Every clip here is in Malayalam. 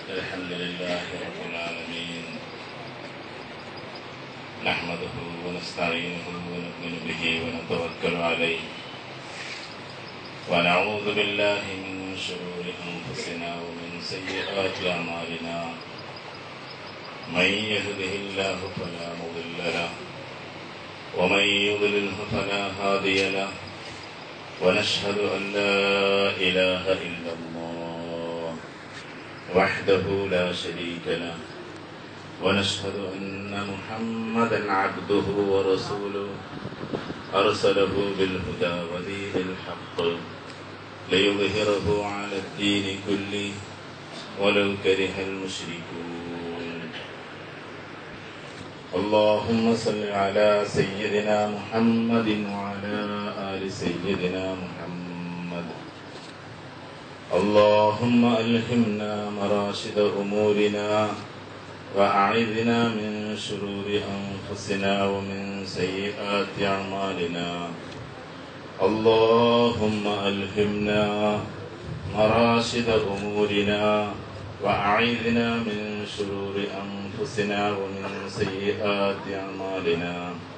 الحمد لله رب العالمين نحمده ونستعينه ونؤمن به ونتوكل عليه ونعوذ بالله من شرور أنفسنا ومن سيئات أعمالنا من يهده الله فلا مضل له ومن يضلله فلا هادي له ونشهد أن لا إله إلا الله وحده لا شريك له ونشهد أن محمدا عبده ورسوله أرسله بالهدى ودين الحق ليظهره على الدين كله ولو كره المشركون اللهم صل على سيدنا محمد وعلى آل سيدنا محمد اللهم ألهمنا مراشد أمورنا وأعذنا من شرور أنفسنا ومن سيئات أعمالنا اللهم ألهمنا مراشد أمورنا وأعذنا من شرور أنفسنا ومن سيئات أعمالنا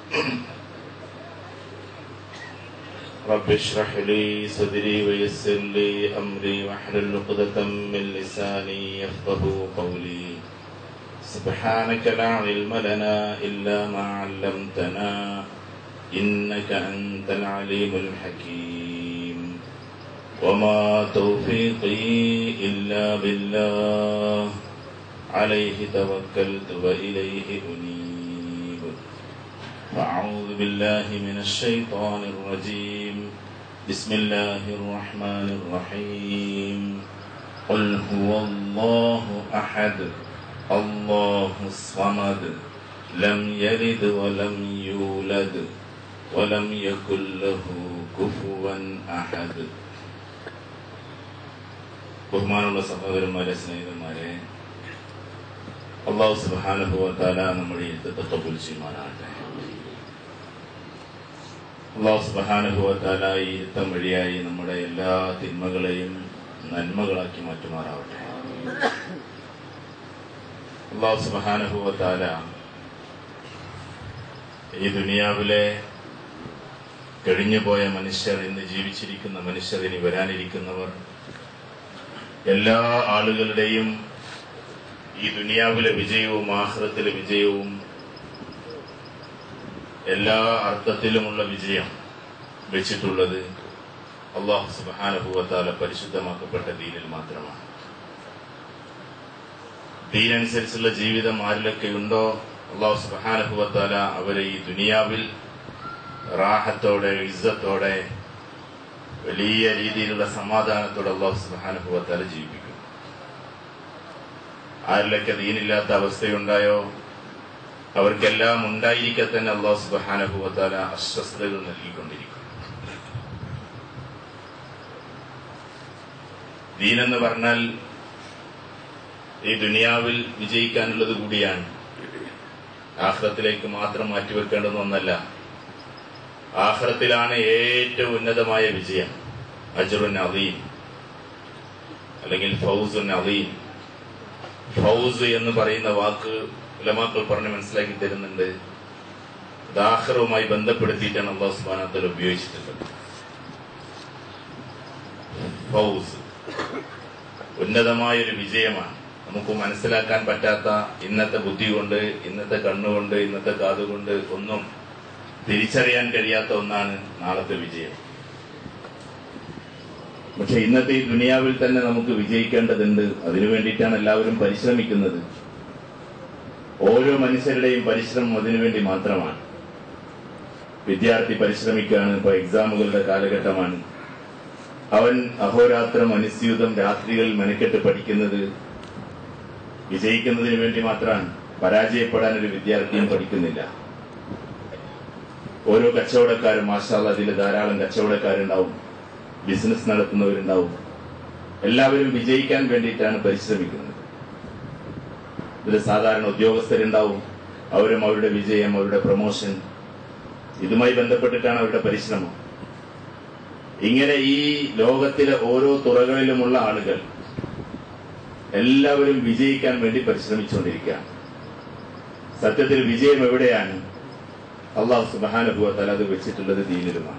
رب اشرح لي صدري ويسر لي أمري واحلل عقدة من لساني يفقه قولي سبحانك لا علم لنا إلا ما علمتنا إنك أنت العليم الحكيم وما توفيقي إلا بالله عليه توكلت وإليه أنيب فأعوذ بالله من الشيطان الرجيم بسم الله الرحمن الرحيم قل هو الله أحد الله الصمد لم يلد ولم يولد ولم يكن له كفوا أحد ബഹുമാനമുള്ള സഹോദരന്മാരെ സ്നേഹിതന്മാരെ അള്ളാഹു സുബാനുഭവത്താല നമ്മുടെ യുദ്ധത്തെ കബൂൽ ചെയ്യുമാറാകട്ടെ അള്ളാഹു സുബാനുഭവത്താല ഈ യുദ്ധം വഴിയായി നമ്മുടെ എല്ലാ തിന്മകളെയും നന്മകളാക്കി മാറ്റുമാറാവട്ടെ അള്ളാഹു സുബാനുഭവത്താല ഈ ദുനിയാവിലെ കഴിഞ്ഞുപോയ മനുഷ്യർ ഇന്ന് ജീവിച്ചിരിക്കുന്ന മനുഷ്യർ ഇനി വരാനിരിക്കുന്നവർ എല്ലാ ആളുകളുടെയും ഈ ദുനിയാവിലെ വിജയവും ആഹ്റത്തിലെ വിജയവും എല്ലാ അർത്ഥത്തിലുമുള്ള വിജയം വെച്ചിട്ടുള്ളത് അള്ളാഹു സുബാനുഭവത്താല പരിശുദ്ധമാക്കപ്പെട്ട ദീനിൽ മാത്രമാണ് ദീനനുസരിച്ചുള്ള ജീവിതം ആരിലൊക്കെ ഉണ്ടോ അള്ളാഹു സുബാനുഭവത്താല അവരെ ഈ ദുനിയാവിൽ റാഹത്തോടെ ഇസ്സത്തോടെ വലിയ രീതിയിലുള്ള സമാധാനത്തോടെ അള്ളാഹു സുബാനുഭവത്താല ജീവിപ്പിക്കും ആരിലൊക്കെ ദീനില്ലാത്ത അവസ്ഥയുണ്ടായോ അവർക്കെല്ലാം ഉണ്ടായിരിക്കെ തന്നെ അള്ളാഹു സുബാനുഭവത്താല അസ്വസ്ഥതകൾ നൽകിക്കൊണ്ടിരിക്കും ദീനെന്ന് പറഞ്ഞാൽ ഈ ദുനിയാവിൽ വിജയിക്കാനുള്ളത് കൂടിയാണ് ആഹ്റത്തിലേക്ക് മാത്രം മാറ്റിവെക്കേണ്ടുന്ന ഒന്നല്ല ആഹ്റത്തിലാണ് ഏറ്റവും ഉന്നതമായ വിജയം അജറുൻ അലീം അല്ലെങ്കിൽ ഫൗസുൻ അലീം ഫൗസ് എന്ന് പറയുന്ന വാക്ക് ഉലമാക്കൾ പറഞ്ഞ് മനസ്സിലാക്കി തരുന്നുണ്ട് ദാഹറുമായി ബന്ധപ്പെടുത്തിയിട്ടാണ് അള്ളാഹു സുബാനത്തിൽ ഉപയോഗിച്ചിട്ടുള്ളത് ഫൗസ് ഉന്നതമായ ഒരു വിജയമാണ് നമുക്ക് മനസ്സിലാക്കാൻ പറ്റാത്ത ഇന്നത്തെ ബുദ്ധി കൊണ്ട് ഇന്നത്തെ കണ്ണുകൊണ്ട് ഇന്നത്തെ കാതുകൊണ്ട് ഒന്നും തിരിച്ചറിയാൻ കഴിയാത്ത ഒന്നാണ് നാളത്തെ വിജയം പക്ഷെ ഇന്നത്തെ ഈ ദുനിയാവിൽ തന്നെ നമുക്ക് വിജയിക്കേണ്ടതുണ്ട് അതിനു വേണ്ടിയിട്ടാണ് എല്ലാവരും പരിശ്രമിക്കുന്നത് ഓരോ മനുഷ്യരുടെയും പരിശ്രമം അതിനുവേണ്ടി മാത്രമാണ് വിദ്യാർത്ഥി പരിശ്രമിക്കുകയാണ് ഇപ്പൊ എക്സാമുകളുടെ കാലഘട്ടമാണ് അവൻ അഹോരാത്രം അനുസ്യൂതം രാത്രികളിൽ മെനക്കെട്ട് പഠിക്കുന്നത് വിജയിക്കുന്നതിന് വേണ്ടി മാത്രമാണ് പരാജയപ്പെടാൻ ഒരു വിദ്യാർത്ഥിയും പഠിക്കുന്നില്ല ഓരോ കച്ചവടക്കാരും മാഷാല്ല അതിൽ ധാരാളം കച്ചവടക്കാരുണ്ടാവും ബിസിനസ് നടത്തുന്നവരുണ്ടാവും എല്ലാവരും വിജയിക്കാൻ വേണ്ടിയിട്ടാണ് പരിശ്രമിക്കുന്നത് ഇതിൽ സാധാരണ ഉദ്യോഗസ്ഥരുണ്ടാവും അവരും അവരുടെ വിജയം അവരുടെ പ്രൊമോഷൻ ഇതുമായി ബന്ധപ്പെട്ടിട്ടാണ് അവരുടെ പരിശ്രമം ഇങ്ങനെ ഈ ലോകത്തിലെ ഓരോ തുറകളിലുമുള്ള ആളുകൾ എല്ലാവരും വിജയിക്കാൻ വേണ്ടി പരിശ്രമിച്ചുകൊണ്ടിരിക്കുകയാണ് സത്യത്തിൽ വിജയം എവിടെയാണ് അള്ളാഹു സുബാനുഭവത്താൽ അത് വെച്ചിട്ടുള്ളത് ദീനിലുമാണ്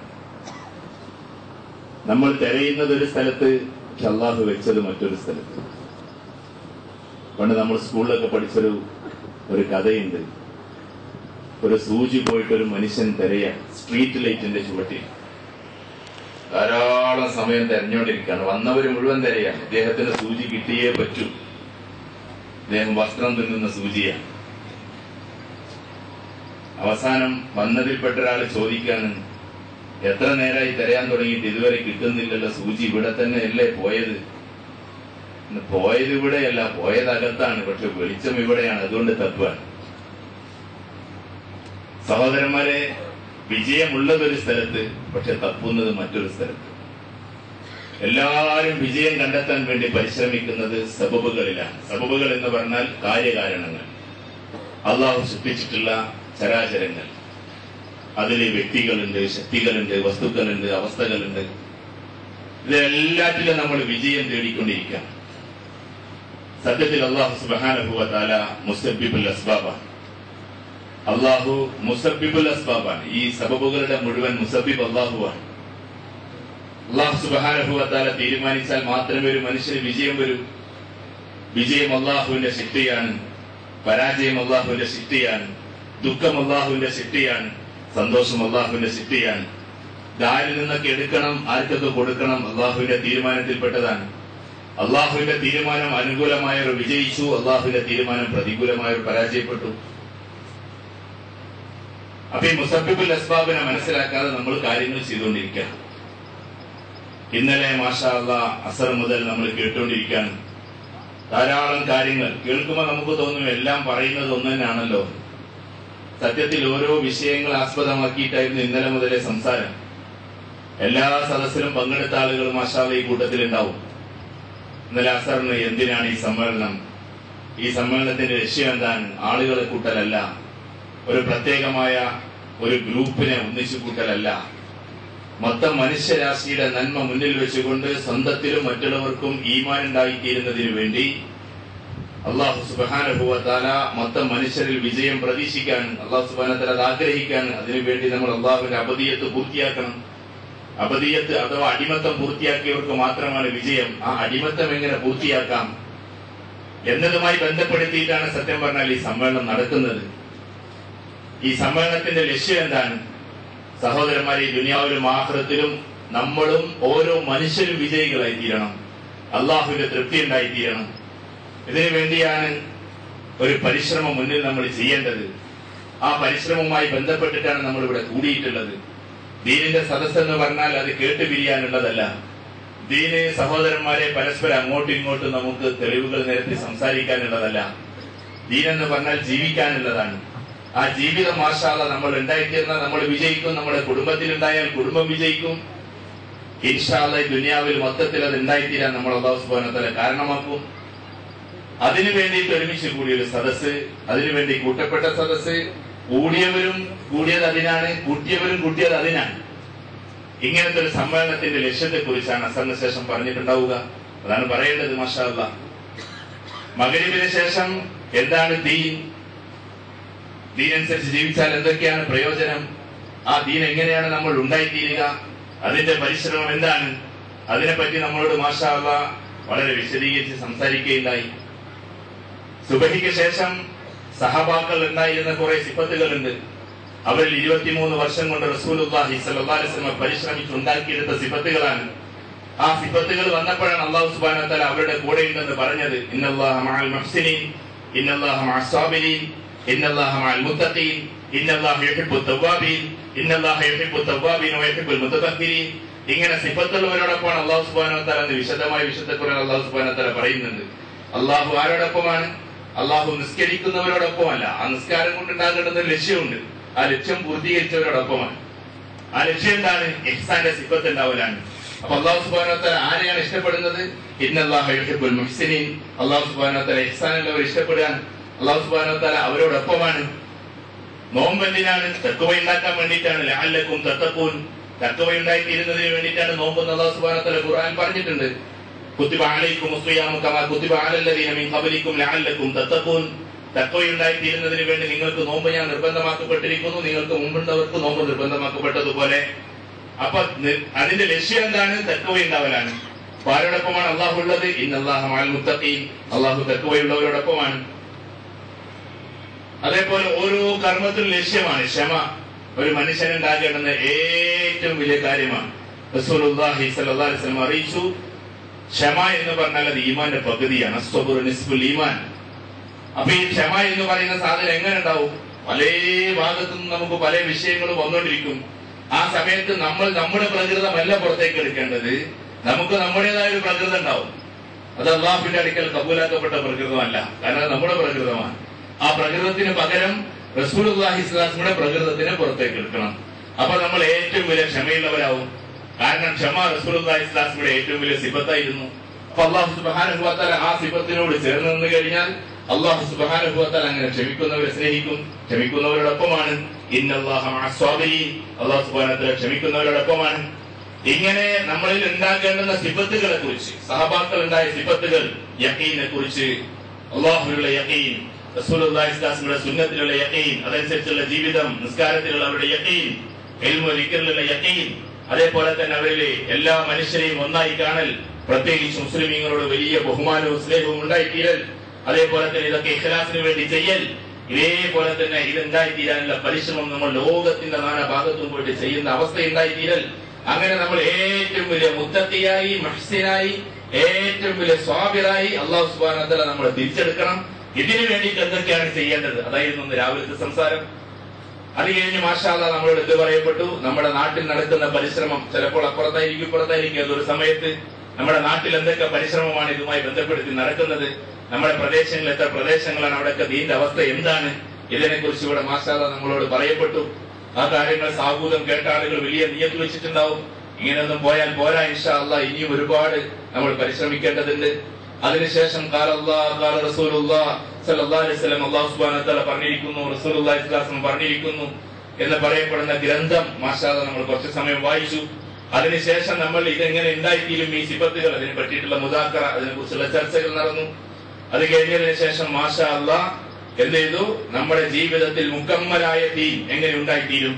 നമ്മൾ തിരയുന്നത് ഒരു സ്ഥലത്ത് പക്ഷെ അള്ളാഹു വെച്ചത് മറ്റൊരു സ്ഥലത്ത് പണ്ട് നമ്മൾ സ്കൂളിലൊക്കെ പഠിച്ചൊരു ഒരു കഥയുണ്ട് ഒരു സൂചി പോയിട്ട് ഒരു മനുഷ്യൻ തിരയാൻ സ്ട്രീറ്റ് ലൈറ്റിന്റെ ചുവട്ടിൽ ധാരാളം സമയം തെരഞ്ഞുകൊണ്ടിരിക്കുകയാണ് വന്നവര് മുഴുവൻ തിരയാണ് ഇദ്ദേഹത്തിന് സൂചി കിട്ടിയേ പറ്റൂ ഇദ്ദേഹം വസ്ത്രം തിന്നുന്ന സൂചിയാണ് അവസാനം വന്നതിൽപ്പെട്ട ഒരാൾ ചോദിക്കാണ് എത്ര നേരമായി തിരയാൻ തുടങ്ങിയിട്ട് ഇതുവരെ കിട്ടുന്നില്ലല്ലോ സൂചി ഇവിടെ തന്നെ അല്ലേ പോയത് ഇന്ന് പോയത് ഇവിടെയല്ല പോയത് അകത്താണ് പക്ഷെ വെളിച്ചം ഇവിടെയാണ് അതുകൊണ്ട് തത്വാണ് സഹോദരന്മാരെ വിജയമുള്ളത് ഒരു സ്ഥലത്ത് പക്ഷെ തപ്പുന്നത് മറ്റൊരു സ്ഥലത്ത് എല്ലാവരും വിജയം കണ്ടെത്താൻ വേണ്ടി പരിശ്രമിക്കുന്നത് സബബുകളിലാണ് സബബുകൾ എന്ന് പറഞ്ഞാൽ കാര്യകാരണങ്ങൾ അള്ളാഹു സൃഷ്ടിച്ചിട്ടുള്ള ചരാചരങ്ങൾ അതിൽ വ്യക്തികളുണ്ട് ശക്തികളുണ്ട് വസ്തുക്കളുണ്ട് അവസ്ഥകളുണ്ട് ഇതെല്ലാറ്റിലും നമ്മൾ വിജയം തേടിക്കൊണ്ടിരിക്കാം സത്യത്തിൽ അള്ളാഹു സുബാനുഭവത്താല മുസബിബുൽ അസ്ബാബാണ് അള്ളാഹു മുസബിബുൽ അസ്ബാബാണ് ഈ സബബുകളുടെ മുഴുവൻ മുസബിബ് അള്ളാഹുവാണ് അള്ളാഹു സുബാനുഭവത്താല തീരുമാനിച്ചാൽ മാത്രമേ ഒരു മനുഷ്യന് വിജയം വരൂ വിജയം അള്ളാഹുവിന്റെ ശക്തിയാണ് പരാജയം അള്ളാഹുവിന്റെ ശക്തിയാണ് ദുഃഖം അള്ളാഹുവിന്റെ ശക്തിയാണ് സന്തോഷം അള്ളാഹുവിന്റെ ശക്തിയാണ് ദാരിൽ നിന്നൊക്കെ എടുക്കണം ആർക്കൊക്കെ കൊടുക്കണം അള്ളാഹുവിന്റെ തീരുമാനത്തിൽപ്പെട്ടതാണ് അള്ളാഹുവിന്റെ തീരുമാനം അനുകൂലമായവർ വിജയിച്ചു അള്ളാഹുവിന്റെ തീരുമാനം പ്രതികൂലമായവർ പരാജയപ്പെട്ടു അപ്പൊ ഈ മുസബിബുൽ അസ്ബാബിനെ മനസ്സിലാക്കാതെ നമ്മൾ കാര്യങ്ങൾ ചെയ്തുകൊണ്ടിരിക്കുക ഇന്നലെ മാഷാ അള്ളാ അസർ മുതൽ നമ്മൾ കേട്ടുകൊണ്ടിരിക്കുകയാണ് ധാരാളം കാര്യങ്ങൾ കേൾക്കുമ്പോൾ നമുക്ക് തോന്നും എല്ലാം പറയുന്നത് ഒന്ന് തന്നെയാണല്ലോ സത്യത്തിൽ ഓരോ വിഷയങ്ങൾ ആസ്പദമാക്കിയിട്ടായിരുന്നു ഇന്നലെ മുതലേ സംസാരം എല്ലാ സദസ്സിലും പങ്കെടുത്ത ആളുകൾ മാഷാല ഈ കൂട്ടത്തിൽ ഉണ്ടാവും ഇന്നലെ അസറിന് എന്തിനാണ് ഈ സമ്മേളനം ഈ സമ്മേളനത്തിന്റെ ലക്ഷ്യം എന്താണ് ആളുകളെ കൂട്ടലല്ല ഒരു പ്രത്യേകമായ ഒരു ഗ്രൂപ്പിനെ ഒന്നിച്ചു കൂട്ടലല്ല മൊത്തം മനുഷ്യരാശിയുടെ നന്മ മുന്നിൽ വെച്ചുകൊണ്ട് സ്വന്തത്തിലും മറ്റുള്ളവർക്കും ഈമാൻ ഉണ്ടായിത്തീരുന്നതിനു വേണ്ടി അള്ളാഹു സുബാനുഭവത്താല മൊത്തം മനുഷ്യരിൽ വിജയം പ്രതീക്ഷിക്കാൻ അള്ളാഹു സുബാനത്തല അത് ആഗ്രഹിക്കാൻ അതിനുവേണ്ടി നമ്മൾ അള്ളാഹുവിന്റെ അപതീയത്ത് പൂർത്തിയാക്കണം അപതീയത്ത് അഥവാ അടിമത്തം പൂർത്തിയാക്കിയവർക്ക് മാത്രമാണ് വിജയം ആ അടിമത്തം എങ്ങനെ പൂർത്തിയാക്കാം എന്നതുമായി ബന്ധപ്പെടുത്തിയിട്ടാണ് സത്യം പറഞ്ഞാൽ ഈ സമ്മേളനം നടക്കുന്നത് ഈ സമ്മേളനത്തിന്റെ ലക്ഷ്യം എന്താണ് സഹോദരന്മാരെ ഈ ദുനിയാവിലും ആഹ്റത്തിലും നമ്മളും ഓരോ മനുഷ്യരും വിജയികളായി തീരണം അള്ളാഹുവിന്റെ തൃപ്തി ഉണ്ടായി തീരണം ഇതിനു വേണ്ടിയാണ് ഒരു പരിശ്രമം മുന്നിൽ നമ്മൾ ചെയ്യേണ്ടത് ആ പരിശ്രമവുമായി ബന്ധപ്പെട്ടിട്ടാണ് നമ്മൾ ഇവിടെ കൂടിയിട്ടുള്ളത് ദീനിന്റെ സദസ്സ് എന്ന് പറഞ്ഞാൽ അത് കേട്ട് പിരിയാനുള്ളതല്ല ദീന് സഹോദരന്മാരെ പരസ്പരം അങ്ങോട്ടും ഇങ്ങോട്ടും നമുക്ക് തെളിവുകൾ നിരത്തി സംസാരിക്കാനുള്ളതല്ല ദീൻ എന്ന് പറഞ്ഞാൽ ജീവിക്കാനുള്ളതാണ് ആ ജീവിതം മാഷാല നമ്മൾ ഉണ്ടായിത്തീർന്നാൽ നമ്മൾ വിജയിക്കും നമ്മുടെ കുടുംബത്തിൽ ഉണ്ടായാൽ കുടുംബം വിജയിക്കും ഇൻഷാല്ല ഈ ദുനിയാവിൽ മൊത്തത്തിൽ അത് ഉണ്ടായിത്തീരാൻ നമ്മൾ അള്ളാഹു സുബാനത്തല കാരണമാക്കും അതിനു വേണ്ടിയിട്ട് ഒരുമിച്ച് കൂടിയൊരു സദസ്സ് അതിനുവേണ്ടി കൂട്ടപ്പെട്ട സദസ്സ് കൂടിയവരും കൂടിയത് അതിനാണ് കൂട്ടിയവരും കൂട്ടിയത് അതിനാണ് ഇങ്ങനത്തെ ഒരു സമ്മേളനത്തിന്റെ ലക്ഷ്യത്തെ കുറിച്ചാണ് അസറിന് ശേഷം പറഞ്ഞിട്ടുണ്ടാവുക അതാണ് പറയേണ്ടത് മാഷാല്ല മകരിവിന് ശേഷം എന്താണ് ദീൻ ദീനനുസരിച്ച് ജീവിച്ചാൽ എന്തൊക്കെയാണ് പ്രയോജനം ആ ദീൻ എങ്ങനെയാണ് നമ്മൾ ഉണ്ടായിത്തീരുക അതിന്റെ പരിശ്രമം എന്താണ് അതിനെപ്പറ്റി നമ്മളോട് മാഷാള്ള വളരെ വിശദീകരിച്ച് സംസാരിക്കുകയുണ്ടായി സുബഹിക്ക് ശേഷം സഹബാക്കൾ ഉണ്ടായിരുന്ന കുറെ സിപ്പത്തുകളുണ്ട് അവരിൽ ഇരുപത്തിമൂന്ന് വർഷം കൊണ്ട് റസൂലുല്ലാഹി സല്ലല്ലാഹു അലൈഹി വസല്ലം പരിശ്രമിച്ചുണ്ടാക്കിയെടുത്ത സിപ്പത്തുകളാണ് ആ സിപ്പത്തുകൾ വന്നപ്പോഴാണ് അള്ളാഹു സുബ്ഹാനഹു വതആല അവരുടെ കൂടെ ഉണ്ടെന്ന് പറഞ്ഞത് ഇന്നല്ലാഹ മഅൽ മുഹ്സിനീൻ ഇന്നല്ലാഹ മഅസ് സാബിരീൻ ഇന്നല്ലാഹ മഅൽ മുത്തഖീൻ ഇന്നല്ലാഹ യുഹിബ്ബു തവ്വാബീൻ ഇന്നല്ലാഹ യുഹിബ്ബു തവ്വാബീൻ വയുഹിബ്ബുൽ മുതതഹിരീൻ ഇങ്ങനെ സിഫത്തുള്ളവരോടൊപ്പമാണ് അള്ളാഹു സുബ്ഹാനഹു വതആല എന്ന് വിശദമായ വിശുദ്ധ ഖുർആൻ അള്ളാഹു സുബ്ഹാനഹു വതആല പറയുന്നുണ്ട് അള്ളാഹു ആരോടൊപ്പമാണ് അള്ളാഹു നിസ്കരിക്കുന്നവരോടൊപ്പമല്ല ആ നിസ്കാരം കൊണ്ടുണ്ടാകേണ്ടുന്ന ഒരു ലക്ഷ്യമുണ്ട് ആ ലക്ഷ്യം പൂർത്തീകരിച്ചവരോടൊപ്പമാണ് ആ ലക്ഷ്യം എന്താണ് ഇഹ്സാന്റെ സിഫത്ത് ഉണ്ടാവലാണ് അപ്പൊ അള്ളാഹു സുബാനോത്തല ആരെയാണ് ഇഷ്ടപ്പെടുന്നത് ഇന്നല്ലാഹു യുഹിബ്ബുൽ മുഹ്സിനീൻ അള്ളാഹു സുബാനോത്തല ഇഹ്സാനുള്ളവർ ഇഷ്ടപ്പെടാൻ അള്ളാഹു സുബാനോത്തല അവരോടൊപ്പമാണ് നോമ്പ് എന്തിനാണ് തക്കുവ ഉണ്ടാക്കാൻ വേണ്ടിയിട്ടാണ് ലാലക്കും തത്തക്കൂൻ തക്കവ ഉണ്ടായിത്തീരുന്നതിന് വേണ്ടിയിട്ടാണ് നോമ്പ് എന്ന് അള്ളാഹു സുബാനോത്തല ഖുർആൻ പറഞ്ഞിട്ടുണ്ട് കുത്തിബ അലൈക്കും മുസ്ലിയാമു കമാ കുത്തിബ അലല്ലദീന മിൻ ഖബലിക്കും ലഅല്ലക്കും തത്തഖൂൻ തഖ്വയുണ്ടായി തീരുന്നതിന് വേണ്ടി നിങ്ങൾക്ക് നോമ്പ് ഞാൻ നിർബന്ധമാക്കപ്പെട്ടിരിക്കുന്നു നിങ്ങൾക്ക് മുമ്പുണ്ടവർക്ക് നോമ്പ് നിർബന്ധമാക്കപ്പെട്ടതുപോലെ അപ്പൊ നി- അതിന്റെ ലക്ഷ്യം എന്താണ് തക്കവ ഉണ്ടാവലാണ് അപ്പൊ ആരോടൊപ്പമാണ് അള്ളാഹു ഉള്ളത് ഇന്നല്ലാഹു മഅൽ മുത്തഖീൻ അള്ളാഹു തക്കവയുള്ളവരോടൊപ്പമാണ് അതേപോലെ ഓരോ കർമ്മത്തിനും ലക്ഷ്യമാണ് ക്ഷമ ഒരു മനുഷ്യനുണ്ടാകേണ്ടുന്ന ഏറ്റവും വലിയ കാര്യമാണ് റസൂലുള്ളാഹി സ്വല്ലല്ലാഹു അലൈഹി വസല്ലം അറിയിച്ചു ക്ഷമ എന്ന് പറഞ്ഞാൽ അത് ഈമാന്റെ പകുതിയാണ് അസ്വബുർ നിസ്ഫുൽ ഈമാൻ അപ്പൊ ഈ ക്ഷമ എന്ന് പറയുന്ന സാധനം എങ്ങനെ ഉണ്ടാവും പല ഭാഗത്തു നിന്നും നമുക്ക് പല വിഷയങ്ങളും വന്നുകൊണ്ടിരിക്കും ആ സമയത്ത് നമ്മൾ നമ്മുടെ പ്രകൃതമല്ല പുറത്തേക്ക് എടുക്കേണ്ടത് നമുക്ക് നമ്മുടേതായ ഒരു പ്രകൃതം ഉണ്ടാവും അത് അള്ളാഹുവിന്റെ അടുക്കൽ കബൂലാക്കപ്പെട്ട പ്രകൃതമല്ല കാരണം അത് നമ്മുടെ പ്രകൃതമാണ് ആ പ്രകൃതത്തിന് പകരം റസൂൽ ഇസ്ലാസ്മിയുടെ പ്രകൃതത്തിനെ പുറത്തേക്ക് എടുക്കണം അപ്പൊ നമ്മൾ ഏറ്റവും വലിയ ക്ഷമയുള്ളവരാവും കാരണം ക്ഷമ റസൂൽ ഇസ്ലാസ്മിയുടെ ഏറ്റവും വലിയ സിബത്തായിരുന്നു അപ്പൊ അള്ളാഹു സുബാനുഭവത്താൽ ആ സിബത്തിനോട് ചേർന്ന് നിന്ന് കഴിഞ്ഞാൽ അള്ളാഹു സുബാനുഭവത്താൽ അങ്ങനെ ക്ഷമിക്കുന്നവരെ സ്നേഹിക്കും ക്ഷമിക്കുന്നവരോടൊപ്പമാണ് ഇന്നല്ലാഹ മഅസ്വാബിരീൻ. അള്ളാഹു സുബാനത്താൽ ക്ഷമിക്കുന്നവരോടൊപ്പമാണ് ഇങ്ങനെ നമ്മളിൽ ഉണ്ടാകേണ്ടുന്ന സിബത്തുകളെ കുറിച്ച് സഹബാക്കൾ ഉണ്ടായ സിബത്തുകൾ യക്കീനെ കുറിച്ച് അള്ളാഹുലുള്ള യക്കീൻ റസൂലുള്ളാഹിസ്ലാസ്മിയുടെ സുന്നത്തിലുള്ള യക്കീൻ അതനുസരിച്ചുള്ള ജീവിതം നിസ്കാരത്തിലുള്ള അവരുടെ യക്കീൻ എൽമൊരിക്കലുള്ള യക്കീൻ അതേപോലെ തന്നെ അവരിലെ എല്ലാ മനുഷ്യരെയും ഒന്നായി കാണൽ പ്രത്യേകിച്ച് മുസ്ലിമീങ്ങളോട് വലിയ ബഹുമാനവും സ്നേഹവും ഉണ്ടായിത്തീരൽ അതേപോലെ തന്നെ ഇതൊക്കെ ഇഖ്ലാസിന് വേണ്ടി ചെയ്യൽ ഇതേപോലെ തന്നെ ഇതുണ്ടായിത്തീരാനുള്ള പരിശ്രമം നമ്മൾ ലോകത്തിന്റെ നാനാ ഭാഗത്തും പോയിട്ട് ചെയ്യുന്ന അവസ്ഥ ഉണ്ടായിത്തീരൽ അങ്ങനെ നമ്മൾ ഏറ്റവും വലിയ മുത്തത്തിയായി മഹ്സിനായി ഏറ്റവും വലിയ സ്വാബിറായി അള്ളാഹു സുബാനത്തല നമ്മൾ തിരിച്ചെടുക്കണം ഇതിനു വേണ്ടിയിട്ട് എന്തൊക്കെയാണ് ചെയ്യേണ്ടത് അതായിരുന്നു ഇന്ന് രാവിലത്തെ സംസാരം അത് കഴിഞ്ഞ് മാഷാല്ല നമ്മളോട് എന്ത് പറയപ്പെട്ടു നമ്മുടെ നാട്ടിൽ നടക്കുന്ന പരിശ്രമം ചിലപ്പോൾ അപ്പുറത്തായിരിക്കും ഇപ്പുറത്തായിരിക്കും അതൊരു സമയത്ത് നമ്മുടെ നാട്ടിൽ എന്തൊക്കെ പരിശ്രമമാണ് ഇതുമായി ബന്ധപ്പെടുത്തി നടക്കുന്നത് നമ്മുടെ പ്രദേശങ്ങളിൽ എത്ര പ്രദേശങ്ങളാണ് അവിടെയൊക്കെ ദീന്റെ അവസ്ഥ എന്താണ് ഇതിനെ കുറിച്ച് ഇവിടെ മാഷാല്ല നമ്മളോട് പറയപ്പെട്ടു ആ കാര്യങ്ങൾ സാഹൂതം കേട്ട ആളുകൾ വലിയ നിയത്ത് വെച്ചിട്ടുണ്ടാവും ഇങ്ങനെയൊന്നും പോയാൽ പോരാ ഇൻഷാ അല്ലാ ഇനിയും ഒരുപാട് നമ്മൾ പരിശ്രമിക്കേണ്ടതുണ്ട് അതിനുശേഷം കാല അല്ലാഹ് കാല റസൂലുള്ളാഹ് സല്ലല്ലാഹു അലൈഹി വസല്ലം അല്ലാഹു സുബ്ഹാനഹു വ തആല പറഞ്ഞിരിക്കുന്നു റസൂലുള്ളാഹി സ്വല്ലല്ലാഹു അലൈഹി വസല്ലം പറഞ്ഞിരിക്കുന്നു എന്ന് പറയപ്പെടുന്ന ഗ്രന്ഥം മാഷാല്ല നമ്മൾ കുറച്ച് സമയം വായിച്ചു അതിനുശേഷം നമ്മൾ ഇതെങ്ങനെ ഉണ്ടായിത്തീരും ഈ സിബത്തുകൾ അതിനെ പറ്റിയിട്ടുള്ള മുദാക്കറ അതിനെ കുറിച്ചുള്ള ചർച്ചകൾ നടന്നു അത് കഴിഞ്ഞതിന് ശേഷം മാഷാ അല്ലാ എന്ത് ചെയ്തു നമ്മുടെ ജീവിതത്തിൽ മുക്കമ്മലായ ദീൻ എങ്ങനെ ഉണ്ടായിത്തീരും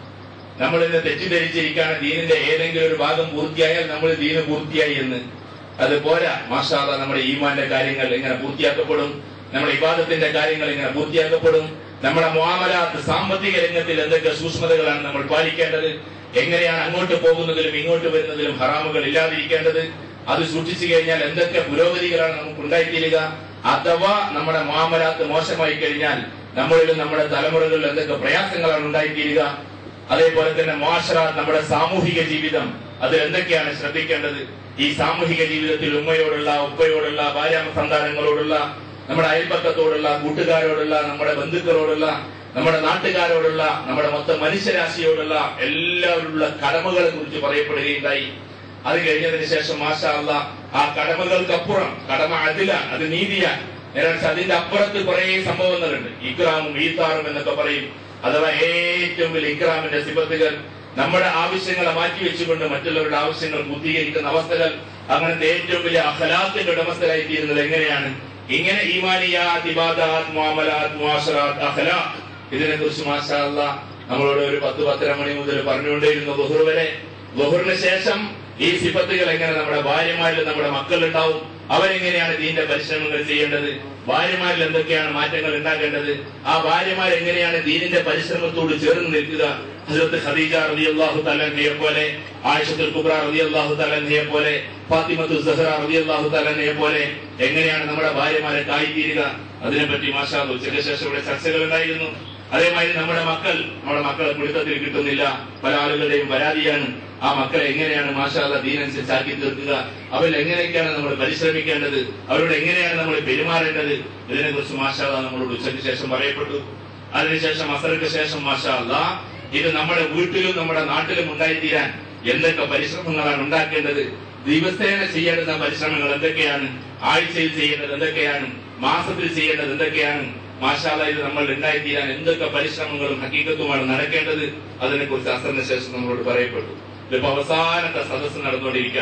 നമ്മൾ ഇന്ന് തെറ്റിദ്ധരിച്ചിരിക്കുകയാണ് ദീനിന്റെ ഏതെങ്കിലും ഒരു ഭാഗം പൂർത്തിയായാൽ നമ്മൾ ദീന് പൂർത്തിയായി എന്ന് അത് പോരാ മാഷാല്ല നമ്മുടെ ഈമാന്റെ കാര്യങ്ങൾ എങ്ങനെ പൂർത്തിയാക്കപ്പെടും നമ്മുടെ ഇബാദത്തിന്റെ കാര്യങ്ങൾ എങ്ങനെ പൂർത്തിയാക്കപ്പെടും നമ്മുടെ മുആമലാത്ത് സാമ്പത്തിക രംഗത്തിൽ എന്തൊക്കെ സൂക്ഷ്മതകളാണ് നമ്മൾ പാലിക്കേണ്ടത് എങ്ങനെയാണ് അങ്ങോട്ട് പോകുന്നതിലും ഇങ്ങോട്ട് വരുന്നതിലും ഹറാമുകൾ ഇല്ലാതിരിക്കേണ്ടത് അത് സൂക്ഷിച്ചു കഴിഞ്ഞാൽ എന്തൊക്കെ പുരോഗതികളാണ് നമുക്ക് ഉണ്ടായിത്തീരുക അഥവാ നമ്മുടെ മുആമലാത്ത് മോശമായി കഴിഞ്ഞാൽ നമ്മളിലും നമ്മുടെ തലമുറകളിൽ എന്തൊക്കെ പ്രയാസങ്ങളാണ് ഉണ്ടായിത്തീരുക അതേപോലെ തന്നെ മോശറ നമ്മുടെ സാമൂഹിക ജീവിതം അതിൽ എന്തൊക്കെയാണ് ശ്രദ്ധിക്കേണ്ടത് ഈ സാമൂഹിക ജീവിതത്തിൽ ഉമ്മയോടുള്ള ഉപ്പയോടുള്ള ഭാര്യ സന്താനങ്ങളോടുള്ള നമ്മുടെ അയൽപക്കത്തോടുള്ള കൂട്ടുകാരോടുള്ള നമ്മുടെ ബന്ധുക്കളോടുള്ള നമ്മുടെ നാട്ടുകാരോടുള്ള നമ്മുടെ മൊത്തം മനുഷ്യരാശിയോടുള്ള എല്ലാവരുള്ള കടമകളെ കുറിച്ച് പറയപ്പെടുകയുണ്ടായി അത് കഴിഞ്ഞതിന് ശേഷം മാഷാ അല്ല ആ കടമകൾക്കപ്പുറം കടമ അതില അത് നീതിയാണ് നേരെ അതിന്റെ അപ്പുറത്ത് കുറെ സംഭവങ്ങളുണ്ട് ഇക്രാമും ഈത്താറും എന്നൊക്കെ പറയും അഥവാ ഏറ്റവും വലിയ ഇക്രാമിന്റെ സിബത്തുകൾ നമ്മുടെ ആവശ്യങ്ങളെ മാറ്റി വെച്ചുകൊണ്ട് മറ്റുള്ളവരുടെ ആവശ്യങ്ങൾ പൂർത്തീകരിക്കുന്ന അവസ്ഥകൾ അങ്ങനത്തെ ഏറ്റവും വലിയ അഖലാത്തിന്റെ ഉടമസ്ഥരായി തീരുന്നത് എങ്ങനെയാണ് ഇങ്ങനെ ഈമാനിയാത്ത് ഇബാദാത്ത് മുഅമലാത്ത് മുആശറാത്ത് അഖലാഖ് ഇതിനെ കുറിച്ച് മാഷാ അല്ലാ നമ്മളോട് ഒരു പത്ത് പത്തര മണി മുതൽ പറഞ്ഞുകൊണ്ടേയിരുന്നു ബഹുർ വരെ ബഹുറിന് ശേഷം ഈ സിഫത്തുകൾ എങ്ങനെ നമ്മുടെ ഭാര്യമാരിൽ നമ്മുടെ മക്കളുണ്ടാവും അവരെങ്ങനെയാണ് ദീന്റെ പരിശ്രമങ്ങൾ ചെയ്യേണ്ടത് ഭാര്യമാരിൽ എന്തൊക്കെയാണ് മാറ്റങ്ങൾ ഉണ്ടാക്കേണ്ടത് ആ ഭാര്യമാർ എങ്ങനെയാണ് ദീനിന്റെ പരിശ്രമത്തോട് ചേർന്ന് നിൽക്കുക ഹസരത്ത് ഖദീജ റളിയല്ലാഹു തആലയെ പോലെ ആയിഷത്തുൽ കുബ്ര റളിയല്ലാഹു തആലയെ പോലെ ഫാത്തിമത്തു സഹറ റളിയല്ലാഹു തആലയെ പോലെ എങ്ങനെയാണ് നമ്മുടെ ഭാര്യമാരെ കായിത്തീരുക അതിനെപ്പറ്റി മാഷാ ഉച്ചയ്ക്ക് ശേഷം ഇവിടെ ചർച്ചകൾ ഉണ്ടായിരുന്നു അതേമാതിരി നമ്മുടെ മക്കൾ നമ്മുടെ മക്കളെ പിടുത്തത്തിൽ കിട്ടുന്നില്ല പല ആളുകളുടെയും പരാതിയാണ് ആ മക്കളെ എങ്ങനെയാണ് മാഷാല്ല ദീനനുസരിച്ച് ആക്കി തീർക്കുക അവരിൽ എങ്ങനെയൊക്കെയാണ് നമ്മൾ പരിശ്രമിക്കേണ്ടത് അവരോട് എങ്ങനെയാണ് നമ്മൾ പെരുമാറേണ്ടത് ഇതിനെ കുറിച്ച് മാഷാല്ല നമ്മളോട് ഉച്ചയ്ക്ക് ശേഷം പറയപ്പെട്ടു അതിനുശേഷം അസർക്ക് ശേഷം മാഷാല്ല ഇത് നമ്മുടെ വീട്ടിലും നമ്മുടെ നാട്ടിലും ഉണ്ടായിത്തീരാൻ എന്തൊക്കെ പരിശ്രമങ്ങളാണ് ഉണ്ടാക്കേണ്ടത് ദിവസേന ചെയ്യേണ്ടുന്ന പരിശ്രമങ്ങൾ എന്തൊക്കെയാണ് ആഴ്ചയിൽ ചെയ്യേണ്ടത് എന്തൊക്കെയാണ് മാസത്തിൽ ചെയ്യേണ്ടത് എന്തൊക്കെയാണ് മാഷാല ഇത് നമ്മൾ ഉണ്ടായിത്തീരാൻ എന്തൊക്കെ പരിശ്രമങ്ങളും ഹക്കീക്കത്തുമാണ് നടക്കേണ്ടത് അതിനെ കുറിച്ച് അസറിന് ശേഷം നമ്മളോട് പറയപ്പെട്ടു ഇതിപ്പോ അവസാനത്തെ സദസ്സ് നടന്നുകൊണ്ടിരിക്കുകയാണ്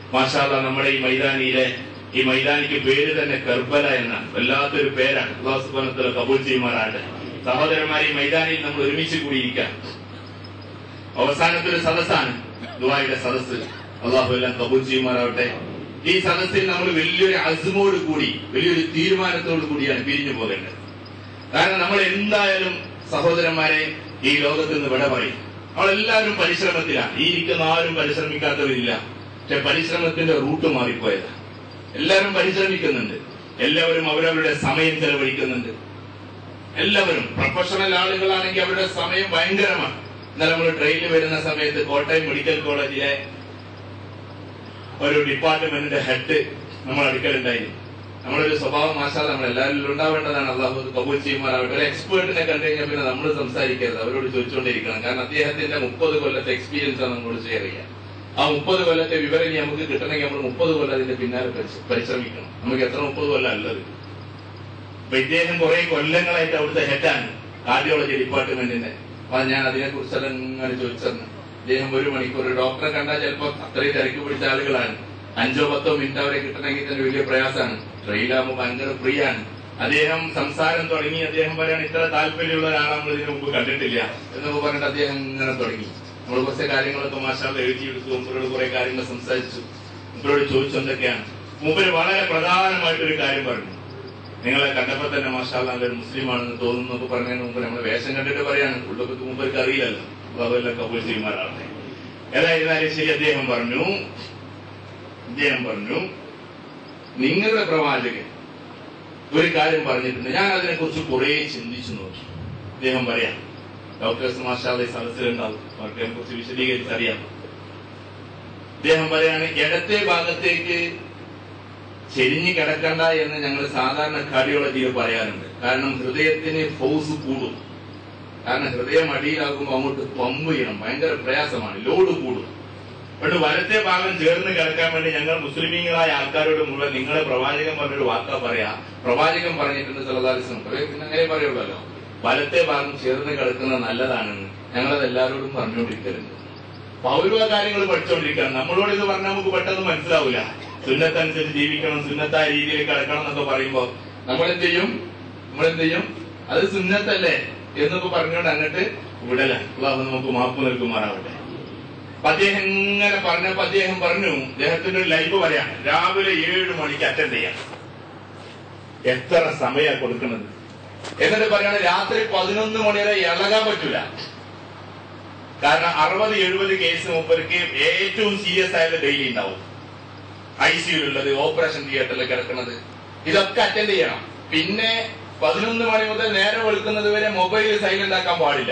മാഷാല്ല നമ്മുടെ ഈ മൈതാനിയിലെ ഈ മൈതാനിക്ക് പേര് തന്നെ കർബല എന്നാണ് വല്ലാത്തൊരു പേരാണ് അള്ളാഹു സുബ്ഹാനഹു കബൂൽ ചെയ്യുമാറാട്ടെ സഹോദരന്മാരെ ഈ മൈതാനിയിൽ നമ്മൾ ഒരുമിച്ച് കൂടിയിരിക്കാം അവസാനത്തൊരു സദസ്സാണ് ദുബായിയുടെ സദസ്സ് അള്ളാഹു എല്ലാം കബൂൽ ചെയ്യുമാറാവട്ടെ ഈ സദസ്സിൽ നമ്മൾ വലിയൊരു അസുമോട് കൂടി വലിയൊരു തീരുമാനത്തോടു കൂടിയാണ് പിരിഞ്ഞു പോകേണ്ടത് കാരണം നമ്മൾ എന്തായാലും സഹോദരന്മാരെ ഈ ലോകത്ത് നിന്ന് വിട പറയും നമ്മളെല്ലാവരും പരിശ്രമത്തിലാണ് ഈ ഇരിക്കുന്ന ആരും പരിശ്രമിക്കാത്തവരില്ല പക്ഷെ പരിശ്രമത്തിന്റെ റൂട്ട് മാറിപ്പോയതാണ് എല്ലാവരും പരിശ്രമിക്കുന്നുണ്ട് എല്ലാവരും അവരവരുടെ സമയം ചെലവഴിക്കുന്നുണ്ട് എല്ലാവരും പ്രൊഫഷണൽ ആളുകളാണെങ്കിൽ അവരുടെ സമയം ഭയങ്കരമാണ് ഇന്നലെ നമ്മൾ ട്രെയിനിൽ വരുന്ന സമയത്ത് കോട്ടയം മെഡിക്കൽ കോളേജിലെ ഒരു ഡിപ്പാർട്ട്മെന്റിന്റെ ഹെഡ് നമ്മൾ അടുക്കലുണ്ടായിരുന്നു നമ്മളൊരു സ്വഭാവം മാഷാ നമ്മൾ എല്ലാവരും ഉണ്ടാവേണ്ടതാണ് അള്ളാഹു കബൂൽ ചെയ്യുമാറാവട്ടെ ഒരു എക്സ്പേർട്ടിനെ കണ്ടു കഴിഞ്ഞാൽ പിന്നെ നമ്മൾ സംസാരിക്കരുത് അവരോട് ചോദിച്ചുകൊണ്ടിരിക്കണം കാരണം അദ്ദേഹത്തിന്റെ മുപ്പത് കൊല്ലത്തെ എക്സ്പീരിയൻസ് ആണ് നമ്മളോട് ഷെയർ ചെയ്യുക ആ മുപ്പത് കൊല്ലത്തെ വിവരം ഇനി നമുക്ക് കിട്ടണമെങ്കിൽ നമ്മൾ മുപ്പത് കൊല്ലം അതിന്റെ പിന്നാലെ പരിശ്ര- പരിശ്രമിക്കണം നമുക്ക് എത്ര മുപ്പത് കൊല്ലം ഉള്ളത് അപ്പൊ ഇദ്ദേഹം കുറെ കൊല്ലങ്ങളായിട്ട് അവിടുത്തെ ഹെഡാണ് കാർഡിയോളജി ഡിപ്പാർട്ട്മെന്റിന്റെ അപ്പൊ ഞാൻ അതിനെ കുറിച്ചെല്ലാം ഇങ്ങനെ ചോദിച്ചെന്ന് ഇദ്ദേഹം ഒരു മണിക്കൂർ ഒരു ഡോക്ടറെ കണ്ടാൽ ചിലപ്പോ അത്രയും തിരക്ക് പിടിച്ച ആളുകളാണ് അഞ്ചോ പത്തോ മിനിറ്റ് അവരെ കിട്ടണമെങ്കിൽ തന്നെ വലിയ പ്രയാസമാണ് ട്രെയിനാകുമ്പോൾ ഭയങ്കര ഫ്രീ ആണ് അദ്ദേഹം സംസാരം തുടങ്ങി അദ്ദേഹം പറയാൻ ഇത്ര താല്പര്യമുള്ള ഒരാളെ നമ്മൾ ഇതിനു മുമ്പ് കണ്ടിട്ടില്ല എന്നൊക്കെ പറഞ്ഞിട്ട് അദ്ദേഹം ഇങ്ങനെ തുടങ്ങി നമ്മൾ കുറച്ച് കാര്യങ്ങളൊക്കെ മാഷാൽ എഴുതിയെടുത്തു മുമ്പരോട് കുറെ കാര്യങ്ങൾ സംസാരിച്ചു മുമ്പരോട് ചോദിച്ചു എന്തൊക്കെയാണ് മൂപ്പര് വളരെ പ്രധാനമായിട്ടൊരു കാര്യം പറഞ്ഞു നിങ്ങളെ കണ്ടപ്പോ തന്നെ മാഷാ നല്ലൊരു മുസ്ലിമാണെന്ന് തോന്നുന്നു എന്നൊക്കെ പറഞ്ഞതിന് മുമ്പ് നമ്മൾ വേഷം കണ്ടിട്ട് പറയാണ് ഉള്ളൊക്കെ മുമ്പർക്ക് അറിയില്ലല്ലോ അപ്പൊ അതെല്ലാം കബൂൽ ചെയ്യുമാറാവട്ടെ ഏതായിരുന്നാലും ശരി അദ്ദേഹം പറഞ്ഞു അദ്ദേഹം പറഞ്ഞു നിങ്ങളുടെ പ്രവാചകൻ ഒരു കാര്യം പറഞ്ഞിട്ടുണ്ട് ഞാൻ അതിനെക്കുറിച്ച് കുറെ ചിന്തിച്ചു നോക്കി അദ്ദേഹം പറയാം ഡോക്ടേഴ്സ് മാഷാദ് സദസ്സിലുണ്ടാവും അവർക്ക് അതിനെക്കുറിച്ച് വിശദീകരിച്ച് അറിയാം അദ്ദേഹം പറയാണ് ഇടത്തെ ഭാഗത്തേക്ക് ചെരിഞ്ഞു കിടക്കണ്ട എന്ന് ഞങ്ങൾ സാധാരണ കാർഡിയോളജിയിൽ പറയാറുണ്ട് കാരണം ഹൃദയത്തിന് ഫോഴ്സ് കൂടും കാരണം ഹൃദയം അടിയിലാകുമ്പോൾ അങ്ങോട്ട് പമ്പ് ചെയ്യണം ഭയങ്കര പ്രയാസമാണ് ലോഡ് കൂടും അതുകൊണ്ട് വലത്തെ ഭാഗം ചേർന്ന് കിടക്കാൻ വേണ്ടി ഞങ്ങൾ മുസ്ലിമീങ്ങളായ ആൾക്കാരോട് മുഴുവൻ നിങ്ങളെ പ്രവാചകൻ പറഞ്ഞൊരു വാക്കാ പറയാ പ്രവാചകൻ പറഞ്ഞിട്ടുണ്ട് സലതാലിസം പിന്നെ അങ്ങനെ പറയുള്ളല്ലോ വലത്തെ ഭാഗം ചേർന്ന് കിടക്കുന്നത് നല്ലതാണെന്ന് ഞങ്ങളത് എല്ലാവരോടും പറഞ്ഞുകൊണ്ടിരിക്കലുണ്ട് പൗരവ കാര്യങ്ങൾ പഠിച്ചുകൊണ്ടിരിക്കുകയാണ് നമ്മളോട് ഇത് പറഞ്ഞാൽ നമുക്ക് പെട്ടെന്ന് മനസ്സിലാവില്ല സുന്നത്തനുസരിച്ച് ജീവിക്കണം സുന്നത്തായ രീതിയിൽ കിടക്കണം എന്നൊക്കെ പറയുമ്പോ നമ്മൾ എന്ത് ചെയ്യും നമ്മൾ എന്ത് ചെയ്യും അത് സുന്നത്തല്ലേ എന്നൊക്കെ പറഞ്ഞുകൊണ്ട് അങ്ങോട്ട് വിടല അള്ളാഹു നമുക്ക് മാപ്പ് നൽകുമാറാവട്ടെ അപ്പൊ അദ്ദേഹം ഇങ്ങനെ പറഞ്ഞപ്പോ അദ്ദേഹം പറഞ്ഞു അദ്ദേഹത്തിന്റെ ഒരു ലൈഫ് പറയാണ് രാവിലെ ഏഴ് മണിക്ക് അറ്റൻഡ് ചെയ്യാം എത്ര സമയ കൊടുക്കുന്നത് എന്നിട്ട് പറയാണ് രാത്രി പതിനൊന്ന് മണി വരെ ഇളകാൻ പറ്റൂല കാരണം അറുപത് എഴുപത് കേസ് മുപ്പർക്ക് ഏറ്റവും സീരിയസ് ആയത് ഡെയിലി ഉണ്ടാവും ഐ സിയുള്ളത് ഓപ്പറേഷൻ തിയേറ്ററിൽ കിടക്കുന്നത് ഇതൊക്കെ അറ്റൻഡ് ചെയ്യണം പിന്നെ പതിനൊന്ന് മണി മുതൽ നേരം വെളുക്കുന്നത് വരെ മൊബൈൽ സൈലന്റ് ആക്കാൻ പാടില്ല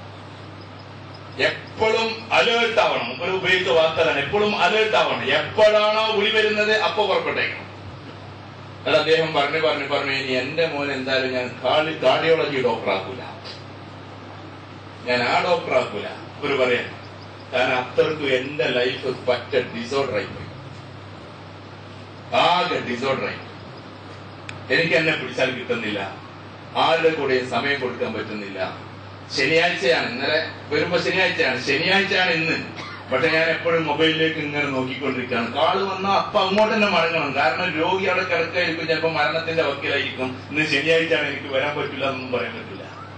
എപ്പോഴും അലേർട്ട് ആവണം ഒരു ഉപയോഗിച്ച വാക്കുകളാണ് എപ്പോഴും അലേർട്ട് ആവണം എപ്പോഴാണോ വിളി വരുന്നത് അപ്പൊ പുറപ്പെട്ടേക്കണം അത് അദ്ദേഹം പറഞ്ഞു പറഞ്ഞു പറഞ്ഞു ഇനി എന്റെ മോൻ എന്തായാലും ഞാൻ കാർഡി കാർഡിയോളജി ഡോക്ടർ ആക്കൂല ഞാൻ ആ ഡോക്ടർ ആക്കൂല ഒരു പറയാം കാരണം അത്രക്കും എന്റെ ലൈഫ് പറ്റ ഡിസോർഡർ ആയി പോയി ആകെ ഡിസോർഡർ ആയി എനിക്ക് എന്നെ പിടിച്ചാൽ കിട്ടുന്നില്ല ആരുടെ കൂടെയും സമയം കൊടുക്കാൻ പറ്റുന്നില്ല ശനിയാഴ്ചയാണ് ഇന്നലെ വരുമ്പോ ശനിയാഴ്ചയാണ് ശനിയാഴ്ചയാണ് ഇന്ന് പക്ഷെ ഞാൻ എപ്പോഴും മൊബൈലിലേക്ക് ഇങ്ങനെ നോക്കിക്കൊണ്ടിരിക്കുകയാണ് കാള് വന്നാൽ അപ്പൊ അങ്ങോട്ട് തന്നെ മടങ്ങണം കാരണം രോഗി അവിടെ കിടക്കായിരിക്കും ചിലപ്പോ മരണത്തിന്റെ വക്കിലായിരിക്കും ഇന്ന് ശനിയാഴ്ചയാണ് എനിക്ക് വരാൻ പറ്റില്ല എന്നൊന്നും പറയാൻ പറ്റില്ല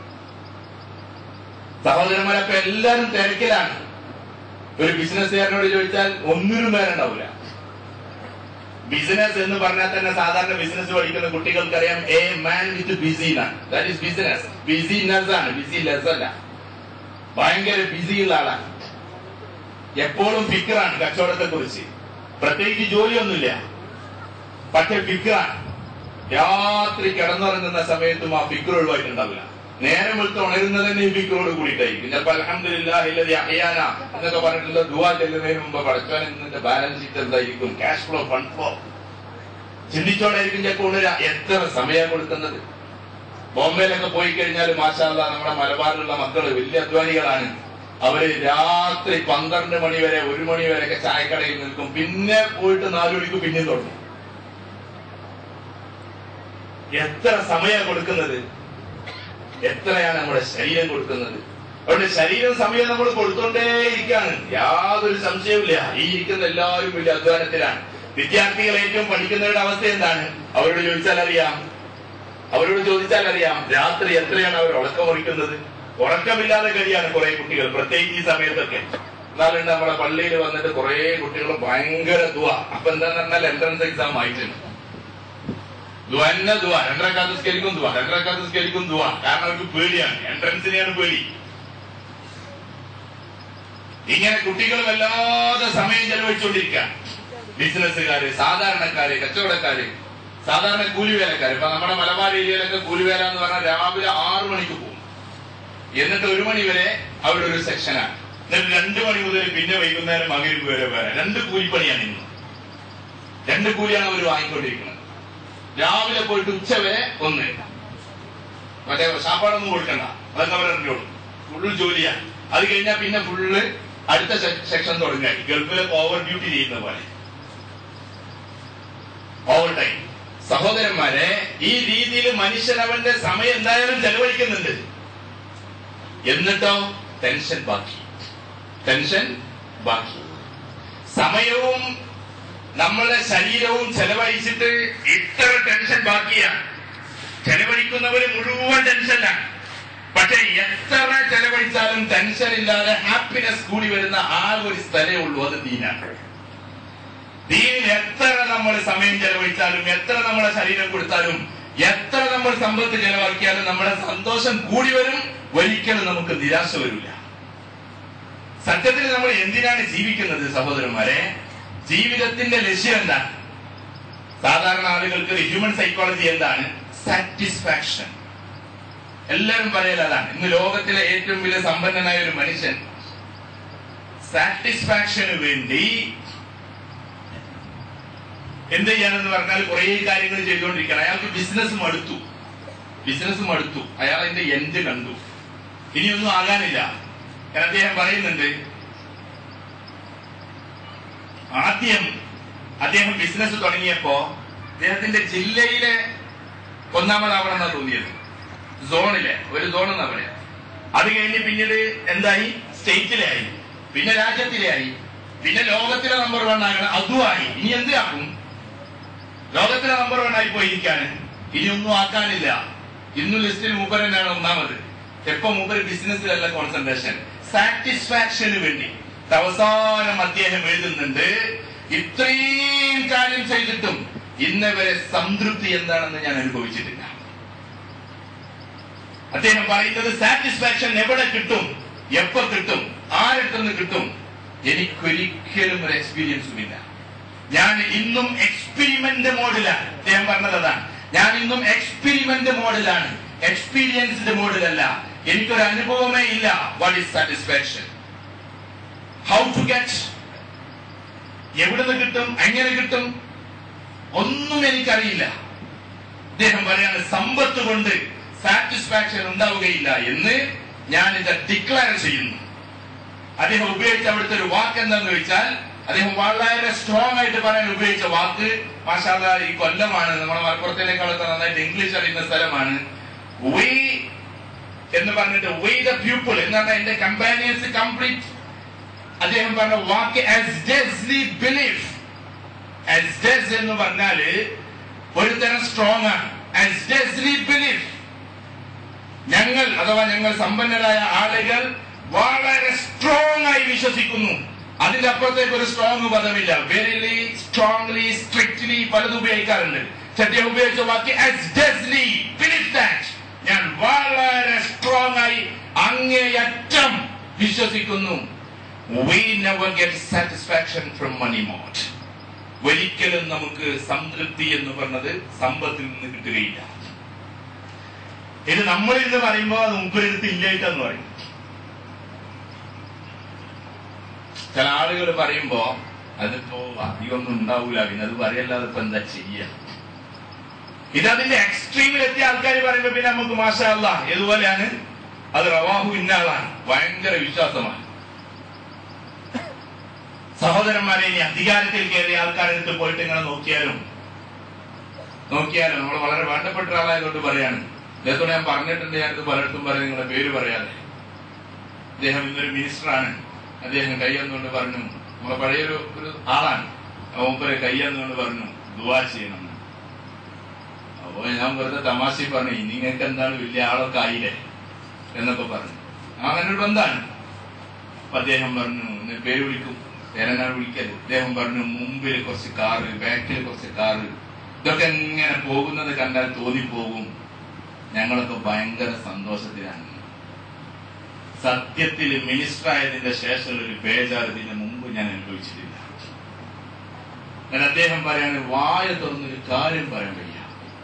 സഹോദരന്മാരൊക്കെ എല്ലാരും തിരക്കിലാണ് ഒരു ബിസിനസ്സുകാരനോട് ചോദിച്ചാൽ ഒന്നിനും നേരം ഉണ്ടാവില്ല ബിസിനസ് എന്ന് പറഞ്ഞാൽ തന്നെ സാധാരണ ബിസിനസ് പഠിക്കുന്ന കുട്ടികൾക്കറിയാം a man with busy that is business business ആണ് ബിസി ലെസ് അല്ല ഭയങ്കര ബിസിയുള്ള ആളാണ് എപ്പോഴും ഫിക്കറാണ് കച്ചവടത്തെ കുറിച്ച് പ്രത്യേകിച്ച് ജോലിയൊന്നുമില്ല പക്ഷെ ഫിക്കറാണ് രാത്രി കിടന്നുറങ്ങുന്ന സമയത്തും ആ ഫിക്കർ ഒഴിവായിട്ടുണ്ടാവില്ല നേരം വെളുത്ത് ഉണരുന്നത് തന്നെ ഈ ഫിക്കറോട് കൂടിയിട്ടായിരിക്കും ചിലപ്പോ അലഹമില്ലാഹില്ലതി അഹയാന എന്നൊക്കെ പറഞ്ഞിട്ടുള്ള ദുവാ ചെല്ലുന്നതിന് മുമ്പ് പഠിച്ചാൻ ഇന്നത്തെ ബാലൻസ് ഷീറ്റ് എന്തായിരിക്കും ക്യാഷ് ഫ്ലോ ഫണ്ട് ഫ്ലോ ചിന്തിച്ചോണ്ടായിരിക്കും ചിലപ്പോൾ ഉണരുക എത്ര സമയം കൊടുക്കുന്നത് ബോംബെയിലൊക്കെ പോയി കഴിഞ്ഞാൽ മാഷാല്ല നമ്മുടെ മലബാറിലുള്ള മക്കള് വലിയ അധ്വാനികളാണ് അവര് രാത്രി പന്ത്രണ്ട് മണി വരെ ഒരു മണി വരെയൊക്കെ ചായക്കടയിൽ നിൽക്കും പിന്നെ പോയിട്ട് നാലു മണിക്ക് പിന്നെയും തുടങ്ങും എത്ര സമയം കൊടുക്കുന്നത് എത്രയാണ് നമ്മുടെ ശരീരം കൊടുക്കുന്നത് അതുകൊണ്ട് ശരീരം സമയം നമ്മൾ കൊടുത്തോണ്ടേയിരിക്കാണ് യാതൊരു സംശയവുമില്ല ഈ ഇരിക്കുന്ന എല്ലാവരും വലിയ അധ്വാനത്തിലാണ് വിദ്യാർത്ഥികൾ ഏറ്റവും പഠിക്കുന്നവരുടെ അവസ്ഥ എന്താണ് അവരോട് ചോദിച്ചാൽ അറിയാം അവരോട് ചോദിച്ചാൽ അറിയാം രാത്രി എത്രയാണ് അവർ ഉറക്കമുറിക്കുന്നത് ഉറക്കമില്ലാതെ കഴിയാണ് കുറെ കുട്ടികൾ പ്രത്യേകിച്ച് ഈ സമയത്തൊക്കെ എന്നാലുണ്ട് നമ്മളെ പള്ളിയിൽ വന്നിട്ട് കുറെ കുട്ടികൾ ഭയങ്കര ദുവ അപ്പൊ എന്താന്ന് പറഞ്ഞാൽ എൻട്രൻസ് എക്സാം ആയിട്ടുണ്ട് ദുവ എന്നെ ദുവ രണ്ടരക്കാത്ത് സ്കരിക്കും ദുവ രണ്ടരക്കാത്ത് സ്കരിക്കും ദുവ കാരണം അവർക്ക് പേടിയാണ് എൻട്രൻസിനെയാണ് പേടി ഇങ്ങനെ കുട്ടികൾ വല്ലാതെ സമയം ചെലവഴിച്ചുകൊണ്ടിരിക്കുക ബിസിനസ്സുകാര് സാധാരണക്കാര് കച്ചവടക്കാര് സാധാരണ കൂലിവേലക്കാര് ഇപ്പൊ നമ്മുടെ മലബാർ ഏരിയയിലൊക്കെ കൂലിവേല എന്ന് പറഞ്ഞാൽ രാവിലെ ആറു മണിക്ക് പോകും എന്നിട്ട് ഒരു മണി വരെ അവിടെ ഒരു സെക്ഷനാണ് എന്നിട്ട് രണ്ടു മണി മുതൽ പിന്നെ വൈകുന്നേരം മകരുമ്പ് വരെ വേറെ രണ്ട് കൂലിപ്പണിയാണ് ഇന്ന് രണ്ട് കൂലിയാണ് അവർ വാങ്ങിക്കൊണ്ടിരിക്കുന്നത് രാവിലെ പോയിട്ട് ഉച്ച വരെ ഒന്ന് മറ്റേ സാപ്പാടൊന്നും കൊടുക്കണ്ട അതൊക്കെ അവർ അറിഞ്ഞോളൂ ഫുള്ള് ജോലിയാണ് അത് കഴിഞ്ഞാൽ പിന്നെ ഫുള്ള് അടുത്ത സെക്ഷൻ തുടങ്ങുക ഗൾഫിലൊക്കെ ഓവർ ഡ്യൂട്ടി ചെയ്യുന്ന പോലെ ഓവർ ടൈം സഹോദരന്മാരെ ഈ രീതിയിൽ മനുഷ്യൻ അവന്റെ സമയം എന്തായാലും ചെലവഴിക്കുന്നുണ്ട് എന്നിട്ടോ ടെൻഷൻ ബാക്കി ടെൻഷൻ ബാക്കി സമയവും നമ്മളുടെ ശരീരവും ചെലവഴിച്ചിട്ട് ഇത്ര ടെൻഷൻ ബാക്കിയാണ് ചെലവഴിക്കുന്നവര് മുഴുവൻ ടെൻഷനാണ് പക്ഷെ എത്ര ചെലവഴിച്ചാലും ടെൻഷൻ ഇല്ലാതെ ഹാപ്പിനെസ് കൂടി വരുന്ന ആ ഒരു സ്ഥലമേ ഉള്ളൂ അത് ദീനാണ് ദീനിൽ എത്ര നമ്മൾ സമയം ചെലവഴിച്ചാലും എത്ര നമ്മളെ ശരീരം കൊടുത്താലും എത്ര നമ്മൾ സമ്പത്ത് ചെലവാക്കിയാലും നമ്മുടെ സന്തോഷം കൂടി വരും ഒരിക്കലും നമുക്ക് നിരാശ വരില്ല സത്യത്തിൽ നമ്മൾ എന്തിനാണ് ജീവിക്കുന്നത് സഹോദരന്മാരെ ജീവിതത്തിന്റെ ലക്ഷ്യം എന്താണ് സാധാരണ ആളുകൾക്ക് ഹ്യൂമൻ സൈക്കോളജി എന്താണ് സാറ്റിസ്ഫാക്ഷൻ എല്ലാവരും പറയൽ അതാണ് ഇന്ന് ലോകത്തിലെ ഏറ്റവും വലിയ സമ്പന്നനായ ഒരു മനുഷ്യൻ സാറ്റിസ്ഫാക്ഷന് വേണ്ടി എന്ത് ചെയ്യാനെന്ന് പറഞ്ഞാൽ കുറെ കാര്യങ്ങൾ ചെയ്തുകൊണ്ടിരിക്കണം അയാൾക്ക് ബിസിനസ് മടുത്തു ബിസിനസ് മടുത്തു അയാൾ അതിന്റെ എൻഡ് കണ്ടു ഇനിയൊന്നും ആകാനില്ല കാരണം അദ്ദേഹം പറയുന്നുണ്ട് ആദ്യം അദ്ദേഹം ബിസിനസ് തുടങ്ങിയപ്പോ അദ്ദേഹത്തിന്റെ ജില്ലയിലെ ഒന്നാമതാവണമെന്നാ തോന്നിയത് സോണിലെ ഒരു സോൺ എന്നാ പറയാ അത് കഴിഞ്ഞ് പിന്നീട് എന്തായി സ്റ്റേറ്റിലെ ആയി പിന്നെ രാജ്യത്തിലെ ആയി പിന്നെ ലോകത്തിലെ നമ്പർ വൺ ആകണം അതുമായി ഇനി എന്ത് ആക്കും ലോകത്തിലെ നമ്പർ വൺ ആയി പോയിരിക്കാണ് ഇനി ഒന്നും ആക്കാനില്ല ഇന്നു ലിസ്റ്റിൽ മൂപ്പർ തന്നെയാണ് ഒന്നാമത് എപ്പോ മൂപ്പർ ബിസിനസ്സിലല്ല കോൺസെൻട്രേഷൻ സാറ്റിസ്ഫാക്ഷന് വേണ്ടി അവസാനം അദ്ദേഹം എഴുതുന്നുണ്ട് ഇത്രയും കാര്യം ചെയ്തിട്ടും ഇന്ന് വരെ സംതൃപ്തി എന്താണെന്ന് ഞാൻ അനുഭവിച്ചിട്ടില്ല അദ്ദേഹം പറയുന്നത് സാറ്റിസ്ഫാക്ഷൻ എവിടെ കിട്ടും എപ്പോ കിട്ടും ആരിടത്തുനിന്ന് കിട്ടും എനിക്കൊരിക്കലും ഒരു എക്സ്പീരിയൻസും ഇല്ല ഞാൻ ഇന്നും എക്സ്പെരിമെന്റ് മോഡിലാണ് അദ്ദേഹം പറഞ്ഞത് അതാണ് ഞാൻ ഇന്നും എക്സ്പെരിമെന്റ് മോഡിലാണ് എക്സ്പീരിയൻസ്ഡ് മോഡിലല്ല എനിക്കൊരു അനുഭവമേ ഇല്ല what is satisfaction how to get എവിടുന്ന് കിട്ടും എങ്ങനെ കിട്ടും ഒന്നും എനിക്കറിയില്ല അദ്ദേഹം പറയാണ് സമ്പത്ത് കൊണ്ട് സാറ്റിസ്ഫാക്ഷൻ ഉണ്ടാവുകയില്ല എന്ന് ഞാൻ ഇത് ഡിക്ലെയർ ചെയ്യുന്നു അദ്ദേഹം ഉപയോഗിച്ച അവിടുത്തെ ഒരു വാക്ക് എന്താന്ന് ചോദിച്ചാൽ അദ്ദേഹം വളരെ സ്ട്രോങ് ആയിട്ട് പറയാൻ ഉപയോഗിച്ച വാക്ക് മാഷാല്ല ഈ കൊല്ലമാണ് നമ്മുടെ മലപ്പുറത്തിനേക്കാളൊക്കെ നന്നായിട്ട് ഇംഗ്ലീഷ് അറിയുന്ന സ്ഥലമാണ് വി എന്ന് പറഞ്ഞിട്ട് വി ദ പീപ്പിൾ എന്ന് പറഞ്ഞാൽ എന്റെ കമ്പാനിയൻസ് കംപ്ലീറ്റ് അദ്ദേഹം പറഞ്ഞ വാക്ക് as deathly belief as death എന്ന് പറഞ്ഞാല് ഒരു തരം സ്ട്രോങ് ആണ് ആസ് ഡെസ്ലി ബിലീഫ് ഞങ്ങൾ അഥവാ ഞങ്ങൾ സമ്പന്നരായ ആളുകൾ വളരെ സ്ട്രോങ് ആയി വിശ്വസിക്കുന്നു അതിന്റെ അപ്പുറത്തേക്ക് ഒരു സ്ട്രോങ് പദമില്ല വെരിലി സ്ട്രോങ്ലി സ്ട്രിക്ട്ലി പലതും ഉപയോഗിക്കാറുണ്ട് സത്യം ഉപയോഗിച്ച വാക്ക് ആസ് ഡെസ്ലി ബിലീഫ് ദാറ്റ് ഞാൻ വളരെ സ്ട്രോങ് ആയി അങ്ങേയറ്റം വിശ്വസിക്കുന്നു we never get satisfaction from money മോട്ട് ഒരിക്കലും നമുക്ക് സംതൃപ്തി എന്ന് പറഞ്ഞത് സമ്പത്തിൽ നിന്ന് കിട്ടുകയില്ല ഇത് നമ്മൾ ഇന്ന് പറയുമ്പോ അത് മുപ്പരെടുത്ത് ഇല്ലായിട്ടെന്ന് പറയും ചില ആളുകൾ പറയുമ്പോ അതിപ്പോ അധികമൊന്നും ഉണ്ടാവൂല പിന്നെ അത് പറയല്ലാതെ ഇപ്പൊ എന്താ ചെയ്യ ഇതതിന്റെ എക്സ്ട്രീമിൽ എത്തിയ ആൾക്കാർ പറയുമ്പോ പിന്നെ നമുക്ക് മാഷല്ല ഏതുപോലെയാണ് അത് റവാഹു ഇന്നാളാണ് ഭയങ്കര വിശ്വാസമാണ് സഹോദരന്മാരെ ഇനി അധികാരത്തിൽ കയറിയ ആൾക്കാരെടുത്ത് പോയിട്ട് ഇങ്ങനെ നോക്കിയാലും നോക്കിയാലും നമ്മൾ വളരെ വേണ്ടപ്പെട്ട ഒരാളായതുകൊണ്ട് പറയാണ് ഇദ്ദേഹത്തോട് ഞാൻ പറഞ്ഞിട്ടുണ്ട് ഞാനിത് പലയിടത്തും പറയും നിങ്ങളുടെ പേര് പറയാതെ അദ്ദേഹം ഇന്നൊരു മിനിസ്റ്ററാണ് അദ്ദേഹം കൈയെന്നുകൊണ്ട് പറഞ്ഞു നമ്മളെ പഴയൊരു ഒരു ആളാണ് മൂപ്പരെ കൈയെന്നുകൊണ്ട് പറഞ്ഞു ദുവാ ചെയ്യണം അപ്പോ ഞാൻ വെറുതെ തമാശ പറഞ്ഞു നിങ്ങൾക്ക് എന്താണ് വലിയ ആളൊക്കെ ആയില്ലേ എന്നൊക്കെ പറഞ്ഞു ആ എന്നോട് ബന്ധാണ് അപ്പൊ അദ്ദേഹം പറഞ്ഞു "എന്നെ പേര് വിളിക്കും പേരെന്നാണ് വിളിക്കരുത് അദ്ദേഹം പറഞ്ഞു മുമ്പിൽ കുറച്ച് കാറ് ബാക്കിൽ കുറച്ച് കാറ് ഇതൊക്കെ എങ്ങനെ പോകുന്നത് കണ്ടാൽ തോന്നിപ്പോകും ഞങ്ങളൊക്കെ ഭയങ്കര സന്തോഷത്തിലാണ് സത്യത്തിൽ മിനിസ്റ്റർ ആയതിന്റെ ശേഷമുള്ള ഒരു ബേജാർ ഇതിന് മുമ്പ് ഞാൻ അനുഭവിച്ചിട്ടില്ല എന്നാൽ അദ്ദേഹം പറയാണ് വായ തുറന്നൊരു കാര്യം പറയാൻ വയ്യ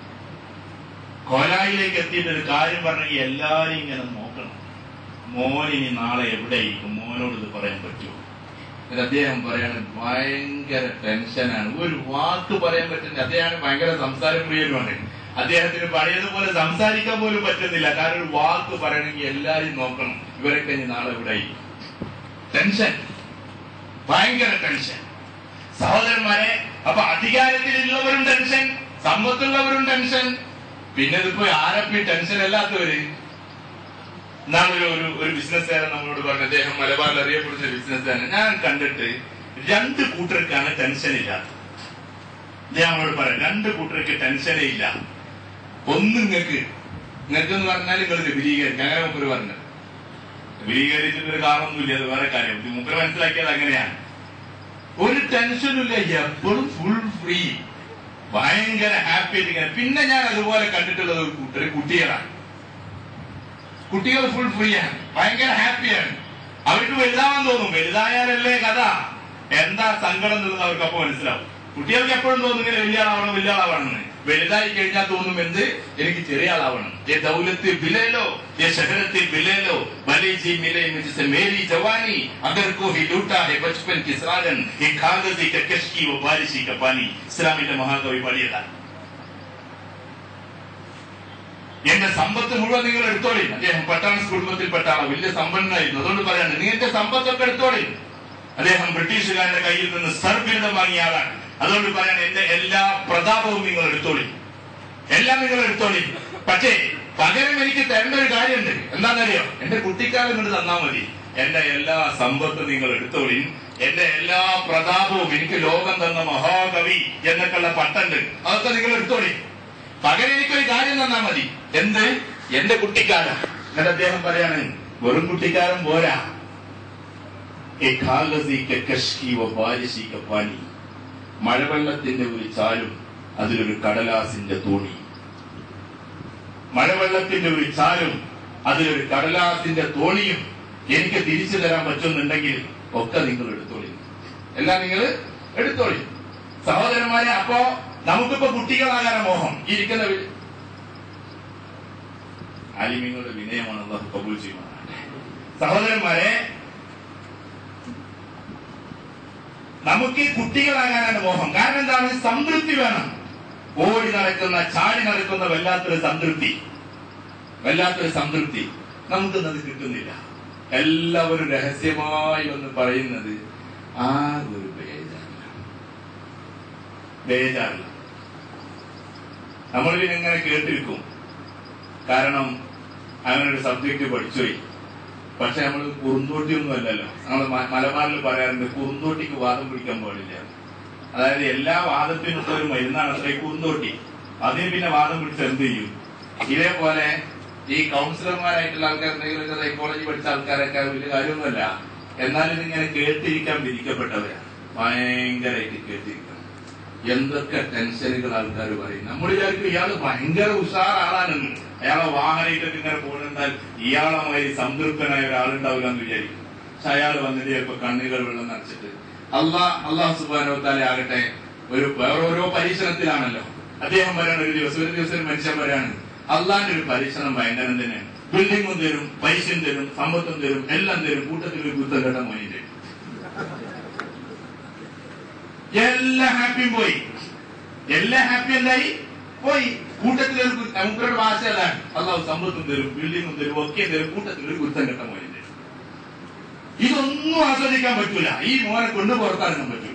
കൊലായിലേക്ക് എത്തിയിട്ട് ഒരു കാര്യം പറഞ്ഞെങ്കിൽ എല്ലാരും ഇങ്ങനെ നോക്കണം മോനിനി നാളെ എവിടെയിരിക്കും മോനോട് ഇത് പറയാൻ പറ്റുമോ എന്നിട്ട് അദ്ദേഹം പറയാണ് ഭയങ്കര ടെൻഷനാണ് ഒരു വാക്ക് പറയാൻ പറ്റുന്നില്ല അദ്ദേഹം ഭയങ്കര സംസാരപ്രിയനുമാണ് അദ്ദേഹത്തിന് പഴയതുപോലെ സംസാരിക്കാൻ പോലും പറ്റുന്നില്ല കാരണം ഒരു വാക്ക് പറയണമെങ്കിൽ എല്ലാരും നോക്കണം ഇവരൊക്കെ ഇനി നാളെ എവിടെയായിരിക്കും ടെൻഷൻ ഭയങ്കര ടെൻഷൻ സഹോദരന്മാരെ അപ്പൊ അധികാരത്തിലുള്ളവരും ടെൻഷൻ സമ്പത്തുള്ളവരും ടെൻഷൻ പിന്നെ ഇതിപ്പോ ആരപ്പി ടെൻഷൻ അല്ലാത്തവര് നമ്മളൊരു ഒരു ഒരു ബിസിനസ്സുകാരൻ നമ്മളോട് പറഞ്ഞു അദ്ദേഹം മലബാറിൽ അറിയപ്പെടുന്ന ഒരു ബിസിനസ്സുകാരൻ ഞാൻ കണ്ടിട്ട് രണ്ട് കൂട്ടർക്കാണ് ടെൻഷൻ ഇല്ലാത്തത് ഞാൻ നമ്മളോട് പറയാം രണ്ട് കൂട്ടർക്ക് ടെൻഷനേ ഇല്ല ഒന്ന് നിങ്ങൾക്ക് നിങ്ങൾക്ക് എന്ന് പറഞ്ഞാൽ നിങ്ങൾ വിപുലീകരിക്കും അങ്ങനെ മുമ്പ് പറഞ്ഞത് വിപുലീകരിച്ചിട്ട് ഒരു കാരണമൊന്നുമില്ല അത് വേറെ കാര്യം ഇത് മുമ്പ് മനസ്സിലാക്കിയത് അങ്ങനെയാണ് ഒരു ടെൻഷനും ഇല്ല എപ്പോഴും ഫുൾ ഫ്രീ ഭയങ്കര ഹാപ്പി ആയിട്ട് പിന്നെ ഞാൻ അതുപോലെ കണ്ടിട്ടുള്ളത് ഒരു കൂട്ടർ കുട്ടികളാണ് കുട്ടികൾ ഫുൾ ഫ്രീ ആണ് ഭയങ്കര ഹാപ്പിയാണ് അവർക്ക് വലുതാവാൻ തോന്നും വലുതായാലല്ലേ കഥ എന്താ സങ്കടം എന്നുള്ളത് അവർക്ക് അപ്പൊ മനസ്സിലാവും കുട്ടികൾക്ക് എപ്പോഴും തോന്നും ഇങ്ങനെ വലിയ ആളാവണം വലിയ ആളാവണമെന്ന് വലുതായി കഴിഞ്ഞാൽ തോന്നും എന്ത് എനിക്ക് ചെറിയ ആളാവണം ये दौलत बिलेलो ये शहरत बिलेलो भले जी मिले मुझसे मेरी जवानी अगर कोई लूटा है बचपन की सालन ये कागजी का कश्की वो बारिशी का पानी ഇസ്ലാമിന്റെ മഹാകവി പാടിയതാണ് എന്റെ സമ്പത്ത് മുഴുവൻ നിങ്ങൾ എടുത്തോളി അദ്ദേഹം പട്ടാൺസ് കുടുംബത്തിൽപ്പെട്ട ആളാണ് വലിയ സമ്പന്നനായിരുന്നു അതുകൊണ്ട് പറയാണ് നിങ്ങളുടെ സമ്പത്തൊക്കെ എടുത്തോളി അദ്ദേഹം ബ്രിട്ടീഷുകാരുടെ കയ്യിൽ നിന്ന് സർബിരുദം വാങ്ങിയ ആളാണ് അതുകൊണ്ട് പറയാണ് എന്റെ എല്ലാ പ്രതാപവും നിങ്ങൾ എടുത്തോളി എല്ലാം നിങ്ങൾ എടുത്തോളി പക്ഷേ പകരം എനിക്ക് തരേണ്ട ഒരു കാര്യമുണ്ട് എന്താണെന്നറിയോ എന്റെ കുട്ടിക്കാലം കൊണ്ട് തന്നാ മതി എന്റെ എല്ലാ സമ്പത്തും നിങ്ങൾ എടുത്തോളി എന്റെ എല്ലാ പ്രതാപവും എനിക്ക് ലോകം തന്ന മഹാകവി എന്നൊക്കെയുള്ള പട്ടുണ്ട് അതൊക്കെ നിങ്ങൾ എടുത്തോളി പകരം എനിക്കൊരു കാര്യം തന്നാ മതി എന്ത് എന്റെ കുട്ടിക്കാലം എന്നിട്ട് അദ്ദേഹം പറയാണ് വെറും കുട്ടിക്കാലം പോരാ ए कागजी के कश्की व बारिशी का पानी മഴവെള്ളത്തിന്റെ ഒരു ചാലും അതിലൊരു കടലാസിന്റെ തോണി മഴവെള്ളത്തിന്റെ ഒരു ചാലും അതിലൊരു കടലാസിന്റെ തോണിയും എനിക്ക് തിരിച്ചു തരാൻ പറ്റുന്നുണ്ടെങ്കിൽ ഒക്കെ നിങ്ങൾ എടുത്തോളി എല്ലാം നിങ്ങൾ എടുത്തോളി സഹോദരന്മാരെ അപ്പോ നമുക്കിപ്പോ കുട്ടികളാകാൻ മോഹം ഈ ഇരിക്കുന്ന വി- ആലിമ്യങ്ങളുടെ വിനയമാണ് അള്ളാഹു കബൂൽ ചെയ്യുന്നത് സഹോദരന്മാരെ നമുക്ക് കുട്ടികളാകാനാണ് മോഹം കാരണം എന്താണ് സംതൃപ്തി വേണം ഓടി നടക്കുന്ന ചാടി നടക്കുന്ന വല്ലാത്തൊരു സംതൃപ്തി വല്ലാത്തൊരു സംതൃപ്തി നമുക്കൊന്നത് കിട്ടുന്നില്ല എല്ലാവരും രഹസ്യമായി ഒന്ന് പറയുന്നത് ആ ഒരു ബേജാറില്ല ബേജാറില്ല നമ്മൾ പിന്നെ ഇങ്ങനെ കേട്ടിരിക്കും കാരണം അങ്ങനെ ഒരു സബ്ജക്ട് പഠിച്ചുപോയി പക്ഷെ നമ്മൾ കുറുന്തോട്ടിയൊന്നും അല്ലല്ലോ നമ്മൾ മലബാറിൽ പറയാറുണ്ട് കുറുന്തോട്ടിക്ക് വാദം പിടിക്കാൻ പാടില്ല അതായത് എല്ലാ വാദത്തിനും ഒരു മരുന്നാണ് അത്ര കുറുന്തോട്ടി അതിന് പിന്നെ വാദം പിടിച്ച് എന്ത് ചെയ്യും ഇതേപോലെ ഈ കൗൺസിലർമാരായിട്ടുള്ള ആൾക്കാർ എന്തെങ്കിലുമൊക്കെ സൈക്കോളജി പഠിച്ച ആൾക്കാരൊക്കെ വലിയ കാര്യമൊന്നുമല്ല എന്നാലും ഇതിങ്ങനെ കേട്ടിരിക്കാൻ വിധിക്കപ്പെട്ടവരാണ് ഭയങ്കരമായിട്ട് കേട്ടിരിക്കണം എന്തൊക്കെ ടെൻഷനുകൾ ആൾക്കാർ പറയും നമ്മൾ വിചാരിക്കും ഇയാള് ഭയങ്കര ഉഷാർ ആളാണെന്ന് അയാളെ വാഹനയിട്ടൊക്കെ ഇങ്ങനെ പോകുന്നുണ്ടാൽ ഇയാളെ മാതിരി സംതൃപ്തനായ ഒരാളുണ്ടാവില്ല എന്ന് വിചാരിക്കും പക്ഷെ അയാൾ വന്നിട്ട് ചിലപ്പോ കണ്ണുകൾ വെള്ളം നിറച്ചിട്ട് അള്ളാ അള്ളാഹ് സുബാനോത്താലെ ആകട്ടെ ഒരു വേറോരോ പരീക്ഷണത്തിലാണല്ലോ അദ്ദേഹം പറയാണ് ഒരു ദിവസം ഒരു ദിവസം ഒരു മനുഷ്യൻ പറയാണ് അള്ളാന്റെ ഒരു പരീക്ഷണം ഭയങ്കരം തന്നെയാണ് ബിൽഡിങ്ങും തരും പൈസയും തരും സമ്പത്തും തരും എല്ലാം തരും കൂട്ടത്തിൽ ഒരു കുത്തം കേട്ട മോനി തരും എല്ലാ ഹാപ്പിയും പോയി എല്ലാ ഹാപ്പി എന്തായി പോയി കൂട്ടത്തിൽ ഒരു കു- നമുക്കൊരു ഭാഷ അതാണ് അള്ളാഹു സമ്പത്തും തരും ബിൽഡിങ്ങും തരും ഒക്കെ തരും കൂട്ടത്തിൽ ഒരു കുത്തം കെട്ട മോനെ തരും ഇതൊന്നും ആസ്വദിക്കാൻ പറ്റൂല ഈ മോനെ കൊണ്ട് പുറത്തിറങ്ങാൻ പറ്റൂല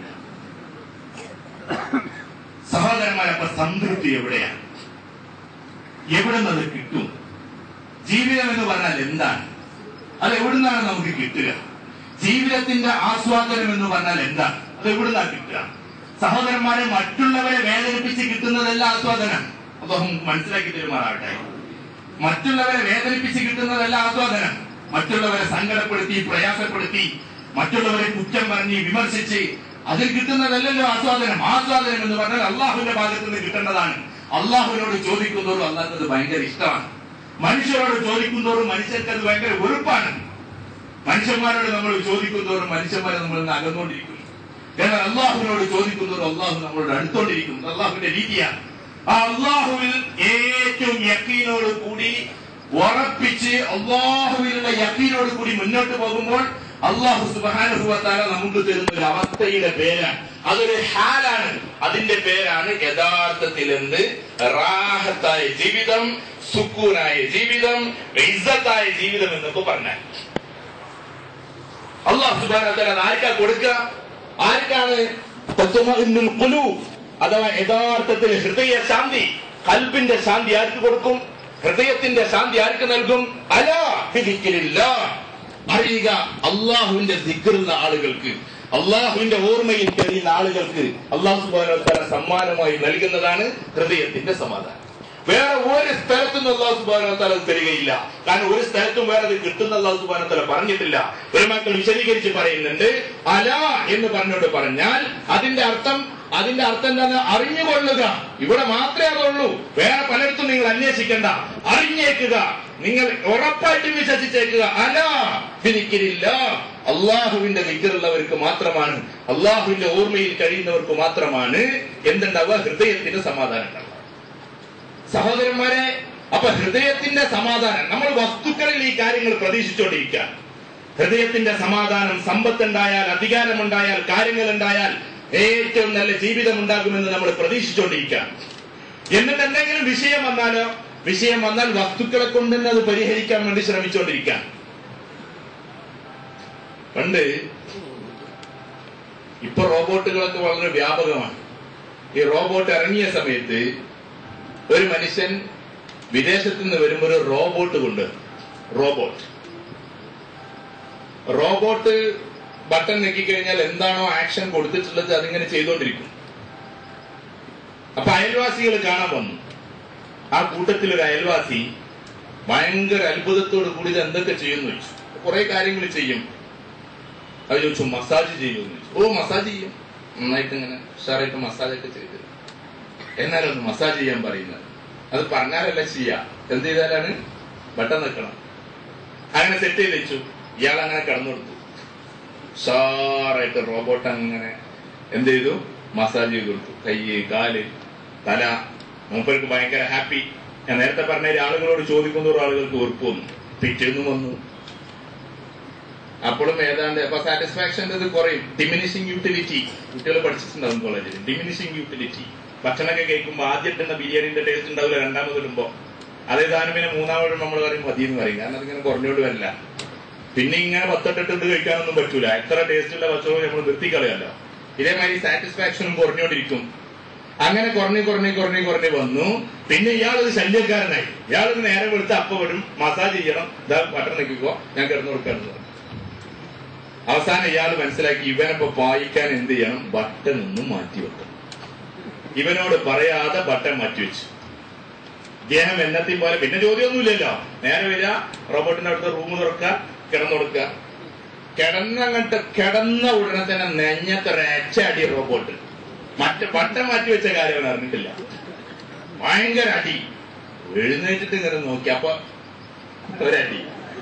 സഹോദരന്മാരപ്പൊ സംതൃപ്തി എവിടെയാണ് എവിടെ നിന്ന് കിട്ടും ജീവിതം എന്ന് പറഞ്ഞാൽ എന്താണ് അത് എവിടുന്നാണ് നമുക്ക് കിട്ടുക ജീവിതത്തിന്റെ ആസ്വാദനം എന്ന് പറഞ്ഞാൽ എന്താണ് അത് എവിടുന്നാണ് കിട്ടുക സഹോദരന്മാരെ മറ്റുള്ളവരെ വേദനിപ്പിച്ച് കിട്ടുന്നതല്ല ആസ്വാദനം അദ്ദേഹം മനസ്സിലാക്കി തരുമാറാകട്ടെ മറ്റുള്ളവരെ വേദനിപ്പിച്ച് കിട്ടുന്നതല്ല ആസ്വാദനം മറ്റുള്ളവരെ സങ്കടപ്പെടുത്തി പ്രയാസപ്പെടുത്തി മറ്റുള്ളവരെ കുറ്റം പറഞ്ഞ് വിമർശിച്ച് അതിൽ കിട്ടുന്നതല്ലല്ലോ ആസ്വാദനം ആസ്വാദനം എന്ന് പറഞ്ഞാൽ അള്ളാഹുവിന്റെ ഭാഗത്ത് നിന്ന് കിട്ടേണ്ടതാണ് അള്ളാഹുവിനോട് ചോദിക്കുന്നതോറും അള്ളാഹ്ക്കത് ഭയങ്കര ഇഷ്ടമാണ് മനുഷ്യരോട് ചോദിക്കുന്നതോറും മനുഷ്യർക്ക് അത് ഭയങ്കര വെറുപ്പാണ് മനുഷ്യന്മാരോട് നമ്മൾ ചോദിക്കുന്നതോറും മനുഷ്യന്മാരെ നമ്മൾ നിന്ന് അകന്നുകൊണ്ടിരിക്കുന്നു എന്നാൽ അള്ളാഹുവിനോട് ചോദിക്കുന്നതോറും അള്ളാഹു നമ്മളോട് അടുത്തോണ്ടിരിക്കുന്നു അള്ളാഹുവിന്റെ രീതിയാണ് ആ അള്ളാഹുവിൽ ഏറ്റവും യക്കീനോട് കൂടി ഉറപ്പിച്ച് അള്ളാഹുവിലുള്ള യക്കീനോട് കൂടി മുന്നോട്ട് പോകുമ്പോൾ അള്ളാഹു സുബാനുഭവത്താല നമുക്ക് തരുന്ന ഒരു അവസ്ഥയുടെ പേരാണ് അതൊരു ഹാലാണ് അതിന്റെ പേരാണ് യഥാർത്ഥത്തിൽ എന്ത് റാഹത്തായ ജീവിതം സുക്കൂനായ ജീവിതം ഇസ്സത്തായ ജീവിതം എന്നൊക്കെ പറഞ്ഞാൽ അള്ളാഹു സുബാന ആർക്കാ കൊടുക്കുക ആർക്കാണ് തത്വമഇന്നുൽ ഖുലൂബ് അഥവാ യഥാർത്ഥത്തിൽ ഹൃദയ ശാന്തി കൽബിന്റെ ശാന്തി ആർക്ക് കൊടുക്കും ഹൃദയത്തിന്റെ ശാന്തി ആർക്ക് നൽകും അലാ ഫിദിക്രില്ല അറിയുക അള്ളാഹുവിന്റെ ദിക്റുള്ള ആളുകൾക്ക് അള്ളാഹുവിന്റെ ഓർമ്മയിൽ കഴിയുന്ന ആളുകൾക്ക് അള്ളാഹു സുബാന സമ്മാനമായി നൽകുന്നതാണ് ഹൃദയത്തിന്റെ സമാധാനം വേറെ ഒരു സ്ഥലത്തും അള്ളാഹു സുബാനോത്താല തരികയില്ല കാരണം ഒരു സ്ഥലത്തും വേറെ അത് കിട്ടുന്ന അള്ളാഹു സുബാനോത്താല പറഞ്ഞിട്ടില്ല ഒരു മക്കൾ വിശദീകരിച്ച് പറയുന്നുണ്ട് അല എന്ന് പറഞ്ഞോണ്ട് പറഞ്ഞാൽ അതിന്റെ അർത്ഥം അതിന്റെ അർത്ഥം എന്താണ് അറിഞ്ഞുകൊള്ളുക ഇവിടെ മാത്രമേ അതുള്ളൂ വേറെ പലയിടത്തും നിങ്ങൾ അന്വേഷിക്കണ്ട അറിഞ്ഞേക്കുക നിങ്ങൾ ഉറപ്പായിട്ടും വിശ്വസിച്ചേക്കുക അല ഫിനിക്കിരില്ല അള്ളാഹുവിന്റെ വിക്കറുള്ളവർക്ക് മാത്രമാണ് അള്ളാഹുവിന്റെ ഓർമ്മയിൽ കഴിയുന്നവർക്ക് മാത്രമാണ് എന്തുണ്ടാവുക ഹൃദയത്തിന് സമാധാനം ഉണ്ടാവുക സഹോദരന്മാരെ അപ്പൊ ഹൃദയത്തിന്റെ സമാധാനം നമ്മൾ വസ്തുക്കളിൽ ഈ കാര്യങ്ങൾ പ്രതീക്ഷിച്ചുകൊണ്ടിരിക്കുക ഹൃദയത്തിന്റെ സമാധാനം സമ്പത്തുണ്ടായാൽ അധികാരമുണ്ടായാൽ കാര്യങ്ങൾ ഉണ്ടായാൽ ഏറ്റവും നല്ല ജീവിതം ഉണ്ടാകുമെന്ന് നമ്മൾ പ്രതീക്ഷിച്ചുകൊണ്ടിരിക്കുക എന്നിട്ട് എന്തെങ്കിലും വിഷയം വന്നാലോ വിഷയം വന്നാൽ വസ്തുക്കളെ കൊണ്ട് തന്നെ അത് പരിഹരിക്കാൻ വേണ്ടി ശ്രമിച്ചുകൊണ്ടിരിക്കുക പണ്ട് ഇപ്പൊ റോബോട്ടുകളൊക്കെ വളരെ വ്യാപകമാണ് ഈ റോബോട്ട് ഇറങ്ങിയ സമയത്ത് ഒരു മനുഷ്യൻ വിദേശത്ത് നിന്ന് വരുമ്പോൾ ഒരു റോബോട്ട് കൊണ്ട് റോബോട്ട് റോബോട്ട് ബട്ടൺ ഞെക്കിക്കഴിഞ്ഞാൽ എന്താണോ ആക്ഷൻ കൊടുത്തിട്ടുള്ളത് അതിങ്ങനെ ചെയ്തുകൊണ്ടിരിക്കും അപ്പൊ അയൽവാസികൾ കാണാൻ വന്നു ആ കൂട്ടത്തിൽ ഒരു അയൽവാസി ഭയങ്കര അത്ഭുതത്തോട് കൂടി ഇത് എന്തൊക്കെ ചെയ്യുന്നു ചോദിച്ചു കുറെ കാര്യങ്ങൾ ചെയ്യും അത് ചോദിച്ചു മസാജ് ചെയ്യുമെന്ന് ചോദിച്ചു ഓ മസാജ് ചെയ്യും നന്നായിട്ട് ഇങ്ങനെ ഉഷാറായിട്ട് മസാജ് ഒക്കെ ചെയ്തു എന്നാലും ഒന്ന് മസാജ് ചെയ്യാൻ പറയുന്നത് അത് പറഞ്ഞാലല്ല ചെയ്യാ എന്ത് ചെയ്താലാണ് ബട്ടൺ നിൽക്കണം അങ്ങനെ സെറ്റ് ചെയ്ത് വെച്ചു ഇയാൾ അങ്ങനെ കടന്നു കൊടുത്തു ഉഷാറായിട്ട് റോബോട്ട് അങ്ങനെ എന്ത് ചെയ്തു മസാജ് ചെയ്ത് കൊടുത്തു കൈ കാല് തല മൂപ്പർക്ക് ഭയങ്കര ഹാപ്പി ഞാൻ നേരത്തെ പറഞ്ഞ ആളുകളോട് ചോദിക്കുന്നതോറും ആളുകൾക്ക് വെറുപ്പ് വന്നു പിറ്റേന്ന് വന്നു അപ്പോഴും ഏതാണ്ട് അപ്പൊ സാറ്റിസ്ഫാക്ഷന്റെ ഇത് കുറയും ഡിമിനിഷിങ് യൂട്ടിലിറ്റി കുട്ടികൾ പഠിച്ചിട്ടുണ്ടാവും കോളേജിൽ ഡിമിനിഷിങ് യൂട്ടിലിറ്റി ഭക്ഷണമൊക്കെ കഴിക്കുമ്പോൾ ആദ്യം ഇട്ടുന്ന ബിരിയാണിന്റെ ടേസ്റ്റ് ഉണ്ടാവില്ല രണ്ടാമത് ഇടുമ്പോ അതേ സാധനം പിന്നെ മൂന്നാമത് നമ്മൾ പറയും മതി എന്ന് പറയും കാരണം അതിങ്ങനെ കുറഞ്ഞോണ്ട് വരില്ല പിന്നെ ഇങ്ങനെ പത്തെട്ടിട്ട് കഴിക്കാനൊന്നും പറ്റൂല എത്ര ടേസ്റ്റുള്ള ഭക്ഷണവും നമ്മൾ നിർത്തിക്കളയല്ലോ ഇതേമാതിരി സാറ്റിസ്ഫാക്ഷനും കുറഞ്ഞോണ്ടിരിക്കും അങ്ങനെ കുറഞ്ഞ് കുറഞ്ഞ് കുറഞ്ഞ് കുറഞ്ഞ് വന്നു പിന്നെ ഇയാളൊരു ശല്യക്കാരനായി ഇയാളൊരു നേരെ വെളുത്ത് അപ്പ വരും മസാജ് ചെയ്യണം ഇതാ ബട്ടൺ നിൽക്കുമ്പോ ഞാൻ കിടന്നു കൊടുക്കാന്ന് പറഞ്ഞു അവസാനം ഇയാൾ മനസ്സിലാക്കി ഇവനപ്പോ പായിക്കാൻ എന്ത് ചെയ്യണം ബട്ടൺ ഒന്ന് മാറ്റി വെക്കണം ഇവനോട് പറയാതെ ബട്ടൺ മാറ്റി വെച്ചു ഇദ്ദേഹം എന്നത്തെയും പോലെ പിന്നെ ചോദ്യമൊന്നുമില്ലല്ലോ നേരെ വരിക റോബോട്ടിന്റെ അടുത്ത് റൂം തുറക്കുക കിടന്നുകൊടുക്കുക കിടന്നങ്ങട്ട് കിടന്ന ഉടനെ തന്നെ നെഞ്ഞത്തൊരച്ചടി റോബോട്ട് മറ്റേ ബട്ടൺ മാറ്റി വെച്ച കാര്യം അവൻ അറിഞ്ഞിട്ടില്ല ഭയങ്കര അടി എഴുന്നേറ്റിട്ട് ഇങ്ങനെ നോക്കി അപ്പൊ ഒരടി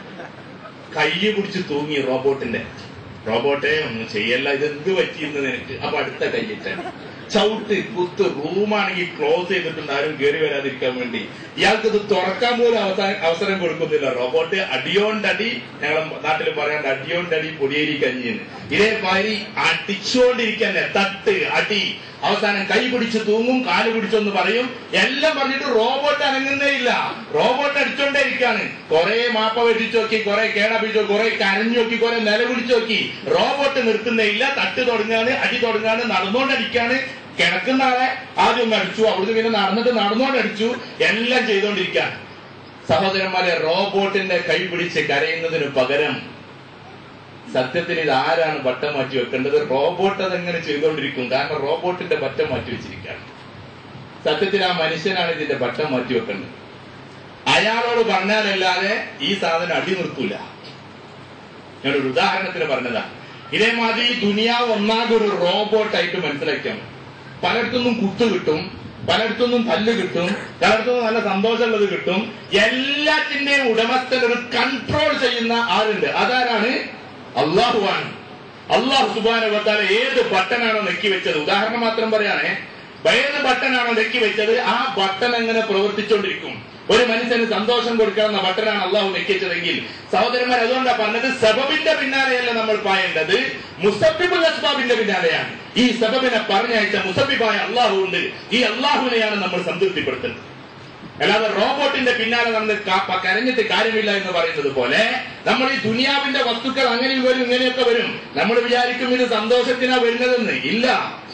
കൈ പിടിച്ച് തൂങ്ങി റോബോട്ടിന്റെ റോബോട്ടെ ഒന്നും ചെയ്യല്ല ഇത് എന്ത് പറ്റിയെന്ന് നിനക്ക് അപ്പൊ അടുത്ത കൈയിട്ടാണ് ചവിട്ട് കുത്ത് റൂമാണെങ്കിൽ ക്ലോസ് ചെയ്തിട്ടുണ്ട് ആരും കയറി വരാതിരിക്കാൻ വേണ്ടി ഇയാൾക്ക് ഇത് തുറക്കാൻ പോലും അവസാനം അവസരം കൊടുക്കുന്നില്ല റോബോട്ട് അടിയോണ്ടടി ഞങ്ങളെ നാട്ടിൽ പറയാണ്ട് അടിയോണ്ടടി പൊടിയേരി കഞ്ഞിന്ന് ഇതേ മാതിരി അടിച്ചുകൊണ്ടിരിക്കാൻ തട്ട് അടി അവസാനം കൈ പിടിച്ച് തൂങ്ങും കാല് പിടിച്ചൊന്ന് പറയും എല്ലാം പറഞ്ഞിട്ട് റോബോട്ട് അനങ്ങുന്നേ ഇല്ല റോബോട്ട് അടിച്ചോണ്ടേ ഇരിക്കാണ് കുറെ മാപ്പ വെട്ടിച്ചു നോക്കി കുറെ കേടപ്പിച്ചു കുറെ കരഞ്ഞു നോക്കി കുറെ നിലവിളിച്ചു നോക്കി റോബോട്ട് നിർത്തുന്നേ ഇല്ല തട്ട് തുടങ്ങാണ് അടി തുടങ്ങാണ് നടന്നുകൊണ്ടടിക്കാണ് കിടക്കുന്ന ആളെ ആദ്യം ഒന്ന് അടിച്ചു അവിടുന്ന് പിന്നെ നടന്നിട്ട് നടന്നുകൊണ്ട് അടിച്ചു എല്ലാം ചെയ്തുകൊണ്ടിരിക്കുകയാണ് സഹോദരന്മാരെ റോബോട്ടിന്റെ കൈ പിടിച്ച് കരയുന്നതിന് പകരം സത്യത്തിൽ ഇത് ആരാണ് ബട്ടം മാറ്റി വെക്കേണ്ടത് റോബോട്ട് അതെങ്ങനെ ചെയ്തുകൊണ്ടിരിക്കും കാരണം റോബോട്ടിന്റെ ബട്ടം മാറ്റി വെച്ചിരിക്കുകയാണ് സത്യത്തിൽ ആ മനുഷ്യനാണ് ഇതിന്റെ ബട്ടം മാറ്റി വെക്കേണ്ടത് അയാളോട് പറഞ്ഞാലല്ലാതെ ഈ സാധനം അടി നിർത്തൂല ഞാനൊരു ഉദാഹരണത്തിന് പറഞ്ഞതാ ഇതേമാതിരി ഈ ദുനിയാവ് ഒന്നാകെ ഒരു റോബോട്ടായിട്ട് മനസ്സിലാക്കിയാൽ മതി. പലയിടത്തുനിന്നും കുത്തു കിട്ടും പലയിടത്തുനിന്നും തല്ല് കിട്ടും പലയിടത്തുനിന്നും നല്ല സന്തോഷമുള്ളത് കിട്ടും എല്ലാറ്റിന്റെയും ഉടമസ്ഥൻ ഒരു കൺട്രോൾ ചെയ്യുന്ന ആളുണ്ട് അതാരാണ് അള്ളാഹുവാണ് അള്ളാഹു സുബാനുവത്താല ഏത് ബട്ടനാണോ നെക്കി വെച്ചത് ഉദാഹരണം മാത്രം പറയാണേ ഏത് ബട്ടനാണോ നെക്കി വെച്ചത് ആ ബട്ടൺ എങ്ങനെ പ്രവർത്തിച്ചുകൊണ്ടിരിക്കും ഒരു മനുഷ്യന് സന്തോഷം കൊടുക്കാവുന്ന ബട്ടനാണ് അള്ളാഹു നെക്കിച്ചതെങ്കിൽ സഹോദരന്മാർ അതുകൊണ്ടാണ് പറഞ്ഞത് സബബിന്റെ പിന്നാലെയല്ല നമ്മൾ പായേണ്ടത് മുസബിബുൽ അസ്ബാബിന്റെ പിന്നാലെയാണ് ഈ സബബിനെ പറഞ്ഞയച്ച മുസബിബായ അള്ളാഹു ഉണ്ട് ഈ അള്ളാഹുവിനെയാണ് നമ്മൾ സംതൃപ്തിപ്പെടുത്തുന്നത് അല്ലാതെ റോബോട്ടിന്റെ പിന്നാലെ നമ്മൾ ക- പ- കരഞ്ഞിട്ട് കാര്യമില്ല എന്ന് പറയുന്നത് പോലെ നമ്മൾ ഈ ദുനിയാവിന്റെ വസ്തുക്കൾ അങ്ങനെയും വരും ഇങ്ങനെയൊക്കെ വരും നമ്മൾ വിചാരിക്കും ഇത് സന്തോഷത്തിനാ വരുന്നതെന്ന് ഇല്ല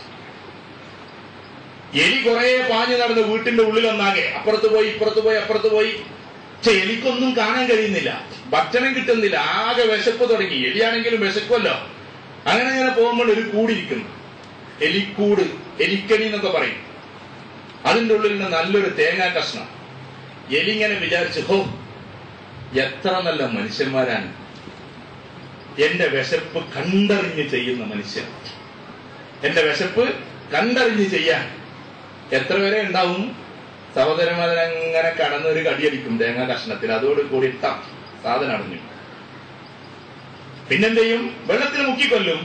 എലി കുറെ പാഞ്ഞു നടന്ന് വീട്ടിന്റെ ഉള്ളിലൊന്നാകെ അപ്പുറത്ത് പോയി ഇപ്പുറത്ത് പോയി അപ്പുറത്ത് പോയി പക്ഷെ എലിക്കൊന്നും കാണാൻ കഴിയുന്നില്ല ഭക്ഷണം കിട്ടുന്നില്ല ആകെ വിശപ്പ് തുടങ്ങി എലിയാണെങ്കിലും വിശക്കുമല്ലോ അങ്ങനെ അങ്ങനെ പോകുമ്പോൾ ഒരു കൂടിയിരിക്കുന്നു എലിക്കൂട് എലിക്കണി എന്നൊക്കെ പറയും അതിന്റെ ഉള്ളിൽ നിന്ന് നല്ലൊരു തേങ്ങാ കഷ്ണം എലി ഇങ്ങനെ വിചാരിച്ചു ഹോ എത്ര നല്ല മനുഷ്യന്മാരാണ് എന്റെ വിശപ്പ് കണ്ടറിഞ്ഞ് ചെയ്യുന്ന മനുഷ്യൻ എന്റെ വിശപ്പ് കണ്ടറിഞ്ഞ് ചെയ്യാൻ എത്ര വരെ ഉണ്ടാവും സഹോദരന്മാരങ്ങനെ കടന്നൊരു കടിയടിക്കും തേങ്ങാ കഷ്ണത്തിൽ അതോട് കൂടി ഇട്ടാം സാധനം അടഞ്ഞു പിന്നെന്തെയും വെള്ളത്തിൽ മുക്കിക്കൊല്ലും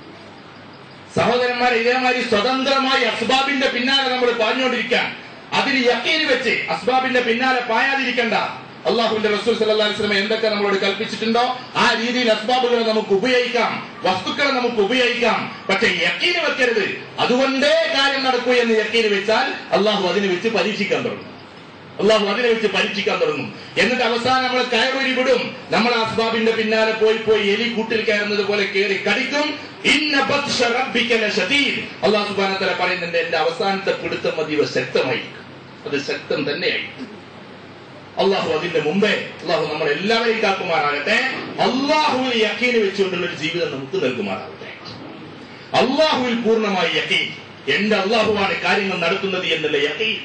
സഹോദരന്മാരെ ഇതേമാതിരി സ്വതന്ത്രമായി അസ്ബാബിന്റെ പിന്നാലെ നമ്മൾ പാഞ്ഞുകൊണ്ടിരിക്കാൻ അതിന് യക്കീന് വെച്ച് അസ്ബാബിന്റെ പിന്നാലെ പായാതിരിക്കണ്ട അള്ളാഹുവിന്റെ റസൂൽ സല്ലല്ലാഹു അലൈഹി വസല്ലം എന്തൊക്കെ നമ്മളോട് കൽപ്പിച്ചിട്ടുണ്ടോ ആ രീതിയിൽ അസ്ബാബുകളെ നമുക്ക് ഉപയോഗിക്കാം വസ്തുക്കളെ നമുക്ക് ഉപയോഗിക്കാം പക്ഷെ യക്കീന് വെക്കരുത് അതുകൊണ്ടേ കാര്യം നടക്കൂ എന്ന് യക്കീന് വെച്ചാൽ അള്ളാഹു അതിനെ വെച്ച് പരീക്ഷിക്കാൻ തുടങ്ങും അള്ളാഹു അതിനെ വെച്ച് പരീക്ഷിക്കാൻ തുടങ്ങും എന്നിട്ട് അവസാനം നമ്മൾ കയറൂരി വിടും നമ്മൾ അസ്ബാബിന്റെ പിന്നാലെ പോയി പോയി എലി കൂട്ടിൽ കയറുന്നത് പോലെ കയറി കടിക്കും ഇന്ന ബത്ഷ റബ്ബിക ലശദീദ്. അള്ളാഹു സുബ്ഹാനഹു വതആല പറയുന്നുണ്ട് എന്റെ അവസാനത്തെ പിടുത്തം അതീവ ശക്തമായിരിക്കും അത് ശക്തം തന്നെയായിരിക്കും അള്ളാഹു അതിന്റെ മുമ്പേ അള്ളാഹു നമ്മൾ എല്ലാവരെയും കാക്കുമാറാകട്ടെ അള്ളാഹുവിൽ യക്കീന് വെച്ചുകൊണ്ടുള്ള ഒരു ജീവിതം നമുക്ക് നൽകുമാറാകട്ടെ അള്ളാഹുവിൽ പൂർണ്ണമായി യക്കീൻ എന്റെ അള്ളാഹുവാണ് കാര്യങ്ങൾ നടത്തുന്നത് എന്നുള്ള യക്കീൻ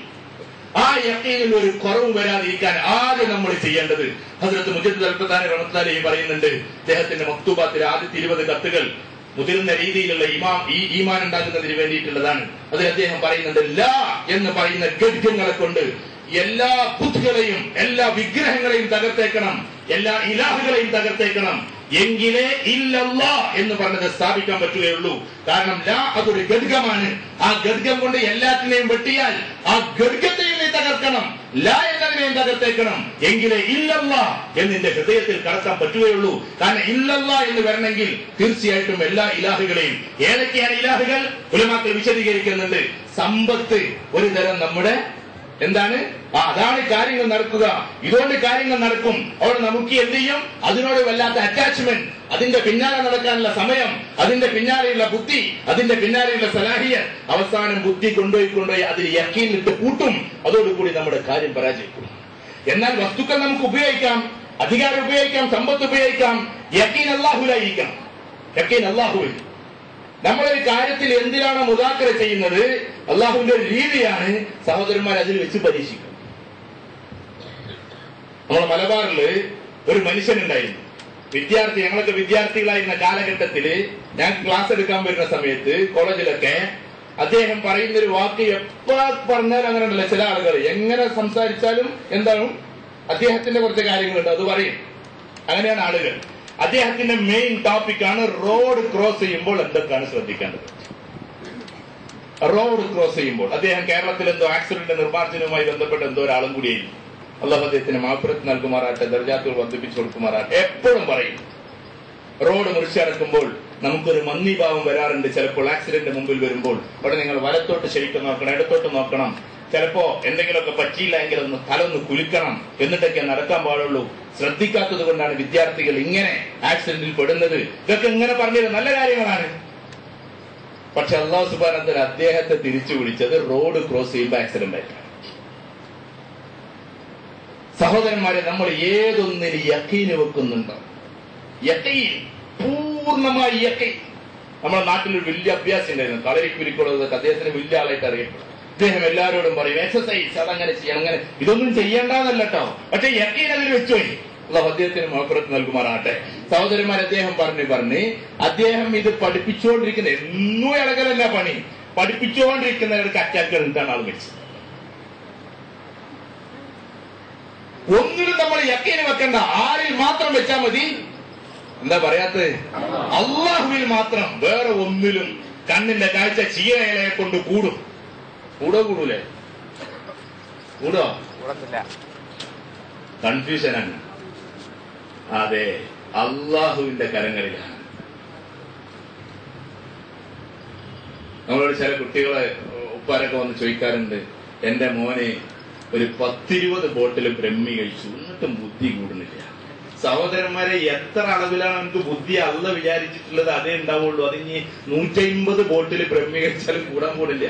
ആ യക്കീനിൽ ഒരു കുറവ് വരാതിരിക്കാൻ ആദ്യം നമ്മൾ ചെയ്യേണ്ടത് ഹസരത്ത് മുജദ്ദ് അൽഫത്താനി റഹ്മത്തുള്ളാഹി പറയുന്നുണ്ട് അദ്ദേഹത്തിന്റെ മക്തൂബാത്തിലെ ആദ്യത്തെ ഇരുപത് കത്തുകൾ മുതിർന്ന രീതിയിലുള്ള ഇമാം ഈ ഈമാൻ ഉണ്ടാക്കുന്നതിന് വേണ്ടിയിട്ടുള്ളതാണ് അതിൽ അദ്ദേഹം പറയുന്നുണ്ട് ലാ എന്ന് പറയുന്ന ഗദ്യങ്ങളെ കൊണ്ട് എല്ലാ ബുദ്ധികളെയും എല്ലാ വിഗ്രഹങ്ങളെയും തകർത്തേക്കണം എല്ലാ ഇലാഹുകളെയും തകർത്തേക്കണം എങ്കിലേ ഇല്ലല്ല എന്ന് പറഞ്ഞത് സ്ഥാപിക്കാൻ പറ്റുകയുള്ളൂ കാരണം ലാ അതൊരു ഗദ്ഗമാണ് ആ ഗദ്ഗം കൊണ്ട് എല്ലാത്തിനെയും വെട്ടിയാൽ ആ ഗദ്ഗത്തെയും നീ തകർക്കണം ലാ എന്നതിനെയും തകർത്തേക്കണം എങ്കിലേ ഇല്ലല്ല എന്നിന്റെ ഹൃദയത്തിൽ കടക്കാൻ പറ്റുകയുള്ളൂ കാരണം ഇല്ലല്ല എന്ന് വരണമെങ്കിൽ തീർച്ചയായിട്ടും എല്ലാ ഇലാഹുകളെയും ഏതൊക്കെയാണ് ഇലാഹുകൾ ഉലമാക്കൾ വിശദീകരിക്കുന്നുണ്ട് സമ്പത്ത് ഒരു തരം നമ്മുടെ എന്താണ് ആ, അതാണ് കാര്യങ്ങൾ നടക്കുക ഇതുകൊണ്ട് കാര്യങ്ങൾ നടക്കും അവിടെ നമുക്ക് എന്ത് ചെയ്യും അതിനോട് വല്ലാത്ത അറ്റാച്ച്മെന്റ് അതിന്റെ പിന്നാലെ നടക്കാനുള്ള സമയം അതിന്റെ പിന്നാലെയുള്ള ബുദ്ധി അതിന്റെ പിന്നാലെയുള്ള സലാഹിയൻ അവസാനം ബുദ്ധി കൊണ്ടുപോയി കൊണ്ടുപോയി അതിൽ യക്കീനിട്ട് കൂട്ടും അതോടുകൂടി നമ്മുടെ കാര്യം പരാജയപ്പെടും എന്നാൽ വസ്തുക്കൾ നമുക്ക് ഉപയോഗിക്കാം അധികാരം ഉപയോഗിക്കാം സമ്പത്ത് ഉപയോഗിക്കാം യക്കീൻ അള്ളാഹുലായിരിക്കണം യക്കീൻ അള്ളാഹുവിൽ നമ്മളൊരു കാര്യത്തിൽ എന്തിനാണ് മുതാക്കര ചെയ്യുന്നത് അള്ളാഹുവിന്റെ ഒരു രീതിയാണ് സഹോദരന്മാർ അതിൽ വെച്ച് പരീക്ഷിക്കും നമ്മളെ മലബാറില് ഒരു മനുഷ്യനുണ്ടായിരുന്നു വിദ്യാർത്ഥി ഞങ്ങളൊക്കെ വിദ്യാർത്ഥികളായിരുന്ന കാലഘട്ടത്തില് ഞാൻ ക്ലാസ് എടുക്കാൻ വരുന്ന സമയത്ത് കോളേജിലൊക്കെ അദ്ദേഹം പറയുന്ന ഒരു വാക്ക് എപ്പോ പറഞ്ഞാലും അങ്ങനെ ഉണ്ടല്ലോ ചില ആളുകൾ എങ്ങനെ സംസാരിച്ചാലും എന്താണ് അദ്ദേഹത്തിന്റെ കുറച്ച് കാര്യങ്ങളുണ്ട് അത് പറയും അങ്ങനെയാണ് ആളുകൾ അദ്ദേഹത്തിന്റെ മെയിൻ ടോപ്പിക്കാണ് റോഡ് ക്രോസ് ചെയ്യുമ്പോൾ എന്തൊക്കെയാണ് ശ്രദ്ധിക്കേണ്ടത് റോഡ് ക്രോസ് ചെയ്യുമ്പോൾ അദ്ദേഹം കേരളത്തിൽ എന്തോ ആക്സിഡന്റ് നിർമ്മാർജ്ജനവുമായി ബന്ധപ്പെട്ട് എന്തോ ഒരാളും കൂടിയായിരുന്നു അള്ളാഹു അദ്ദേഹത്തിന് മാപ്പുറത്ത് നൽകുമാറാട്ടെ ദർജാത്തുകൾ വർദ്ധിപ്പിച്ചു കൊടുക്കുമാറാട്ടെ എപ്പോഴും പറയും റോഡ് മുറിച്ചടക്കുമ്പോൾ നമുക്കൊരു മന്ദിഭാവം വരാറുണ്ട് ചിലപ്പോൾ ആക്സിഡന്റ് മുമ്പിൽ വരുമ്പോൾ അവിടെ നിങ്ങൾ വലത്തോട്ട് ശരിക്കും നോക്കണം ഇടത്തോട്ട് നോക്കണം ചിലപ്പോ എന്തെങ്കിലുമൊക്കെ പറ്റിയില്ല എങ്കിൽ ഒന്ന് തല ഒന്ന് കുലുക്കണം എന്നിട്ടൊക്കെ നടക്കാൻ പാടുള്ളൂ ശ്രദ്ധിക്കാത്തത് കൊണ്ടാണ് വിദ്യാർത്ഥികൾ ഇങ്ങനെ ആക്സിഡന്റിൽ പെടുന്നത് ഇതൊക്കെ ഇങ്ങനെ പറഞ്ഞത് നല്ല കാര്യങ്ങളാണ് പക്ഷെ അള്ളാഹു സുബാനത്തിൽ അദ്ദേഹത്തെ തിരിച്ചു വിളിച്ചത് റോഡ് ക്രോസ് ചെയ്യുമ്പോൾ ആക്സിഡന്റ് ആയിട്ടാണ് സഹോദരന്മാരെ നമ്മൾ ഏതൊന്നിന് യക്കീന് വെക്കുന്നുണ്ടോ യക്കീൻ പൂർണ്ണമായി യക്കീൻ നമ്മുടെ നാട്ടിൽ ഒരു വലിയ അഭ്യാസം ഉണ്ടായിരുന്നു കളരിക്കുലിക്കുള്ളത് അദ്ദേഹത്തിന് വലിയ ആളായിട്ട് അറിയപ്പെടും അദ്ദേഹം എല്ലാവരോടും പറയും എക്സസൈസ് അതങ്ങനെ ചെയ്യണം അങ്ങനെ ഇതൊന്നും ചെയ്യേണ്ടതല്ല കേട്ടോ പക്ഷെ യക്കീൻ അതിൽ വെച്ചുപോയി അള്ളാഹു അദ്ദേഹത്തിന് മോപ്പുറത്ത് നൽകുമാറാട്ടെ സഹോദരന്മാർ അദ്ദേഹം പറഞ്ഞു പറഞ്ഞ് അദ്ദേഹം ഇത് പഠിപ്പിച്ചുകൊണ്ടിരിക്കുന്ന എന്നും ഇളകലല്ല പണി പഠിപ്പിച്ചുകൊണ്ടിരിക്കുന്നവർക്ക് അറ്റാക്ക് എന്നിട്ടാണ് ആൾ മരിച്ചത് ഒന്നിലും നമ്മൾ യക്കീന് വെക്കണ്ട ആരിൽ മാത്രം വെച്ചാൽ മതി എന്താ പറയാത്തത് അള്ളാഹുവിൽ മാത്രം വേറെ ഒന്നിലും കണ്ണിന്റെ കാഴ്ച ചീരയിലെ കൊണ്ട് കൂടും കൂടോ കൂടൂലേ കൂടോ കൂടത്തില്ല കൺഫ്യൂഷനാണ് അതെ അള്ളാഹുവിന്റെ കരങ്ങളിലാണ് നമ്മളോട് ചില കുട്ടികളെ ഉപ്പാരൊക്കെ വന്ന് ചോദിക്കാറുണ്ട് എന്റെ മോനെ ഒരു പത്തിരുപത് ബോട്ടിൽ ബ്രഹ്മി കഴിച്ചു എന്നിട്ടും ബുദ്ധി കൂടുന്നില്ല സഹോദരന്മാരെ എത്ര അളവിലാണ് നമുക്ക് ബുദ്ധി അല്ല വിചാരിച്ചിട്ടുള്ളത് അതേ ഉണ്ടാവുള്ളൂ അത് ഇനി നൂറ്റമ്പത് ബോട്ടിൽ ബ്രഹ്മി കഴിച്ചാലും കൂടാൻ കൂടില്ല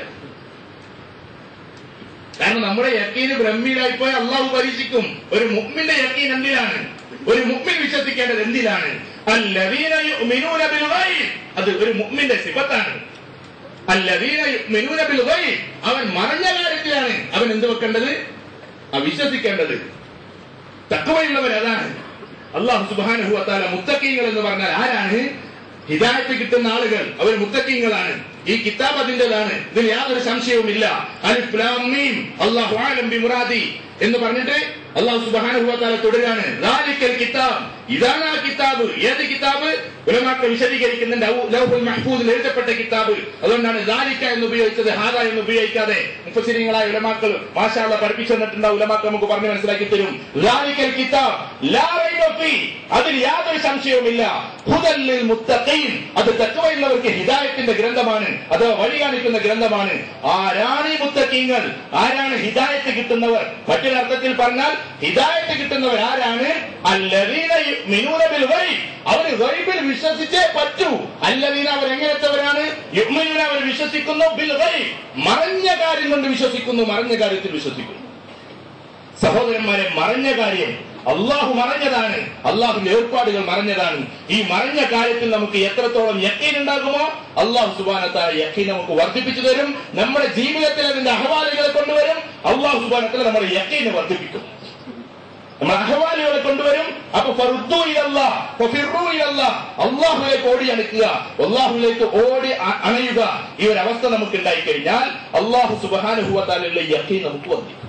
കാരണം നമ്മുടെ യക്കീന് ബ്രഹ്മിയിലായിപ്പോയി അള്ളാഹു പരീക്ഷിക്കും ഒരു മുഗ്മിന്റെ യക്കീൻ എന്തിലാണ് ഒരു മുഗ്മിൻ വിശ്വസിക്കേണ്ടത് എന്തിലാണ് അല്ലദീന യുഅ്മിനൂന ബിൽ ഗൈബ് അത് ഒരു മുഗ്മിന്റെ സിഫത്താണ് അല്ലദീന യുഅ്മിനൂന ബിൽ ഗൈബ് അവൻ മറഞ്ഞ കാര്യത്തിലാണ് അവൻ എന്ത് വെക്കേണ്ടത് ആ വിശ്വസിക്കേണ്ടത് തക്കവയുള്ളവർ അതാണ് അള്ളാഹു സുബ്ഹാനഹു വതആല മുത്തക്കീങ്ങൾ എന്ന് പറഞ്ഞാൽ ആരാണ് ഹിദായത്ത് കിട്ടുന്ന ആളുകൾ അവർ മുത്തക്കീങ്ങളാണ് ഈ കിതാബ് അതിൻ്റെതാണ് ഇതിൽ യാതൊരു സംശയവുമില്ല അലിഫ് ലാം മീം അല്ലാഹു ആലം ബി മുറാദി എന്ന് പറഞ്ഞിട്ട് അള്ളാഹു സുബ്ഹാനഹു വതആല തുടരാണ് ദാലിക്കൽ കിതാബ് ഇതാണ് ആ കിതാബ് ഏത് കിതാബ് ഉലമാക്കൾ വിശദീകരിക്കുന്നുണ്ട് ഔ- ലൗഹുൽ മഹ്ഫൂദിൽ എഴുതപ്പെട്ട കിതാബ് അതുകൊണ്ടാണ് ദാലിക്ക എന്ന് ഉപയോഗിച്ചത് ഹാദ എന്ന് ഉപയോഗിക്കാതെ മുഫസിരിങ്ങളായ ഉലമാക്കൾ മാഷാള്ള പഠിപ്പിച്ചു തന്നിട്ടുണ്ടാവും ഉലമാക്കൾ നമുക്ക് പറഞ്ഞു മനസ്സിലാക്കി തരും ദാലിക്കൽ കിതാബ് ലാ റൈബ ഫീ അതിൽ യാതൊരു സംശയവുമില്ല ഹുദല്ലിൽ മുത്തഖീൻ അത് തക്കവയുള്ളവർക്ക് ഹിദായത്തിന്റെ ഗ്രന്ഥമാണ് അഥവാ വഴി കാണിക്കുന്ന ഗ്രന്ഥമാണ് ആരാണ് ഈ മുത്തക്കീങ്ങൾ ആരാണ് ഹിദായത്ത് കിട്ടുന്നവർ മറ്റൊരർത്ഥത്തിൽ പറഞ്ഞാൽ ഹിദായത്ത് കിട്ടുന്നവർ ആരാണ് അല്ലദീന യുഅ്മിനൂന ബിൽ ഗൈബ് അവർ ഗൈബിൽ വിശ്വസിച്ചേ പറ്റൂ അല്ലദീന അവർ എങ്ങനത്തെവരാണ് യുഅ്മിനൂന അവർ വിശ്വസിക്കുന്നു ബിൽ ഗൈബ് മറഞ്ഞ കാര്യം കൊണ്ട് വിശ്വസിക്കുന്നു മറഞ്ഞ കാര്യത്തിൽ വിശ്വസിക്കുന്നു സഹോദരന്മാരെ മറഞ്ഞ കാര്യം അള്ളാഹു മറഞ്ഞതാണ് അള്ളാഹുവിന്റെ ഏർപ്പാടുകൾ മറഞ്ഞതാണ് ഈ മറഞ്ഞ കാര്യത്തിൽ നമുക്ക് എത്രത്തോളം യക്കീൻ ഉണ്ടാകുമോ അള്ളാഹു സുബാനത്തായ യക്കീൻ നമുക്ക് വർദ്ധിപ്പിച്ചു തരും നമ്മുടെ ജീവിതത്തിൽ അതിന്റെ അഹവാലുകളെ കൊണ്ടുവരും അള്ളാഹു സുബാനത്തിൽ നമ്മുടെ യക്കീനെ വർദ്ധിപ്പിക്കും നമ്മൾ അഹവാലുകളെ കൊണ്ടുവരും അപ്പൊ ഫറുദ്ദു ഇലല്ലാ, ഫഫിറു ഇലല്ലാ. അള്ളാഹുവിലേക്ക് ഓടി അണുക്കുക അള്ളാഹുവിലേക്ക് ഓടി അ- അണയുക ഈ ഒരു അവസ്ഥ നമുക്ക് ഉണ്ടായി കഴിഞ്ഞാൽ അള്ളാഹു സുബാനുഭവത്താലുള്ള യക്കീൻ നമുക്ക് വർദ്ധിക്കും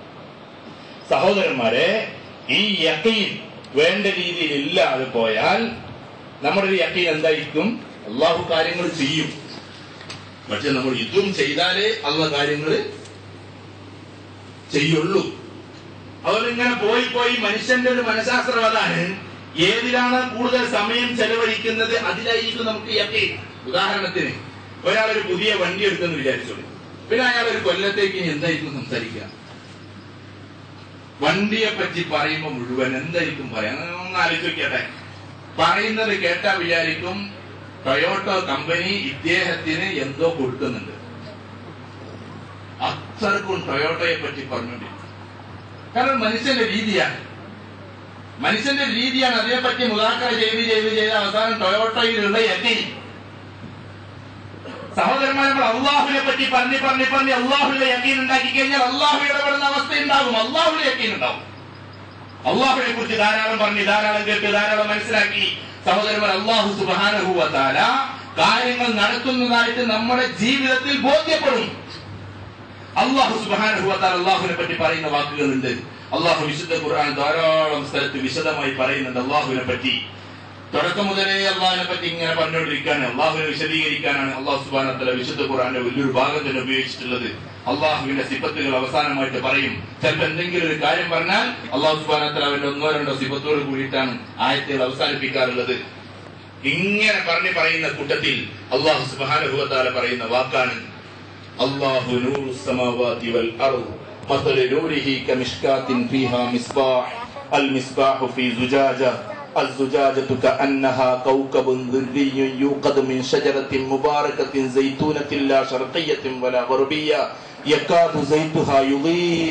സഹോദരന്മാരെ ഈ യക്കീൻ വേണ്ട രീതിയിൽ ഇല്ലാതെ പോയാൽ നമ്മുടെ ഒരു യക്കീൻ എന്തായിരിക്കും അള്ളാഹു കാര്യങ്ങൾ ചെയ്യും പക്ഷെ നമ്മൾ ഇതും ചെയ്താലേ അള്ള കാര്യങ്ങൾ ചെയ്യുള്ളൂ അതുകൊണ്ട് ഇങ്ങനെ പോയി പോയി മനുഷ്യന്റെ ഒരു മനഃശാസ്ത്രം അതാണ് ഏതിലാണ് കൂടുതൽ സമയം ചെലവഴിക്കുന്നത് അതിലായിരിക്കും നമുക്ക് യക്കീൻ ഉദാഹരണത്തിന് ഒരാൾ ഒരു പുതിയ വണ്ടി എടുത്തെന്ന് വിചാരിച്ചോളൂ പിന്നെ അയാൾ ഒരു കൊല്ലത്തേക്ക് ഇനി എന്തായിരിക്കും സംസാരിക്കുക വണ്ടിയെ പറ്റി പറയുമ്പോൾ മുഴുവൻ എന്തായിരിക്കും പറയാ ഒന്ന് ആലോചിക്കട്ടെ പറയുന്നത് കേട്ടാ വിചാരിക്കും ടൊയോട്ടോ കമ്പനി ഇദ്ദേഹത്തിന് എന്തോ കൊടുക്കുന്നുണ്ട് അത്രക്കും ടൊയോട്ടയെ പറ്റി പറഞ്ഞുകൊണ്ടിരിക്കും കാരണം മനുഷ്യന്റെ രീതിയാണ് മനുഷ്യന്റെ രീതിയാണ് അതിനെപ്പറ്റി മുതാക്കറ ചെയ്ത് ചെയ്ത് ചെയ്ത് അവസാനം ടൊയോട്ടയിലുള്ള എത്തി സഹോദരന്മാർ നമ്മൾ അള്ളാഹുവിനെ പറ്റി പറഞ്ഞ് പറഞ്ഞ് പറഞ്ഞ് അള്ളാഹുവിന്റെ യക്കീൻ ഉണ്ടാക്കി കഴിഞ്ഞാൽ അള്ളാഹു ഇടപെടുന്ന അവസ്ഥ ഉണ്ടാകും അള്ളാഹുവിന്റെ യക്കീൻ ഉണ്ടാവും അള്ളാഹുവിനെ കുറിച്ച് ധാരാളം പറഞ്ഞ് ധാരാളം കേട്ട് ധാരാളം മനസ്സിലാക്കി സഹോദരന്മാർ അള്ളാഹു സുബാനഹുവത്താല കാര്യങ്ങൾ നടത്തുന്നതായിട്ട് നമ്മുടെ ജീവിതത്തിൽ ബോധ്യപ്പെടും അള്ളാഹു സുബാനഹുവത്താൽ അള്ളാഹുവിനെ പറ്റി പറയുന്ന വാക്കുകളുണ്ട് അള്ളാഹു വിശുദ്ധ ഖുർആൻ ധാരാളം സ്ഥലത്ത് വിശദമായി പറയുന്നുണ്ട് അള്ളാഹുവിനെ പറ്റി തുടക്കം മുതലേ അള്ളാഹിനെ പറ്റി ഇങ്ങനെ പറഞ്ഞുകൊണ്ടിരിക്കാണ് അള്ളാഹുവിനെ വിശദീകരിക്കാനാണ് അള്ളാഹു സുബാനത്തല വിശുദ്ധ ഖുർആന്റെ വലിയൊരു ഭാഗം തന്നെ ഉപയോഗിച്ചിട്ടുള്ളത് അള്ളാഹുവിന്റെ സിപ്പത്തുകൾ അവസാനമായിട്ട് പറയും ചിലപ്പോൾ എന്തെങ്കിലും ഒരു കാര്യം പറഞ്ഞാൽ അള്ളാഹു സുബാനത്തല അവന്റെ ഒന്നോ രണ്ടോ സിപ്പത്തോട് കൂടിയിട്ടാണ് ആയത്തുകൾ അവസാനിപ്പിക്കാറുള്ളത് ഇങ്ങനെ പറഞ്ഞു പറയുന്ന കൂട്ടത്തിൽ അള്ളാഹു സുബാനുഭവത്താല പറയുന്ന വാക്കാണ് അള്ളാഹു നൂറു സമാവാതി വൽ അർദ് مثل نوره كمشكاة فيها مصباح المصباح في زجاجة الزجاجة كأنها كوكب ذري يوقد من شجرة مباركة زيتونة لا شرقية ولا غربية يكاد زيتها يضيء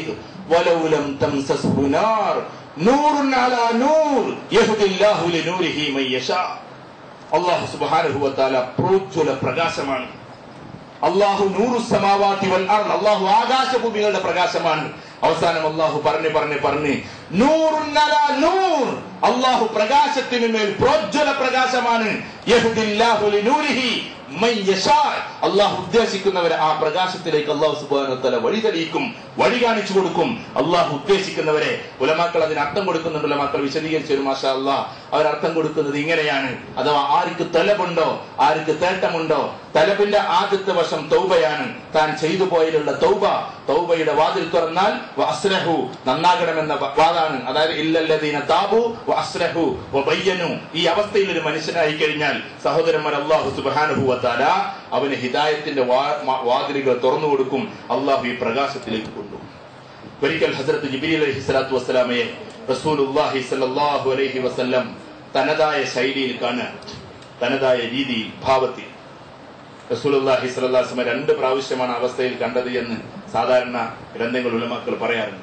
ولو لم تمسسه نار نور على نور يهدي الله لنوره من يشاء അള്ളാഹു സുബ്ഹാനഹു വതആല പ്രോജ്വല പ്രകാശമാണ് അള്ളാഹു നൂറു സമാവാതി വൽ അർദ് അള്ളാഹു ആകാശഭൂമികളുടെ പ്രകാശമാണ് അവസാനം അള്ളാഹു പറഞ്ഞു പറഞ്ഞു പറഞ്ഞ് നൂറുൻ അലാ നൂർ അള്ളാഹു പ്രകാശത്തിന് മേൽ പ്രോജ്വല പ്രകാശമാണ് യഹ്ദില്ലാഹു ലിനൂരിഹി മൻ യശാ അള്ളാഹു ഉദ്ദേശിക്കുന്നവരെ ആ പ്രകാശത്തിലേക്ക് അള്ളാഹു സുബ്ഹാനഹു വതആല വഴി തെളിയിക്കും വഴി കാണിച്ചു കൊടുക്കും അള്ളാഹു ഉദ്ദേശിക്കുന്നവരെ ഉലമാക്കൾ അതിന് അർത്ഥം കൊടുക്കുന്നുണ്ട് ഉലമാക്കൾ വിശദീകരിച്ചു ഒരു മാഷാ അള്ളാഹ് അവർ അർത്ഥം കൊടുക്കുന്നത് ഇങ്ങനെയാണ് അഥവാ ആർക്ക് തലബുണ്ടോ ആർക്ക് തേട്ടമുണ്ടോ തലബിന്റെ ആദ്യത്തെ വശം തൗബയാണ് താൻ ചെയ്തു പോയതിലുള്ള തൗബ തൗബയുടെ വാതിൽ തുറന്നാൽ വഅസ്ലഹു നന്നാകണമെന്ന വ- വാദാണ് അതായത് ഇല്ലല്ലദീന താബു വഅസ്ലഹു വബയ്യനു ഈ അവസ്ഥയിൽ ഒരു മനുഷ്യനായി കഴിഞ്ഞാൽ സഹോദരന്മാർ അല്ലാഹു സുബ്ഹാനഹു വതആല അവന് ഹിദായത്തിന്റെ വാ- മ- വാതിലുകൾ തുറന്നു കൊടുക്കും അള്ളാഹു ഈ പ്രകാശത്തിലേക്ക് കൊണ്ടുപോകും ഒരിക്കൽ ഹസ്രത്ത് ജിബിരി അലൈഹി സ്വലാത്തു വസ്സലാമയെ റസൂലുള്ളാഹി സ്വല്ലല്ലാഹു അലൈഹി വസല്ലം തനതായ ശൈലിയിൽ കാണുക തനതായ രീതിയിൽ ഭാവത്തിൽ റസൂലുള്ളാഹി സ്വല്ലല്ലാഹു അലൈഹി വസല്ലം രണ്ട് പ്രാവശ്യമാണ് അവസ്ഥയിൽ കണ്ടത് എന്ന് സാധാരണ ഗ്രന്ഥങ്ങൾ ഉലമാക്കൾ പറയാറുണ്ട്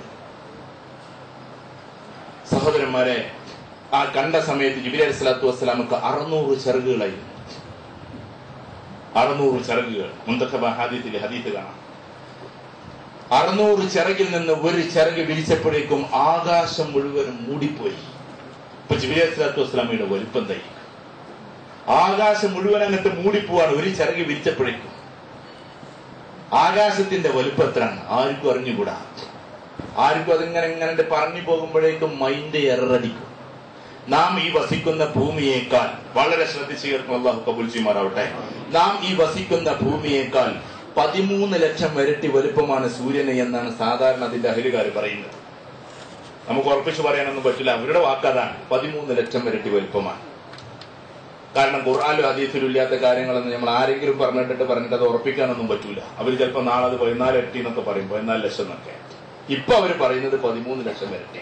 സഹോദരന്മാരെ ആ കണ്ട സമയത്ത് ജിബിലി അലൈഹി സ്വലാത്തു വസ്സലാമക്ക് അറുന്നൂറ് ചിറകുകളായിരുന്നു അറുന്നൂറ് ചിറകുകൾ മുന്തഖബ ഹദീത്തിൽ ഹദീത്ത് കാണാം അറുന്നൂറ് ചിറകിൽ നിന്ന് ഒരു ചിറക് വിരിച്ചപ്പോഴേക്കും ആകാശം മുഴുവനും മൂടിപ്പോയി ഇപ്പൊ ജിബിലി അലൈഹി സ്വലാത്തു വസ്സലാമയുടെ വലുപ്പം തൈ ആകാശം മുഴുവൻ അങ്ങോട്ട് മൂടിപ്പോവാണ് ഒരു ചിറക് വിരിച്ചപ്പോഴേക്കും ആകാശത്തിന്റെ വലുപ്പത്രാണ് ആർക്കും അറിഞ്ഞുകൂടാ ആർക്കും അതിങ്ങനെ ഇങ്ങനെ പറഞ്ഞു പോകുമ്പോഴേക്കും മൈൻഡ് എറടിക്കും നാം ഈ വസിക്കുന്ന ഭൂമിയേക്കാൾ വളരെ ശ്രദ്ധിച്ചു കേൾക്കും അള്ളാഹു കബുൽ ചെയ്യുമാറാവട്ടെ നാം ഈ വസിക്കുന്ന ഭൂമിയേക്കാൾ പതിമൂന്ന് ലക്ഷം ഇരട്ടി വലുപ്പമാണ് സൂര്യന് എന്നാണ് സാധാരണ അതിന്റെ അഹിലുകാർ പറയുന്നത് നമുക്ക് ഉറപ്പിച്ച് പറയാനൊന്നും പറ്റില്ല അവരുടെ വാക്കതാണ് പതിമൂന്ന് ലക്ഷം ഇരട്ടി വലുപ്പമാണ് കാരണം ഖുർആാനിലും ഹദീസിലും ഇല്ലാത്ത കാര്യങ്ങളൊന്നും നമ്മൾ ആരെങ്കിലും പറഞ്ഞിട്ടിട്ട് പറഞ്ഞിട്ട് അത് ഉറപ്പിക്കാനൊന്നും പറ്റൂല അവർ ചിലപ്പോൾ നാളെ അത് പതിനാല് ഇരട്ടി എന്നൊക്കെ പറയും പതിനാല് ലക്ഷം എന്നൊക്കെ ഇപ്പൊ അവർ പറയുന്നത് പതിമൂന്ന് ലക്ഷം ഇരട്ടി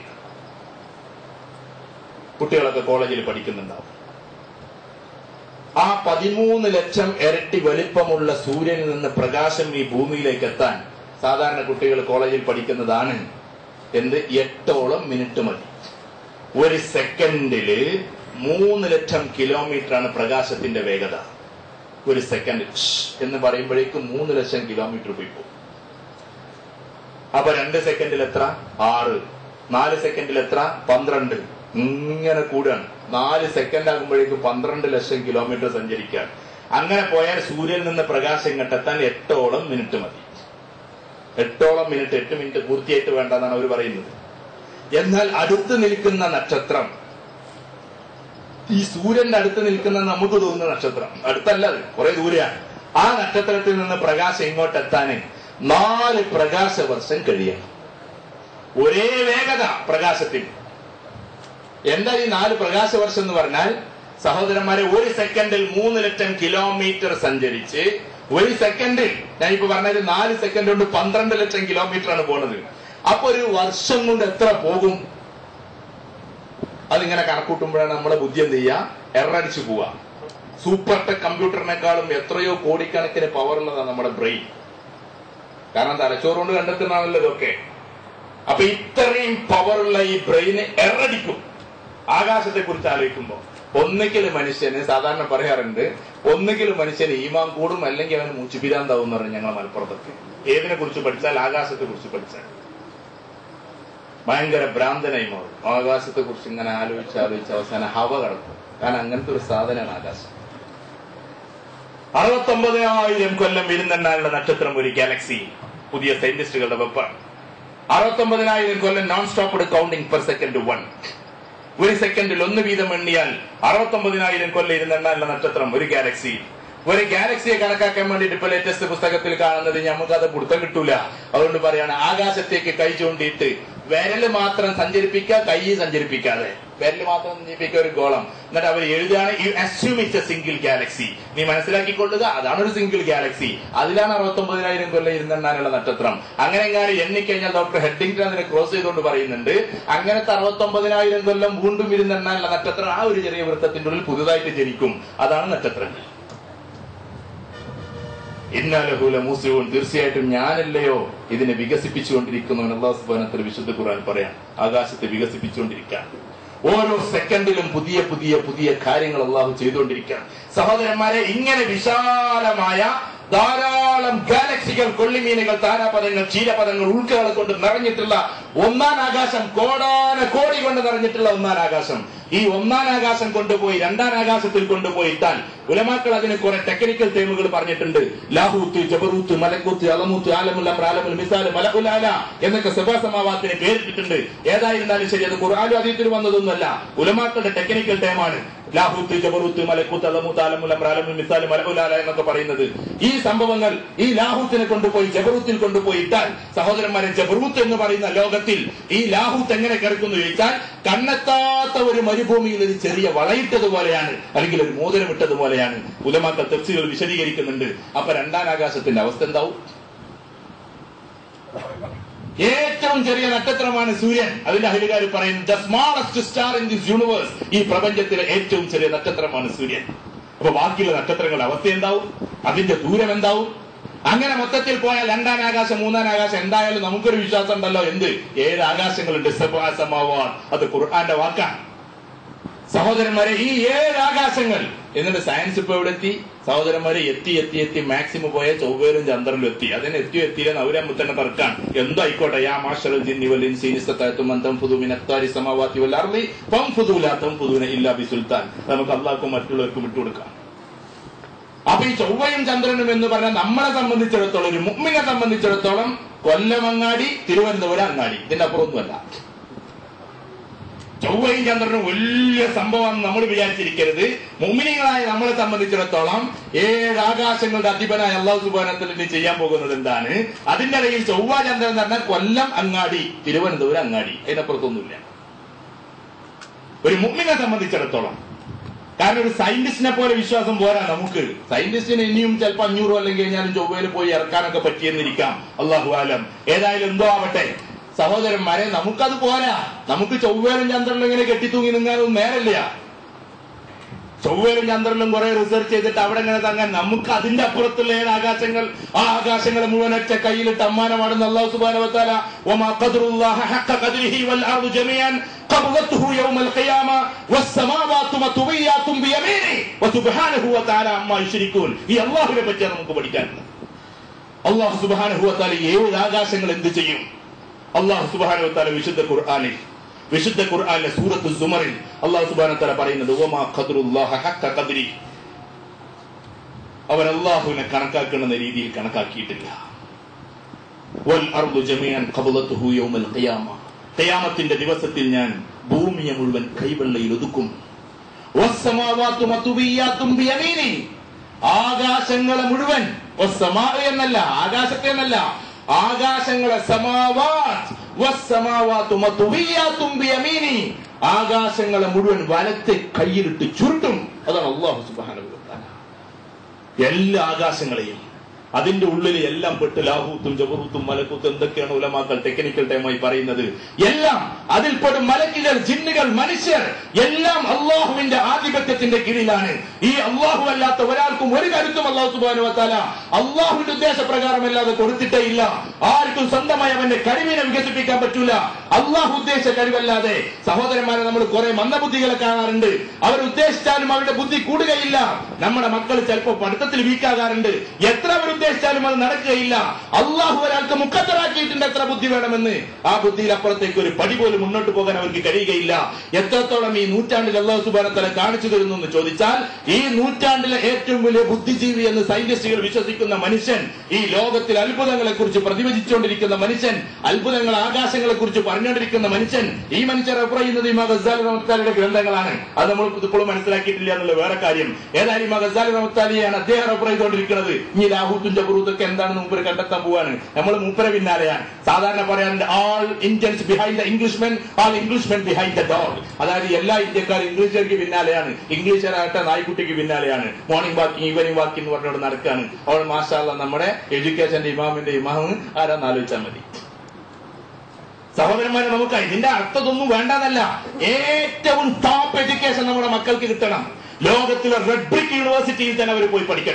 കുട്ടികളൊക്കെ കോളേജിൽ പഠിക്കുന്നുണ്ടാവും ആ പതിമൂന്ന് ലക്ഷം ഇരട്ടി വലിപ്പമുള്ള സൂര്യനിൽ നിന്ന് പ്രകാശം ഈ ഭൂമിയിലേക്ക് എത്താൻ സാധാരണ കുട്ടികൾ കോളേജിൽ പഠിക്കുന്നതാണ് എന്ത് എട്ടോളം മിനിറ്റ് മതി ഒരു സെക്കൻഡില് മൂന്ന് ലക്ഷം കിലോമീറ്റർ ആണ് പ്രകാശത്തിന്റെ വേഗത ഒരു സെക്കൻഡ് എന്ന് പറയുമ്പോഴേക്കും മൂന്ന് ലക്ഷം കിലോമീറ്റർ പോയി പോകും അപ്പൊ രണ്ട് സെക്കൻഡിൽ എത്ര ആറ് നാല് സെക്കൻഡിൽ എത്ര പന്ത്രണ്ട് ഇങ്ങനെ കൂടുകയാണ് നാല് സെക്കൻഡ് ആകുമ്പോഴേക്കും പന്ത്രണ്ട് ലക്ഷം കിലോമീറ്റർ സഞ്ചരിക്കുകയാണ് അങ്ങനെ പോയാൽ സൂര്യനിൽ നിന്ന് പ്രകാശം ഇങ്ങോട്ടെത്താൻ എട്ടോളം മിനിറ്റ് മതി എട്ടോളം മിനിറ്റ് എട്ട് മിനിറ്റ് പൂർത്തിയായിട്ട് വേണ്ടെന്നാണ് അവർ പറയുന്നത് എന്നാൽ അടുത്ത് നിൽക്കുന്ന നക്ഷത്രം ഈ സൂര്യന്റെ അടുത്ത് നിൽക്കുന്ന നമുക്ക് തോന്നുന്ന നക്ഷത്രം അടുത്തല്ല അത് കുറെ ദൂരെയാണ് ആ നക്ഷത്രത്തിൽ നിന്ന് പ്രകാശം ഇങ്ങോട്ട് എത്താന് നാല് പ്രകാശ വർഷം കഴിയണം ഒരേ വേഗത പ്രകാശത്തിൽ എന്താ ഈ നാല് പ്രകാശ വർഷം എന്ന് പറഞ്ഞാൽ സഹോദരന്മാരെ ഒരു സെക്കൻഡിൽ മൂന്ന് ലക്ഷം കിലോമീറ്റർ സഞ്ചരിച്ച് ഒരു സെക്കൻഡിൽ ഞാൻ ഇപ്പൊ പറഞ്ഞത് നാല് സെക്കൻഡ് കൊണ്ട് പന്ത്രണ്ട് ലക്ഷം കിലോമീറ്റർ ആണ് പോണത് അപ്പൊ ഒരു വർഷം കൊണ്ട് എത്ര പോകും അതിങ്ങനെ കണക്കൂട്ടുമ്പോഴാണ് നമ്മളെ ബുദ്ധി എന്ത് ചെയ്യുക എറടിച്ചു പോവുക സൂപ്പർ ടെക് കമ്പ്യൂട്ടറിനേക്കാളും എത്രയോ കോടിക്കണക്കിന് പവർ ഉള്ളതാണ് നമ്മുടെ ബ്രെയിൻ കാരണം തലച്ചോറ് കൊണ്ട് കണ്ടെത്തുന്നതാണല്ലോ ഇതൊക്കെ അപ്പൊ ഇത്രയും പവറുള്ള ഈ ബ്രെയിന് എറടിക്കും ആകാശത്തെ കുറിച്ച് ആലോചിക്കുമ്പോ ഒന്നുകിൽ മനുഷ്യന് സാധാരണ പറയാറുണ്ട് ഒന്നുകിൽ മനുഷ്യന് ഈമാൻ കൂടും അല്ലെങ്കിൽ അവന് മൂച്ചുപിരാന്താവും എന്ന് പറഞ്ഞു ഞങ്ങളെ മലപ്പുറത്തൊക്കെ ഏതിനെ കുറിച്ച് പഠിച്ചാൽ ആകാശത്തെ കുറിച്ച് പഠിച്ചാൽ ഭയങ്കര ഭ്രാന്തനായി മാറും ആകാശത്തെ കുറിച്ച് ഇങ്ങനെ ആലോചിച്ച് ആലോചിച്ച് അവസാനം ഹവ കടക്കും കാരണം അങ്ങനത്തെ ഒരു സാധനമാണ് ആകാശം അറുപത്തൊമ്പതിനായിരം കൊല്ലം വിരുന്നെണ്ണാനുള്ള നക്ഷത്രം ഒരു ഗാലക്സി പുതിയ സയന്റിസ്റ്റുകളുടെ വെപ്പാണ് അറുപത്തൊമ്പതിനായിരം കൊല്ലം non stop counting per second one ഒരു സെക്കൻഡിൽ ഒന്ന് വീതം എണ്ണിയാൽ അറുപത്തൊമ്പതിനായിരം കൊല്ലം ഇരുന്നെണ്ണാനുള്ള നക്ഷത്രം ഒരു ഗാലക്സി ഒരു ഗാലക്സിയെ കണക്കാക്കാൻ വേണ്ടിയിട്ട് ഇപ്പൊ ലേറ്റസ്റ്റ് പുസ്തകത്തിൽ കാണുന്നത് നമുക്ക് അത് പിടുത്തം കിട്ടൂല അതുകൊണ്ട് പറയാണ് ആകാശത്തേക്ക് കൈ ചൂണ്ടിയിട്ട് വിരല് മാത്രം സഞ്ചരിപ്പിക്കുക കൈ സഞ്ചരിപ്പിക്കാതെ വിരല് മാത്രം സഞ്ചരിപ്പിക്കുക ഒരു ഗോളം എന്നിട്ട് അവർ എഴുതുകയാണ് you assume it's a single galaxy നീ മനസ്സിലാക്കിക്കൊള്ളുക അതാണ് ഒരു സിംഗിൾ ഗാലക്സി അതിലാണ് അറുപത്തൊമ്പതിനായിരം കൊല്ലം ഇരുന്നെണ്ണാനുള്ള നക്ഷത്രം അങ്ങനെ എങ്ങാനും എണ്ണിക്കഴിഞ്ഞാൽ ഡോക്ടർ ഹെഡിങ്ടൺ അതിനെ ക്രോസ് ചെയ്തുകൊണ്ട് പറയുന്നുണ്ട് അങ്ങനത്തെ അറുപത്തൊമ്പതിനായിരം കൊല്ലം വീണ്ടും ഇരുന്നെണ്ണാനുള്ള നക്ഷത്രം ആ ഒരു ചെറിയ വൃത്തത്തിന്റെ ഉള്ളിൽ പുതുതായിട്ട് ജനിക്കും അതാണ് നക്ഷത്രങ്ങൾ ഇന്നാലഹുല മൂസിയോൻ തീർച്ചയായിട്ടും ഞാനല്ലയോ ഇതിനെ വികസിപ്പിച്ചുകൊണ്ടിരിക്കുന്നവൻ അള്ളാഹു സുബാനത്തിൽ വിശുദ്ധ ഖുർആൻ പറയാം ആകാശത്തെ വികസിപ്പിച്ചുകൊണ്ടിരിക്കാൻ ഓരോ സെക്കൻഡിലും പുതിയ പുതിയ പുതിയ കാര്യങ്ങൾ അള്ളാഹു ചെയ്തുകൊണ്ടിരിക്കുകയാണ് സഹോദരന്മാരെ ഇങ്ങനെ വിശാലമായ ധാരാളം ഗാലക്സികൾ കൊള്ളിമീനുകൾ താരാപദങ്ങൾ ക്ഷീരപദങ്ങൾ ഉൾക്കകളെ കൊണ്ട് നിറഞ്ഞിട്ടുള്ള ഒന്നാം ആകാശം കോടാന കോടി കൊണ്ട് നിറഞ്ഞിട്ടുള്ള ഒന്നാം ആകാശം ഈ ഒന്നാം ആകാശം കൊണ്ടുപോയി രണ്ടാം ആകാശത്തിൽ കൊണ്ടുപോയി ഇട്ടാൽ ഉലമാക്കൾ അതിന് കുറെ ടെക്നിക്കൽ ടേമുകൾ പറഞ്ഞിട്ടുണ്ട് ലാഹൂത്ത് ജബറൂത്ത് മലക്കൂത്ത് അലമൂത്ത് ആലമുൽ അമ്ര ആലമുൽ മിസാൽ മലഹുലാല എന്നൊക്കെ സഭാസമാവാത്തിന് പേരിട്ടിട്ടുണ്ട് ഏതായിരുന്നാലും ശരി അത് ഖുർആാനും അതീത്തിൽ വന്നതൊന്നുമല്ല ഉലമാക്കളുടെ ടെക്നിക്കൽ ടേമാണ് ലാഹൂത്ത് ജബറൂത്ത് മലക്കൂത്ത് അലമൂത്ത് ആലമുൽ അമ്ര ആലമുൽ മിസാൽ മലഹുലാല എന്നൊക്കെ പറയുന്നത് ഈ സംഭവങ്ങൾ ഈ ലാഹൂത്തിനെ കൊണ്ടുപോയി ജബറൂത്തിൽ കൊണ്ടുപോയി ഇട്ടാൽ സഹോദരന്മാരെ ജബറൂത്ത് എന്ന് പറയുന്ന ലോകത്തിൽ ഈ ലാഹൂത്ത് എങ്ങനെ കിടക്കുന്നു ചോദിച്ചാൽ കണ്ണെത്താത്ത ഒരു മരുഭൂമിയിൽ ഒരു ചെറിയ വളയിട്ടതുപോലെയാണ് അല്ലെങ്കിൽ ഒരു മോതിരം ഇട്ടതുപോലെയാണ് ഉലമാക്കൾ തെർച്ചുകൾ വിശദീകരിക്കുന്നുണ്ട് അപ്പൊ രണ്ടാം ആകാശത്തിന്റെ അവസ്ഥ എന്താവും ഏറ്റവും ചെറിയ നക്ഷത്രമാണ് സൂര്യൻ അതിന്റെ അഹിലുകാർ പറയുന്നത് the smallest star in this universe ഈ പ്രപഞ്ചത്തിലെ ഏറ്റവും ചെറിയ നക്ഷത്രമാണ് സൂര്യൻ അപ്പൊ ബാക്കിയുള്ള നക്ഷത്രങ്ങളുടെ അവസ്ഥ എന്താവും അതിന്റെ ദൂരം എന്താവും അങ്ങനെ മൊത്തത്തിൽ പോയാൽ രണ്ടാം ആകാശം മൂന്നാം ആകാശം എന്തായാലും നമുക്കൊരു വിശ്വാസം ഉണ്ടല്ലോ എന്ത് ഏഴ് ആകാശങ്ങളുണ്ട് സമാവാൻ അത് ഖുർആന്റെ വാക്കാണ് സഹോദരന്മാരെ ഈ ഏഴ് ആകാശങ്ങൾ എന്നിട്ട് സയൻസ് ഇപ്പൊ എവിടെ എത്തി സഹോദരന്മാരെ എത്തി എത്തി എത്തി മാക്സിമം പോയ ചൊവ്വേലും ചന്ദ്രനിലും എത്തി അതിന് എത്തിയോ എത്തിയില്ല അവരാകുമ്പോൾ തന്നെ തർക്കാൻ എന്തോ ആയിക്കോട്ടെ യാ മാഷറൽ ജിന്നി വല്ലിൻ സീനിസ്തത്തായത്തും മന്ദം ഫുദുമിൻ അക്താരി സമാവാത്തി വല്ലാർലി പം ഫുദൂലാത്തം ഫുദൂന ഇല്ലാ ബി സുൽത്താൻ നമുക്ക് അള്ളാഹ്ക്കും മറ്റുള്ളവർക്കും വിട്ടുകൊടുക്കാം അപ്പൊ ഈ ചൊവ്വയും ചന്ദ്രനും എന്ന് പറഞ്ഞാൽ നമ്മളെ സംബന്ധിച്ചിടത്തോളം ഒരു മുമ്മിനെ സംബന്ധിച്ചിടത്തോളം കൊല്ലം അങ്ങാടി തിരുവനന്തപുരം അങ്ങാടി ഇതിന്റെ അപ്പുറമൊന്നുമല്ല ചൊവ്വയും ചന്ദ്രനും വലിയ സംഭവം നമ്മൾ വിചാരിച്ചിരിക്കരുത് മുമ്മിനികളായ നമ്മളെ സംബന്ധിച്ചിടത്തോളം ഏഴ് ആകാശങ്ങളുടെ അധിപനായ അള്ളാഹു സുബാനത്തിൽ ചെയ്യാൻ പോകുന്നത് എന്താണ് അതിന്റെ ഇടയിൽ ചൊവ്വ ചന്ദ്രൻ എന്ന് പറഞ്ഞാൽ കൊല്ലം അങ്ങാടി തിരുവനന്തപുരം അങ്ങാടി അതിനപ്പുറത്തൊന്നുമില്ല ഒരു മുമ്മിനെ സംബന്ധിച്ചിടത്തോളം കാരണം ഒരു സയന്റിസ്റ്റിനെ പോലെ വിശ്വാസം പോരാ നമുക്ക് സയന്റിസ്റ്റിന് ഇനിയും ചിലപ്പോൾ അഞ്ഞൂറ് കൊല്ലം കഴിഞ്ഞാലും ചൊവ്വയിൽ പോയി ഇറക്കാനൊക്കെ പറ്റിയെന്നിരിക്കാം അള്ളാഹു ആലം ഏതായാലും എന്തോ ആവട്ടെ സഹോദരന്മാരെ നമുക്കത് പോരാ നമുക്ക് ചൊവ്വേലും ചന്ദ്രനും ഇങ്ങനെ കെട്ടിത്തൂങ്ങി നിങ്ങാനൊന്നും നേരല്ല ചൊവ്വേലും ചന്ദ്രനും കുറെ റിസർച്ച് ചെയ്തിട്ട് അവിടെ ഇങ്ങനെ തങ്ങാൻ നമുക്ക് അതിന്റെ അപ്പുറത്തുള്ള ഏഴ് ആകാശങ്ങൾ ആ ആകാശങ്ങളെ മുഴുവൻ ഒറ്റ കയ്യിലിട്ട് അമ്മാനമാടുന്ന അള്ളാഹു സുബാനവത്താല وما قدر الله حق قدره والارض جميعا قبضته يوم القيامة والسماوات مطويات بيمينه وسبحانه وتعالى عما يشركون ഈ അള്ളാഹുവിനെ പറ്റിയാണ് നമുക്ക് പഠിക്കാനുള്ളത് അള്ളാഹു സുബാനഹു വത്താല ഏഴ് ആകാശങ്ങൾ എന്ത് ചെയ്യും അള്ളാഹു സുബാനഹു വത്താല വിശുദ്ധ ഖുർആാനിൽ വിശുദ്ധ ഖുർആാനിലെ സൂറത്ത് സുമറിൽ അള്ളാഹു സുബാന തല പറയുന്നത് ഒമാ ഖദറുല്ലാഹ ഹക്ക ഖദ്രി അവൻ അള്ളാഹുവിനെ കണക്കാക്കുന്ന രീതിയിൽ കണക്കാക്കിയിട്ടില്ല വൽ അർദു ജമീഅൻ ഖബളതുഹു യൗമൽ ഖിയാമ ഖിയാമത്തിന്റെ ദിവസത്തിൽ ഞാൻ ഭൂമിയെ മുഴുവൻ കൈവെള്ളയിൽ ഒതുക്കും വസ്സമാവാതു മതുബിയാത്തും ബിയമീനി ആകാശങ്ങളെ മുഴുവൻ വസ്സമാ എന്നല്ല ആകാശത്തെ എന്നല്ല ആകാശങ്ങളെ സമാവാത്ത് വസ്സമാവാത്തു മതുബിയാത്തും ബിയമീനി ആകാശങ്ങളെ മുഴുവൻ വലത്തെ കയ്യിലിട്ട് ചുരുട്ടും അതാണ് അള്ളാഹു സുബ്ഹാനഹു വ തആല എല്ലാ ആകാശങ്ങളെയും അതിന്റെ ഉള്ളിൽ എല്ലാം പെട്ട് ലാഹൂത്തും ജബറൂത്തും മലക്കൂത്തും എന്തൊക്കെയാണ് ഉലമാക്കൾ ടെക്നിക്കൽ ടൈമായി പറയുന്നത് എല്ലാം അതിൽപ്പെടും മലക്കുകൾ ജിന്നുകൾ മനുഷ്യർ എല്ലാം അള്ളാഹുവിന്റെ ആധിപത്യത്തിന്റെ കീഴിലാണ് ഈ അള്ളാഹു അല്ലാത്ത ഒരാൾക്കും ഒരു കരുത്തും അള്ളാഹു സുബാനു വത്താല അള്ളാഹുവിന്റെ ഉദ്ദേശപ്രകാരമല്ലാതെ കൊടുത്തിട്ടേ ഇല്ല ആർക്കും സ്വന്തമായി അവന്റെ കഴിവിനെ വികസിപ്പിക്കാൻ പറ്റൂല അള്ളാഹു ഉദ്ദേശിച്ച കഴിവല്ലാതെ സഹോദരന്മാരെ നമ്മൾ കുറെ മന്ദബുദ്ധികളെ കാണാറുണ്ട് അവർ ഉദ്ദേശിച്ചാലും അവരുടെ ബുദ്ധി കൂടുകയില്ല നമ്മുടെ മക്കൾ ചിലപ്പോൾ പഠിത്തത്തിൽ വീക്കാകാറുണ്ട് എത്ര അവർ ഉദ്ദേശിച്ചാലും അത് നടക്കുകയില്ല അള്ളാഹു ഒരാൾക്ക് മുഖത്തറാക്കിയിട്ടുണ്ട് എത്ര ബുദ്ധി വേണമെന്ന് ആ ബുദ്ധിയിൽ അപ്പുറത്തേക്ക് ഒരു പടി പോലും മുന്നോട്ട് പോകാൻ അവർക്ക് കഴിയുകയില്ല എത്രത്തോളം ഈ നൂറ്റാണ്ടിൽ അള്ളാഹു സുബാനത്തല കാണിച്ചു തരുന്നു എന്ന് ചോദിച്ചാൽ ഈ നൂറ്റാണ്ടിലെ ഏറ്റവും വലിയ ബുദ്ധിജീവി എന്ന് സയന്റിസ്റ്റുകൾ വിശ്വസിക്കുന്ന മനുഷ്യൻ ഈ ലോകത്തിൽ അത്ഭുതങ്ങളെ കുറിച്ച് പ്രതിവചിച്ചുകൊണ്ടിരിക്കുന്ന മനുഷ്യൻ അത്ഭുതങ്ങൾ ആകാശങ്ങളെ കുറിച്ച് പറഞ്ഞുകൊണ്ടിരിക്കുന്ന മനുഷ്യൻ ഈ മനുഷ്യർ പറയുന്നത് ഈ ഗസാലി റഹ്മത്താലിയുടെ ഗ്രന്ഥങ്ങളാണ് അത് നമ്മൾ ഇപ്പോഴും മനസ്സിലാക്കിയിട്ടില്ല എന്നുള്ള വേറെ കാര്യം ഏതായാലും ഈ ഗസാലി റഹ്മത്താലിയാണ് അദ്ദേഹം റെഫർ ചെയ്തുകൊണ്ടിരിക്കുന്നത് ഇനി ലാഹൂത്തും ജബറൂത്തൊക്കെ എന്താണെന്ന് മൂപ്പര് കണ്ടെത്താൻ പോവാണ് നമ്മൾ മൂപ്പര പിന്നാലെയാണ് സാധാരണ പറയാറുണ്ട് all Indians behind the Englishmen all Englishmen behind the dog അതായത് എല്ലാ ഇന്ത്യക്കാരും ഇംഗ്ലീഷുകാർക്ക് പിന്നാലെയാണ് ഇംഗ്ലീഷുകാരാകട്ടെ നായ്ക്കുട്ടിക്ക് പിന്നാലെയാണ് മോർണിംഗ് വാക്കിംഗ് ഈവനിങ് വാക്കിംഗ് എന്ന് പറഞ്ഞുകൊണ്ട് നടക്കുകയാണ് അവൾ മാഷാല്ല നമ്മുടെ എഡ്യൂക്കേഷന്റെ ഇമാമിന്റെ ഇമാമ് ആരാന്ന് ആലോചിച്ചാൽ മതി സഹോദരന്മാരെ നമുക്ക് ഇതിന്റെ അർത്ഥമൊന്നും വേണ്ടതല്ല ഏറ്റവും ടോപ്പ് എഡ്യൂക്കേഷൻ നമ്മുടെ മക്കൾക്ക് കിട്ടണം ലോകത്തിലെ റെഡ് ബ്രിക്ക് യൂണിവേഴ്സിറ്റിയിൽ തന്നെ അവർ പോയി പഠിക്കട്ടെ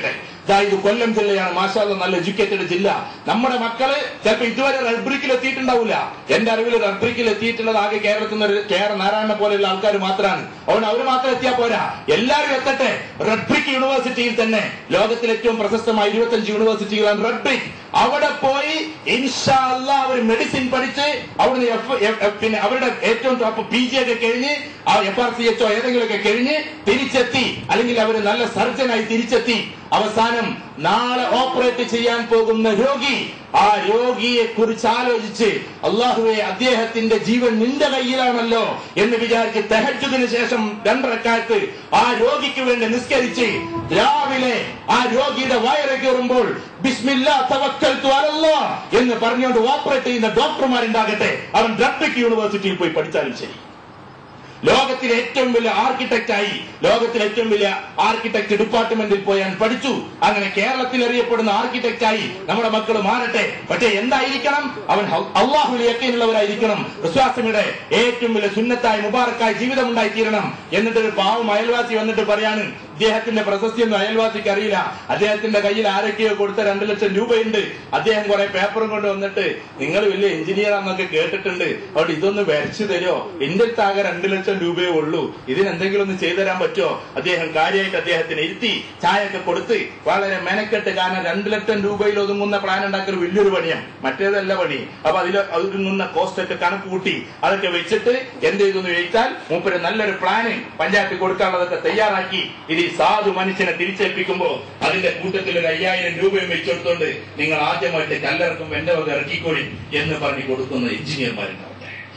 ദാ ഇത് കൊല്ലം ജില്ലയാണ് മാഷാല്ല നല്ല എഡ്യൂക്കേറ്റഡ് ജില്ല നമ്മുടെ മക്കള് ചിലപ്പോ ഇതുവരെ റെഡ് ബ്രിക്കിൽ എത്തിയിട്ടുണ്ടാവില്ല എന്റെ അറിവിൽ റെഡ് ബ്രിക്കിൽ എത്തിയിട്ടുള്ളത് ആകെ കേരളത്തിൽ നിന്ന് ഒരു കെ ആർ നാരായണ പോലെയുള്ള ആൾക്കാർ മാത്രമാണ് അതുകൊണ്ട് അവർ മാത്രം എത്തിയാൽ പോരാ എല്ലാവരും എത്തട്ടെ റെഡ് ബ്രിക്ക് യൂണിവേഴ്സിറ്റിയിൽ തന്നെ ലോകത്തിലെ ഏറ്റവും പ്രശസ്തമായ ഇരുപത്തഞ്ച് യൂണിവേഴ്സിറ്റികളാണ് റെഡ് ബ്രിക്ക് അവിടെ പോയി ഇൻഷാ അല്ലാ അവർ മെഡിസിൻ പഠിച്ച് അവിടുന്ന് എഫ്- എഫ്- എഫ് പിന്നെ അവരുടെ ഏറ്റവും ടോപ്പ് പി ജി ഒക്കെ കഴിഞ്ഞ് ആ എഫ് ആർ സി എച്ചോ ഏതെങ്കിലുമൊക്കെ കഴിഞ്ഞ് തിരിച്ചെത്തി അല്ലെങ്കിൽ അവർ നല്ല സർജനായി തിരിച്ചെത്തി അവസാനം നാളെ ഓപ്പറേറ്റ് ചെയ്യാൻ പോകുന്ന രോഗി ആ രോഗിയെ കുറിച്ച് ആലോചിച്ച് അള്ളാഹുവെ അദ്ദേഹത്തിന്റെ ജീവൻ നിന്റെ കയ്യിലാണല്ലോ എന്ന് വിചാരിച്ച് തെഹജുദിന് ശേഷം രണ്ടരക്കാലത്ത് ആ രോഗിക്ക് വേണ്ടി നിസ്കരിച്ച് രാവിലെ ആ രോഗിയുടെ വയറ് കയറുമ്പോൾ ബിസ്മില്ലാ തവക്കൽതു അലല്ലാ എന്ന് പറഞ്ഞുകൊണ്ട് ഓപ്പറേറ്റ് ചെയ്യുന്ന ഡോക്ടർമാരുണ്ടാകട്ടെ അവൻ ഡബ്ബിക് യൂണിവേഴ്സിറ്റിയിൽ പോയി പഠിച്ചാലും ശരി ലോകത്തിലെ ഏറ്റവും വലിയ ആർക്കിടെക്റ്റ് ആയി ലോകത്തിലെ ഏറ്റവും വലിയ ആർക്കിടെക്ട് ഡിപ്പാർട്ട്മെന്റിൽ പോയി ഞാൻ പഠിച്ചു അങ്ങനെ കേരളത്തിൽ അറിയപ്പെടുന്ന ആർക്കിടെക്റ്റ് ആയി നമ്മുടെ മക്കൾ മാറട്ടെ പക്ഷേ എന്തായിരിക്കണം അവൻ അള്ളാഹുവിൽ യക്കീനുള്ളവരായിരിക്കണം വിശ്വാസമിടെ ഏറ്റവും വലിയ സുന്നത്തായി മുബാറക്കായി ജീവിതം ഉണ്ടായിത്തീരണം എന്നിട്ട് ഒരു പാവം അയൽവാസി വന്നിട്ട് പറയാണ് ഇദ്ദേഹത്തിന്റെ പ്രശസ്തിയൊന്നും അയൽവാസിക്ക് അറിയില്ല അദ്ദേഹത്തിന്റെ കയ്യിൽ ആരൊക്കെയോ കൊടുത്ത രണ്ടു ലക്ഷം രൂപയുണ്ട് അദ്ദേഹം കുറെ പേപ്പറും കൊണ്ട് വന്നിട്ട് നിങ്ങൾ വലിയ എഞ്ചിനീയർ ആണെന്നൊക്കെ കേട്ടിട്ടുണ്ട് അവിടെ ഇതൊന്ന് വരച്ചു തരുമോ എന്റെ അടുത്ത് ആകെ രണ്ടു ലക്ഷം രൂപയേ ഉള്ളൂ ഇതിന് എന്തെങ്കിലും ഒന്ന് ചെയ്തു തരാൻ പറ്റുമോ അദ്ദേഹം കാര്യമായിട്ട് അദ്ദേഹത്തിന് ഇരുത്തി ചായ ഒക്കെ കൊടുത്ത് വളരെ മെനക്കെട്ട് കാരണം രണ്ടു ലക്ഷം രൂപയിൽ ഒതുങ്ങുന്ന പ്ലാൻ ഉണ്ടാക്കൽ വലിയൊരു പണിയാണ് മറ്റേതല്ല പണി അപ്പൊ അതിൽ ഒതുങ്ങുന്ന കോസ്റ്റ് ഒക്കെ കണക്ക് കൂട്ടി അതൊക്കെ വെച്ചിട്ട് എന്ത് ചെയ്തെന്ന് ചോദിച്ചാൽ മൂപ്പര് നല്ലൊരു പ്ലാന് പഞ്ചായത്ത് കൊടുക്കാനുള്ളതൊക്കെ തയ്യാറാക്കി ഇത് ഈ സാധു മനുഷ്യനെ തിരിച്ചേൽപ്പിക്കുമ്പോ അതിന്റെ കൂട്ടത്തിൽ ഒരു അയ്യായിരം രൂപയും വെച്ചെടുത്തോണ്ട് നിങ്ങൾ ആദ്യമായിട്ട് കല്ലിറക്കും എന്റെ വക ഇറക്കിക്കോളി എന്ന് പറഞ്ഞു കൊടുക്കുന്ന എഞ്ചിനീയർമാരുണ്ടാവട്ടെ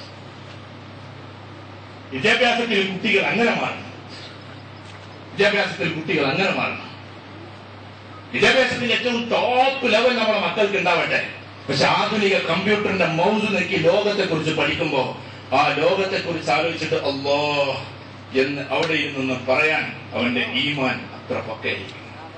വിദ്യാഭ്യാസത്തിൽ കുട്ടികൾ അങ്ങനെ മാറണം വിദ്യാഭ്യാസത്തിൽ കുട്ടികൾ അങ്ങനെ മാറണം വിദ്യാഭ്യാസത്തിന്റെ ഏറ്റവും ടോപ്പ് ലെവൽ നമ്മുടെ മക്കൾക്ക് ഉണ്ടാവട്ടെ പക്ഷെ ആധുനിക കമ്പ്യൂട്ടറിന്റെ മൗസ് നോക്കി ലോകത്തെ കുറിച്ച് പഠിക്കുമ്പോ ആ ലോകത്തെ കുറിച്ച് ആലോചിച്ചിട്ട് അല്ലോ എന്ന് അവിടെ ഇരുന്ന് പറയാൻ അവന്റെ ഈമാൻ അത്ര പക്കയായിരിക്കും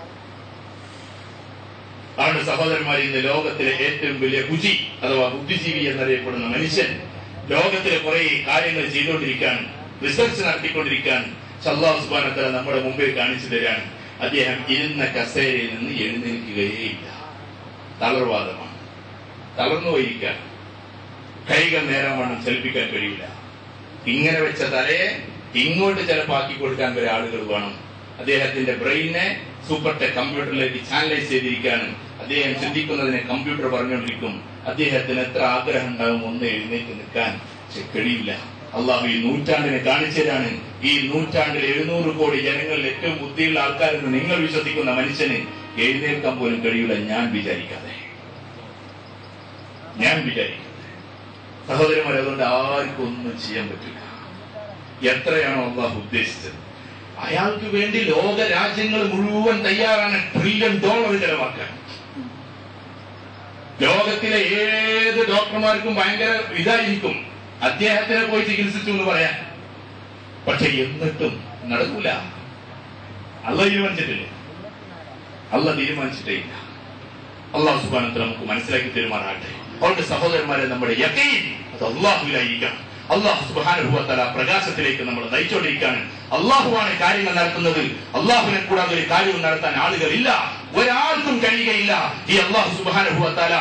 അവരുടെ സഹോദരന്മാർ ഇന്ന് ലോകത്തിലെ ഏറ്റവും വലിയ ബുജി അഥവാ ബുദ്ധിജീവി എന്നറിയപ്പെടുന്ന മനുഷ്യൻ ലോകത്തിലെ കുറെ കാര്യങ്ങൾ ചെയ്തുകൊണ്ടിരിക്കാൻ റിസർച്ച് നടത്തിക്കൊണ്ടിരിക്കാൻ സല്ലാഹു സുബാനത്തല നമ്മുടെ മുമ്പിൽ കാണിച്ചു തരാൻ അദ്ദേഹം ഇരുന്ന കസേരയിൽ നിന്ന് എഴുന്നേൽക്കുകയേയില്ല തളർവാദമാണ് തളർന്നു പോയിരിക്കാൻ കൈകൾ നേരം വണ്ണം ചലിപ്പിക്കാൻ കഴിയില്ല ഇങ്ങനെ വെച്ച തലയെ ഇങ്ങോട്ട് ചിലപ്പോൾ ആക്കി കൊടുക്കാൻ വരെ ആളുകൾ വേണം അദ്ദേഹത്തിന്റെ ബ്രെയിനെ സൂപ്പർ ടെക് കമ്പ്യൂട്ടറിലേക്ക് ചാനലൈസ് ചെയ്തിരിക്കുകയാണ് അദ്ദേഹം ചിന്തിക്കുന്നതിനെ കമ്പ്യൂട്ടർ പറഞ്ഞുകൊണ്ടിരിക്കും അദ്ദേഹത്തിന് എത്ര ആഗ്രഹം ഉണ്ടാകും ഒന്ന് എഴുന്നേറ്റ് നിൽക്കാൻ പക്ഷെ കഴിയില്ല അള്ളാഹു ഈ നൂറ്റാണ്ടിനെ കാണിച്ചു തരാണ് ഈ നൂറ്റാണ്ടിൽ എഴുന്നൂറ് കോടി ജനങ്ങളിൽ ഏറ്റവും ബുദ്ധിയുള്ള ആൾക്കാരെന്ന് നിങ്ങൾ വിശ്വസിക്കുന്ന മനുഷ്യന് എഴുന്നേൽക്കാൻ പോലും കഴിയില്ല ഞാൻ വിചാരിക്കാതെ ഞാൻ വിചാരിക്കാതെ സഹോദരന്മാരെ അതുകൊണ്ട് ആർക്കും ഒന്നും ചെയ്യാൻ പറ്റില്ല എത്രയാണോ അള്ളാഹു ഉദ്ദേശിച്ചത് അയാൾക്ക് വേണ്ടി ലോക രാജ്യങ്ങൾ മുഴുവൻ തയ്യാറാണ് ട്രില്യൺ ഡോളർ ചെലവാക്കാൻ ലോകത്തിലെ ഏത് ഡോക്ടർമാർക്കും ഭയങ്കര ഇതായിരിക്കും അദ്ദേഹത്തിനെ പോയി ചികിത്സിച്ചു എന്ന് പറയാൻ പക്ഷെ എന്നിട്ടും നടക്കൂല അല്ല തീരുമാനിച്ചിട്ടില്ലേ അല്ല തീരുമാനിച്ചിട്ടേ ഇല്ല അള്ളാഹു സുബാനത്തിൽ നമുക്ക് മനസ്സിലാക്കി തീരുമാനാകട്ടെ അവരുടെ സഹോദരന്മാരെ നമ്മുടെ യക്കീൻ അത് അള്ളാഹുവിലായിരിക്കണം അള്ളാഹു സുബാനുഭവത്തല പ്രകാശത്തിലേക്ക് നമ്മൾ നയിച്ചുകൊണ്ടിരിക്കുകയാണ് അള്ളാഹുവാണ് കാര്യങ്ങൾ നടത്തുന്നത് അള്ളാഹുവിനെ കൂടാതെ ഒരു കാര്യവും നടത്താൻ ആളുകളില്ല ഒരാൾക്കും കഴിയുകയില്ല ഈ അള്ളാഹു സുബാനുഭവത്തല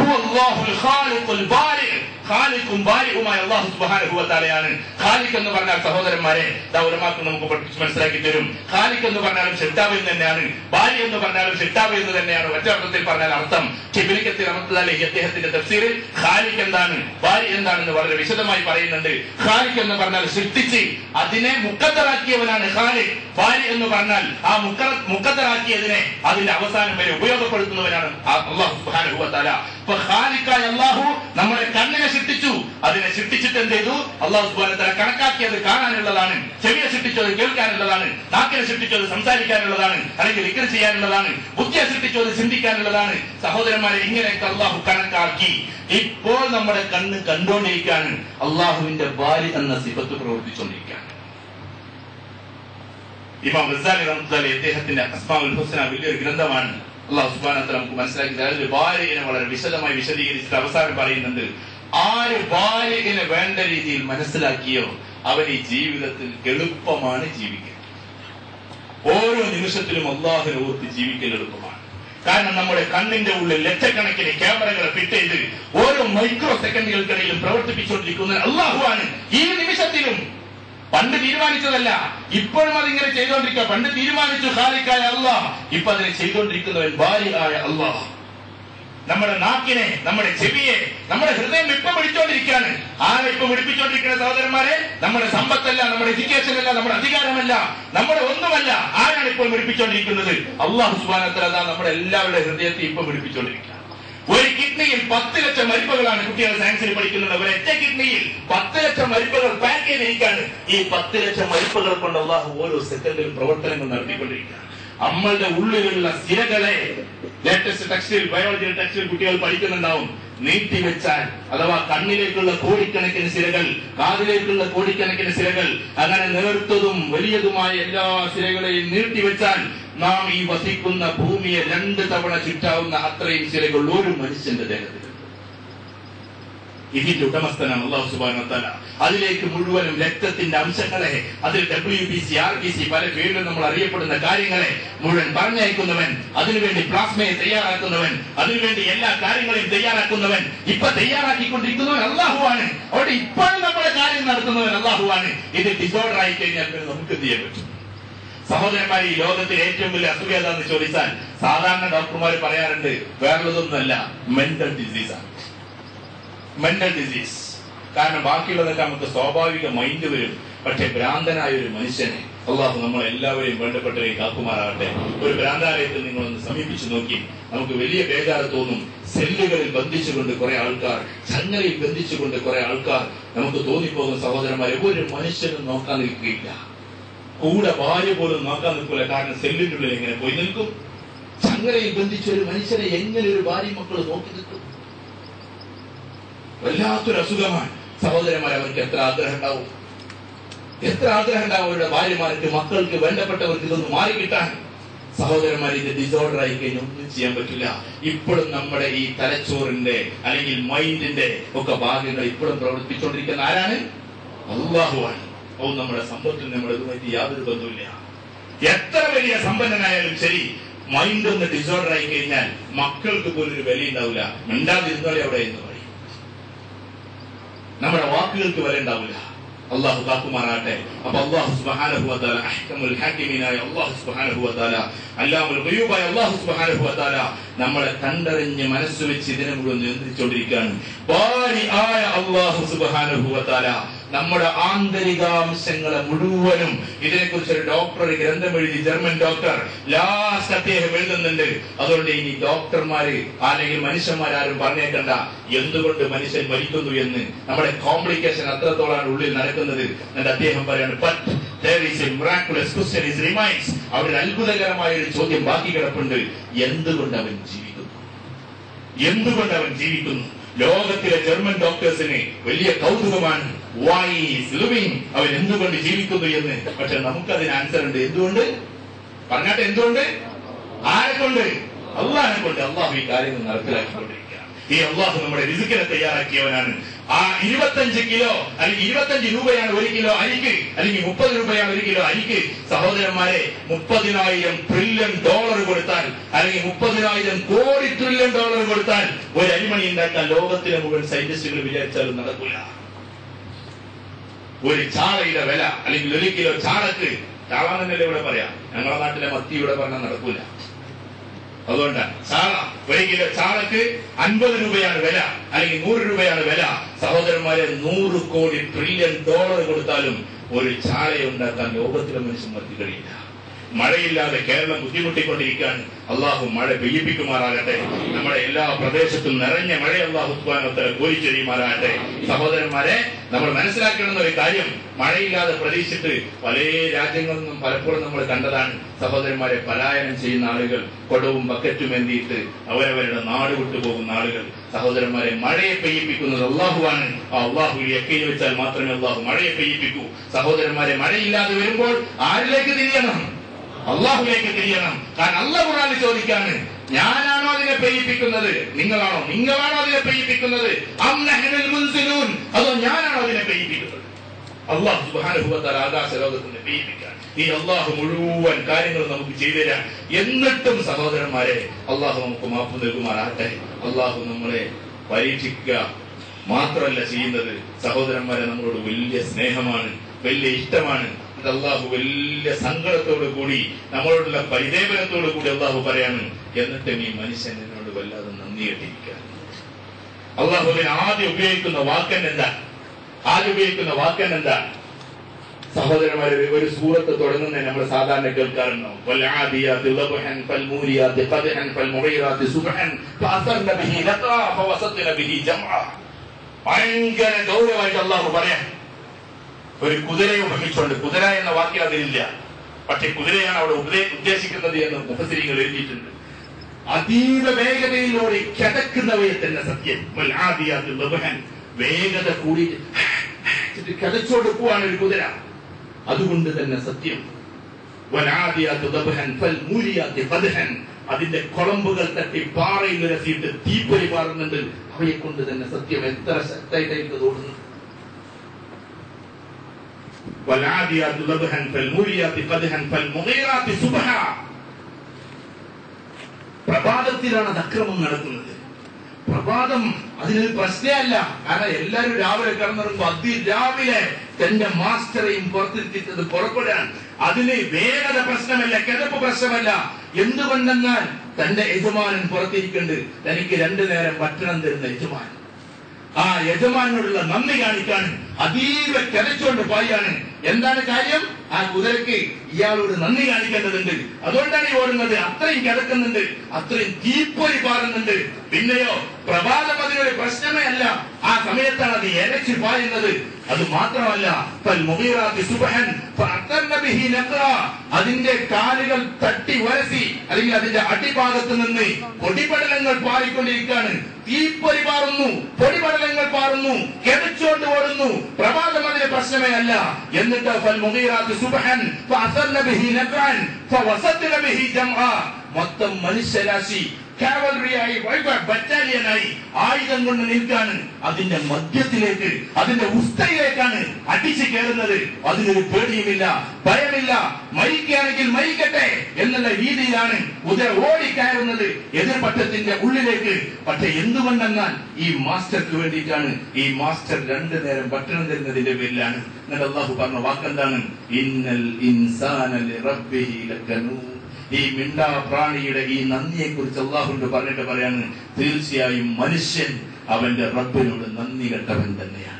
ഖാലിഖും ബാരിഖുമായ അള്ളാഹു സുബ്ഹാനഹു വതആലയാണ് ഖാലിഖ് എന്ന് പറഞ്ഞാൽ സഹോദരന്മാരെ ദാ ഉലമാക്ക് നമുക്ക് പഠിപ്പിച്ച് മനസ്സിലാക്കി തരും ഖാലിഖ് എന്ന് പറഞ്ഞാലും ഷിട്ടാബ് എന്ന് തന്നെയാണ് ബാരി എന്ന് പറഞ്ഞാലും ഷിട്ടാബ് എന്ന് തന്നെയാണ് ഒറ്റ അർത്ഥത്തിൽ പറഞ്ഞാൽ അർത്ഥം ടിബിലിക്കത്തിൽ അമർത്തലാലി അദ്ദേഹത്തിന്റെ തഫ്സീറിൽ ഖാലിഖ് എന്താണ് ബാരി എന്താണെന്ന് വളരെ വിശദമായി പറയുന്നുണ്ട് ഖാലിഖ് എന്ന് പറഞ്ഞാൽ സൃഷ്ടിച്ച് അതിനെ മുക്കത്തറാക്കിയവനാണ് ഖാലിഖ് ബാരി എന്ന് പറഞ്ഞാൽ ആ മുക്ക മുക്കത്തറാക്കിയതിനെ അതിന്റെ അവസാനം വരെ ഉപയോഗപ്പെടുത്തുന്നവനാണ് അള്ളാഹു സുബ്ഹാനഹു വതആല അപ്പൊ ഖാലിഖായ അള്ളാഹു നമ്മുടെ കണ്ണിനെ സൃഷ്ടിച്ചു അതിനെ സൃഷ്ടിച്ചിട്ട് എന്ത് ചെയ്തു അള്ളാഹു സുബാനത്തല കണക്കാക്കിയത് കാണാനുള്ളതാണ് ചെവിയെ സൃഷ്ടിച്ചത് കേൾക്കാനുള്ളതാണ് നാക്കിനെ സൃഷ്ടിച്ചത് സംസാരിക്കാനുള്ളതാണ് അല്ലെങ്കിൽ ഇക്കർ ചെയ്യാനുള്ളതാണ് ബുദ്ധിയെ സൃഷ്ടിച്ചത് ചിന്തിക്കാനുള്ളതാണ് സഹോദരന്മാരെ ഇങ്ങനെയൊക്കെ അള്ളാഹു കണക്കാക്കി ഇപ്പോൾ നമ്മുടെ കണ്ണ് കണ്ടുകൊണ്ടിരിക്കുകയാണ് അള്ളാഹുവിന്റെ ഭാര്യ എന്ന സിബത്ത് പ്രവർത്തിച്ചുകൊണ്ടിരിക്കുകയാണ് ഇമാം ഗസാലി റഹ്മത്തുള്ളാഹി അദ്ദേഹത്തിന്റെ അസ്മാഉൽ ഹുസ്ന വലിയൊരു ഗ്രന്ഥമാണ് അള്ളാഹു സുബാനത്തെ നമുക്ക് മനസ്സിലാക്കി അതിൽ ഭാര്യനെ വളരെ വിശദമായി വിശദീകരിച്ചിട്ട് അവസാനം പറയുന്നുണ്ട് ആര് ഭാര്യനെ വേണ്ട രീതിയിൽ മനസ്സിലാക്കിയോ അവൻ ഈ ജീവിതത്തിൽ എളുപ്പമാണ് ജീവിക്കുക ഓരോ നിമിഷത്തിലും അള്ളാഹുനെ ഓർത്ത് ജീവിക്കൽ എളുപ്പമാണ് കാരണം നമ്മുടെ കണ്ണിന്റെ ഉള്ളിൽ ലക്ഷക്കണക്കിന് ക്യാമറകളെ ഫിറ്റ് ചെയ്ത് ഓരോ മൈക്രോ സെക്കൻഡുകൾക്കിടയിലും പ്രവർത്തിപ്പിച്ചുകൊണ്ടിരിക്കുന്ന അള്ളാഹുവാണ് ഈ നിമിഷത്തിലും പണ്ട് തീരുമാനിച്ചതല്ല ഇപ്പോഴും അതിങ്ങനെ ചെയ്തുകൊണ്ടിരിക്കുക പണ്ട് തീരുമാനിച്ചു ഖാലിക്കായ അള്ളാഹ് ഇപ്പൊ അതിനെ ചെയ്തുകൊണ്ടിരിക്കുന്നവൻ ഭാര്യയായ അള്ളാഹ് നമ്മുടെ നാക്കിനെ നമ്മുടെ ചെവിയെ നമ്മുടെ ഹൃദയം ഇപ്പൊ പിടിച്ചോണ്ടിരിക്കുകയാണ് ആരെ ഇപ്പൊ പിടിപ്പിച്ചോണ്ടിരിക്കുന്ന സഹോദരന്മാരെ നമ്മുടെ സമ്പത്തല്ല നമ്മുടെ എഡ്യൂക്കേഷൻ അല്ല നമ്മുടെ അധികാരമല്ല നമ്മുടെ ഒന്നുമല്ല ആരാണ് ഇപ്പോൾ പിടിപ്പിച്ചോണ്ടിരിക്കുന്നത് അള്ളാഹു സുബാനത്തല നമ്മുടെ എല്ലാവരുടെ ഹൃദയത്തെ ഇപ്പൊ പിടിപ്പിച്ചോണ്ടിരിക്കുക ഒരു കിഡ്നിയിൽ പത്ത് ലക്ഷം മരിപ്പകളാണ് കുട്ടികൾ സയൻസിൽ പഠിക്കുന്നത് ഒരൊറ്റ കിഡ്നിയിൽ പത്ത് ലക്ഷം മരിപ്പകൾ പാക്ക് ചെയ്തിരിക്കുകയാണ് ഈ പത്ത് ലക്ഷം മരിപ്പകൾ കൊണ്ട് അള്ളാഹു ഓരോ സെക്കൻഡിലും പ്രവർത്തനങ്ങൾ നടത്തിക്കൊണ്ടിരിക്കുകയാണ് നമ്മളുടെ ഉള്ളിലുള്ള സ്ഥിരകളെ ലേറ്റസ്റ്റ് ടെക്സ്റ്റിൽ ബയോളജി ടെക്സ്റ്റിൽ കുട്ടികൾ പഠിക്കുന്നുണ്ടാവും നീട്ടിവെച്ചാൽ അഥവാ കണ്ണിലേക്കുള്ള കോടിക്കണക്കിന് സിരകൾ കാതിലേക്കുള്ള കോടിക്കണക്കിന് സിരകൾ അങ്ങനെ നേർത്തതും വലിയതുമായ എല്ലാ സിരകളെയും നീട്ടിവെച്ചാൽ നാം ഈ വസിക്കുന്ന ഭൂമിയെ രണ്ട് തവണ ചുറ്റാവുന്ന അത്രയും സിരകൾ ഒരു മനുഷ്യന്റെ ദേഹത്തിൽ ഇതിന്റെ ഉടമസ്ഥനാണ് അള്ളാഹു സുബാന അതിലേക്ക് മുഴുവനും രക്തത്തിന്റെ അംശങ്ങളെ അതിൽ W B C R B C പല പേരിലും നമ്മൾ അറിയപ്പെടുന്ന കാര്യങ്ങളെ മുഴുവൻ പറഞ്ഞയക്കുന്നവൻ അതിനുവേണ്ടി പ്ലാസ്മയെ തയ്യാറാക്കുന്നവൻ അതിനുവേണ്ടി എല്ലാ കാര്യങ്ങളെയും തയ്യാറാക്കുന്നവൻ ഇപ്പൊ തയ്യാറാക്കിക്കൊണ്ടിരിക്കുന്നവൻ അള്ളാഹുവാണ് അവിടെ ഇപ്പോഴും നമ്മുടെ കാര്യം നടത്തുന്നവൻ അള്ളാഹുവാണ് ഇത് ഡിസോർഡർ ആയി കഴിഞ്ഞാൽ പിന്നെ നമുക്ക് എന്ത് ചെയ്യാൻ പറ്റും സഹോദരന്മാർ ഈ ലോകത്തിൽ ഏറ്റവും വലിയ അസുഖം ഏതാന്ന് ചോദിച്ചാൽ സാധാരണ ഡോക്ടർമാർ പറയാറുണ്ട് വേറുള്ളതൊന്നുമല്ല മെന്റൽ ഡിസീസാണ് മെന്റൽ ഡിസീസ് കാരണം ബാക്കിയുള്ളതൊക്കെ നമുക്ക് സ്വാഭാവിക മൈൻഡ് വരും പക്ഷെ ഭ്രാന്തനായ ഒരു മനുഷ്യനെ അള്ളാഹു നമ്മൾ എല്ലാവരെയും വേണ്ടപ്പെട്ടവരെ കാക്കുമാറാകട്ടെ ഒരു ഭ്രാന്താലയത്തിൽ നിങ്ങളൊന്ന് സമീപിച്ചു നോക്കി നമുക്ക് വലിയ ബേജാറ് തോന്നും സെല്ലുകളിൽ ബന്ധിച്ചുകൊണ്ട് കുറെ ആൾക്കാർ ചങ്ങലയിൽ ബന്ധിച്ചുകൊണ്ട് കുറെ ആൾക്കാർ നമുക്ക് തോന്നിപ്പോകുന്ന സഹോദരന്മാരെ ഒരു മനുഷ്യനും നോക്കാൻ നിൽക്കുകയില്ല കൂടെ ഭാര്യ പോലും നോക്കാൻ നിൽക്കില്ല കാരണം സെല്ലിന്റെ ഉള്ളിൽ എങ്ങനെ പോയി നിൽക്കും ചങ്ങലയിൽ ബന്ധിച്ച ഒരു മനുഷ്യനെ എങ്ങനെ ഒരു ഭാര്യ മക്കൾ നോക്കി നിൽക്കും വല്ലാത്തൊരു അസുഖമാണ് സഹോദരന്മാർ അവർക്ക് എത്ര ആഗ്രഹം ഉണ്ടാവും എത്ര ആഗ്രഹം ഉണ്ടാവും അവരുടെ ഭാര്യമാർക്ക് മക്കൾക്ക് വേണ്ടപ്പെട്ടവർക്ക് ഇതൊന്ന് മാറി കിട്ടാൻ സഹോദരന്മാർ ഇത് ഡിസോർഡർ ആയി കഴിഞ്ഞാൽ ഒന്നും ചെയ്യാൻ പറ്റില്ല ഇപ്പോഴും നമ്മുടെ ഈ തലച്ചോറിന്റെ അല്ലെങ്കിൽ മൈൻഡിന്റെ ഒക്കെ ഭാഗങ്ങൾ ഇപ്പോഴും പ്രവർത്തിച്ചുകൊണ്ടിരിക്കുന്ന ആരാണ് അള്ളാഹുവാണ് ഓ നമ്മുടെ സമ്പത്തിൽ നമ്മുടെ ഇതുമായിട്ട് യാതൊരു ബന്ധവുമില്ല എത്ര വലിയ സമ്പന്നനായാലും ശരി മൈൻഡ് ഒന്ന് ഡിസോർഡർ ആയി കഴിഞ്ഞാൽ മക്കൾക്ക് പോലും ഒരു വില ഉണ്ടാവില്ല മിണ്ടാതിരുന്നോളെ അവിടെ എന്ന് പറയും നമ്മുടെ വാക്കുകൾക്ക് വില ഉണ്ടാവില്ല അള്ളാഹു കാക്കുമാറാട്ടെ അപ്പൊ അള്ളാഹു സുബ്ഹാനഹു വതആല അഹ്കമുൽ ഹാക്കിമീനായ അള്ളാഹു സുബ്ഹാനഹു വതആല അല്ലാമുൽ ഗയൂബായ അള്ളാഹു സുബ്ഹാനഹു വതആല നമ്മളെ കണ്ടറിഞ്ഞ് മനസ്സ് വെച്ച് ഇതിനെ മുഴുവൻ നിയന്ത്രിച്ചുകൊണ്ടിരിക്കുകയാണ് ബാരി ആയ അള്ളാഹു സുബ്ഹാനഹു വതആല നമ്മുടെ ആന്തരികാംശങ്ങളെ മുഴുവനും ഇതിനെക്കുറിച്ച് ഒരു ഡോക്ടർ ഒരു ഗ്രന്ഥം എഴുതി ജർമ്മൻ ഡോക്ടർ ലാസ്റ്റ് അദ്ദേഹം എഴുതുന്നുണ്ട് അതുകൊണ്ട് ഇനി ഡോക്ടർമാര് അല്ലെങ്കിൽ മനുഷ്യന്മാരാരും പറഞ്ഞേക്കണ്ട എന്തുകൊണ്ട് മനുഷ്യൻ മരിക്കുന്നു എന്ന് നമ്മുടെ കോംപ്ലിക്കേഷൻ അത്രത്തോളാണ് ഉള്ളിൽ നടക്കുന്നത് എന്നിട്ട് അദ്ദേഹം പറയാണ് but there is a miraculous question is remains അവിടെ ഒരു അത്ഭുതകരമായ ഒരു ചോദ്യം ബാക്കി കിടപ്പുണ്ട് എന്തുകൊണ്ട് അവൻ ജീവിക്കുന്നു എന്തുകൊണ്ട് അവൻ ജീവിക്കുന്നു ലോകത്തിലെ ജർമ്മൻ ഡോക്ടേഴ്സിന് വലിയ കൗതുകമാണ് വൈ ഈസ് ലിവിംഗ് അവൻ എന്തുകൊണ്ട് ജീവിക്കുന്നു എന്ന് പക്ഷെ നമുക്കതിന് ആൻസർ ഉണ്ട് എന്തുകൊണ്ട് പറഞ്ഞാട്ടെ എന്തുകൊണ്ട് ആരെ കൊണ്ട് അള്ളാഹിനെ കൊണ്ട് അള്ളാഹു ഈ കാര്യങ്ങൾ നടപ്പിലാക്കിക്കൊണ്ടിരിക്കുകയാണ് ഈ അള്ളാഹു നമ്മുടെ രിസുക്കിനെ തയ്യാറാക്കിയവനാണ് ആ ഇരുപത്തഞ്ച് കിലോ അല്ലെങ്കിൽ ഇരുപത്തഞ്ച് രൂപയാണ് ഒരു കിലോ അരിക്ക് അല്ലെങ്കിൽ മുപ്പത് രൂപയാണ് ഒരു കിലോ അരിക്ക് സഹോദരന്മാരെ മുപ്പതിനായിരം ട്രില്യൺ ഡോളർ കൊടുത്താൽ അല്ലെങ്കിൽ മുപ്പതിനായിരം കോടി ട്രില്യൺ ഡോളർ കൊടുത്താൽ ഒരു അരിമണി ഉണ്ടാക്കാൻ ലോകത്തിലെ മുഴുവൻ സയന്റിസ്റ്റുകൾ വിചാരിച്ചാലും നടക്കില്ല ഒരു ചാളയുടെ വില അല്ലെങ്കിൽ ഒരു കിലോ ചാളക്ക് ചാളാന്നല്ലേ ഇവിടെ പറയാം ഞങ്ങളുടെ നാട്ടിലെ മത്തി ഇവിടെ പറഞ്ഞാൽ നടക്കൂല അതുകൊണ്ടാണ് ചാള ഒരു കിലോ ചാളക്ക് അൻപത് രൂപയാണ് വില അല്ലെങ്കിൽ നൂറ് രൂപയാണ് വില സഹോദരന്മാരെ നൂറ് കോടി ട്രില്യൺ ഡോളർ കൊടുത്താലും ഒരു ചാളയെ ഉണ്ടാക്കാൻ ലോകത്തിലെ മനുഷ്യന്മാർക്ക് കഴിയില്ല മഴയില്ലാതെ കേരളം ബുദ്ധിമുട്ടിക്കൊണ്ടിരിക്കാൻ അള്ളാഹു മഴ പെയ്യിപ്പിക്കുമാറാകട്ടെ നമ്മുടെ എല്ലാ പ്രദേശത്തും നിറഞ്ഞ മഴ അള്ളാഹു ഉത്പാദനത്തിൽ കോരിച്ചെറിയുമാറാകട്ടെ സഹോദരന്മാരെ നമ്മൾ മനസ്സിലാക്കണം ഒരു കാര്യം മഴയില്ലാതെ പ്രതീക്ഷിച്ചിട്ട് പല രാജ്യങ്ങളിൽ നിന്നും പലപ്പോഴും നമ്മൾ കണ്ടതാണ് സഹോദരന്മാരെ പലായനം ചെയ്യുന്ന ആളുകൾ കൊടവും ബക്കറ്റും എന്തിയിട്ട് അവരവരുടെ നാട് വിട്ടുപോകുന്ന ആളുകൾ സഹോദരന്മാരെ മഴയെ പെയ്യിപ്പിക്കുന്നത് അള്ളാഹുവാണ് ആ അള്ളാഹു എക്കയിൽ വെച്ചാൽ മാത്രമേ അള്ളാഹു മഴയെ പെയ്യിപ്പിക്കൂ സഹോദരന്മാരെ മഴയില്ലാതെ വരുമ്പോൾ ആരിലേക്ക് തിരിയണം അള്ളാഹുലേക്ക് തിരിയണം കാരണം അല്ല ഖുറാനിൽ ചോദിക്കാണ് ഞാനാണോ അതിനെ പെയ്യിപ്പിക്കുന്നത് നിങ്ങളാണോ നിങ്ങളാണോ അതിനെ പെയ്യിപ്പിക്കുന്നത് അം നഹ്നുൽ മുൻസിലൂൻ അതോ ഞാനാണോ അതിനെ പെയ്യിപ്പിക്കുന്നത് അള്ളാഹു സുബാനുഭവത്താൽ ആകാശ ലോകത്തിന് നിയമിക്കാൻ ഈ അള്ളാഹു മുഴുവൻ കാര്യങ്ങളും നമുക്ക് ചെയ്തു തരാൻ എന്നിട്ടും സഹോദരന്മാരെ അള്ളാഹു നമുക്ക് മാപ്പ് നൽകുമാറാട്ടെ അള്ളാഹു നമ്മളെ പരീക്ഷിക്കുക മാത്രമല്ല ചെയ്യുന്നത് സഹോദരന്മാരെ നമ്മളോട് വലിയ സ്നേഹമാണ് വലിയ ഇഷ്ടമാണ് ഇത് അള്ളാഹു വലിയ സങ്കടത്തോടു കൂടി നമ്മളോടുള്ള പരിദേവനത്തോടു കൂടി അള്ളാഹു പറയാണ് എന്നിട്ടും ഈ മനുഷ്യൻ എന്നോട് വല്ലാതെ നന്ദി കെട്ടിരിക്കുക അള്ളാഹുവിന് ആദ്യം ഉപയോഗിക്കുന്ന വാക്കൻ എന്താ ആദ്യം ഉപയോഗിക്കുന്ന വാക്കൻ എന്താ സഹോദരന്മാരെ ഒരു സൂറത്ത് തുടങ്ങുന്നതിന് നമ്മൾ സാധാരണ കേൾക്കാറുണ്ടോ വൽആദിയാതി ലബ്ഹൻ ഫൽമൂരിയാതി ഖദ്ഹൻ ഫൽമുഗീറാതി സുബ്ഹൻ ഫഅസർന ബിഹി നഖാ ഫവസത്ന ബിഹി ജംആ ഭയങ്കര ഗൗരവമായിട്ട് അള്ളാഹു പറയാം ഒരു കുതിരയെ ഉപമിച്ചുകൊണ്ട് കുതിര എന്ന വാക്കിൽ അതിലില്ല പക്ഷെ കുതിരയാണ് അവിടെ ഉപദേ- ഉദ്ദേശിക്കുന്നത് എന്ന് മുഖസിരികൾ എഴുതിയിട്ടുണ്ട് അതീവ വേഗതയിലൂടെ കിടക്കുന്നവയെ തന്നെ സത്യം വൽആദിയാതി ലബ്ഹൻ വേഗത കൂടി കിതച്ചോട് പോവാണ് ഒരു കുതിര അതുകൊണ്ട് തന്നെ സത്യം വലാദിയാത്ത് ദബ്ഹൻ ഫൽമൂലിയാത്ത് ഖദ്ഹൻ അതിന്റെ കുളമ്പുകൾ തട്ടി പാറയിൽ ഉരസിയിട്ട് തീപ്പൊരി പാറുന്നുണ്ട് അവയെ കൊണ്ട് തന്നെ സത്യം എത്ര ശക്തമായിട്ട് തോന്നുന്നു വലാദിയാത്ത് ദബ്ഹൻ ഫൽമൂലിയാത്ത് ഖദ്ഹൻ ഫൽമുഗീറാത്ത് സുബ്ഹ പ്രഭാതത്തിലാണ് അത് അക്രമം നടക്കുന്നത് പ്രഭാതം അതിനൊരു പ്രശ്നമല്ല കാരണം എല്ലാവരും രാവിലെ കിടന്നിറങ്ങുമ്പോ അതിരാവിലെ തന്റെ മാസ്റ്ററെയും പുറത്തിരുത്തിച്ചത് പുറപ്പെടാൻ അതിന് വേഗത പ്രശ്നമല്ല കിടപ്പ് പ്രശ്നമല്ല എന്തുകൊണ്ടെന്നാൽ തന്റെ യജമാനൻ പുറത്തിരിക്കുന്നുണ്ട് തനിക്ക് രണ്ടു നേരം ഭക്ഷണം തരുന്ന യജമാനൻ ആ യജമാനോടുള്ള നന്ദി കാണിക്കാൻ അതീവ കിതച്ചുകൊണ്ട് പായാണ് എന്താണ് കാര്യം ആ കുതിരക്ക് ഇയാളോട് നന്ദി കാണിക്കേണ്ടതുണ്ട് അതുകൊണ്ടാണ് ഈ ഓടുന്നത് അത്രയും കിടക്കുന്നുണ്ട് അത്രയും തീപ്പൊരി പാറുന്നുണ്ട് പിന്നെയോ പ്രഭാതം അതിനൊരു പ്രശ്നമേ അല്ല ആ സമയത്താണ് അത് എരച്ചു പായുന്നത് അത് മാത്രമല്ല ഫൽ മുഗീറാത്തി സുബ്ഹൻ ഫഅത്തന്ന ബിഹി നഖ്റാ. അതിന്റെ കാലുകൾ തട്ടി വരസി അല്ലെങ്കിൽ അതിന്റെ അടിഭാഗത്ത് നിന്ന് പൊടിപടലങ്ങൾ പാറിക്കൊണ്ടിരിക്കുകയാണ് തീപ്പൊരി പാറുന്നു പൊടിപടലങ്ങൾ പാറുന്നു കെതിച്ചോണ്ട് ഓടുന്നു പ്രഭാതം അതിന് പ്രശ്നമേ അല്ല എന്നിട്ട് ഫൽ മുഗീറാത്തി സുബ്ഹൻ ഫഅത്തന്ന ബിഹി നഖ്റാൻ ഫവസത്ന ബിഹി ജംആ മൊത്തം മനുഷ്യരാശി കാവലറിയായി ബറ്റാലിയനായി ആയുധം കൊണ്ട് നിൽക്കാണ് അതിന്റെ മധ്യത്തിലേക്ക് അതിന്റെ ഉസ്തയിലേക്കാണ് അടിച്ചു കയറുന്നത് അതിനൊരു പേടിയുമില്ല ഭയമില്ല മരിക്കുകയാണെങ്കിൽ മരിക്കട്ടെ എന്നുള്ള രീതിയിലാണ് കുതിര ഓടിക്കയറുന്നത് എതിർപക്ഷത്തിന്റെ ഉള്ളിലേക്ക് പക്ഷെ എന്തുകൊണ്ടെന്നാൽ ഈ മാസ്റ്റർക്ക് വേണ്ടിയിട്ടാണ് ഈ മാസ്റ്റർ രണ്ടു നേരം ഭക്ഷണം തരുന്നതിന്റെ പേരിലാണ് എന്നിട്ട് അള്ളാഹു പറഞ്ഞ വാക്കെന്താണ് ഇന്നൽ ഇൻസാന ലിറബ്ബിഹി ലകനൂർ ഈ മിണ്ടാ പ്രാണിയുടെ ഈ നന്ദിയെ കുറിച്ച് അള്ളാഹുണ്ട് പറഞ്ഞിട്ട് പറയാണ് തീർച്ചയായും മനുഷ്യൻ അവന്റെ റബ്ബിനോട് നന്ദി കെട്ടവൻ തന്നെയാണ്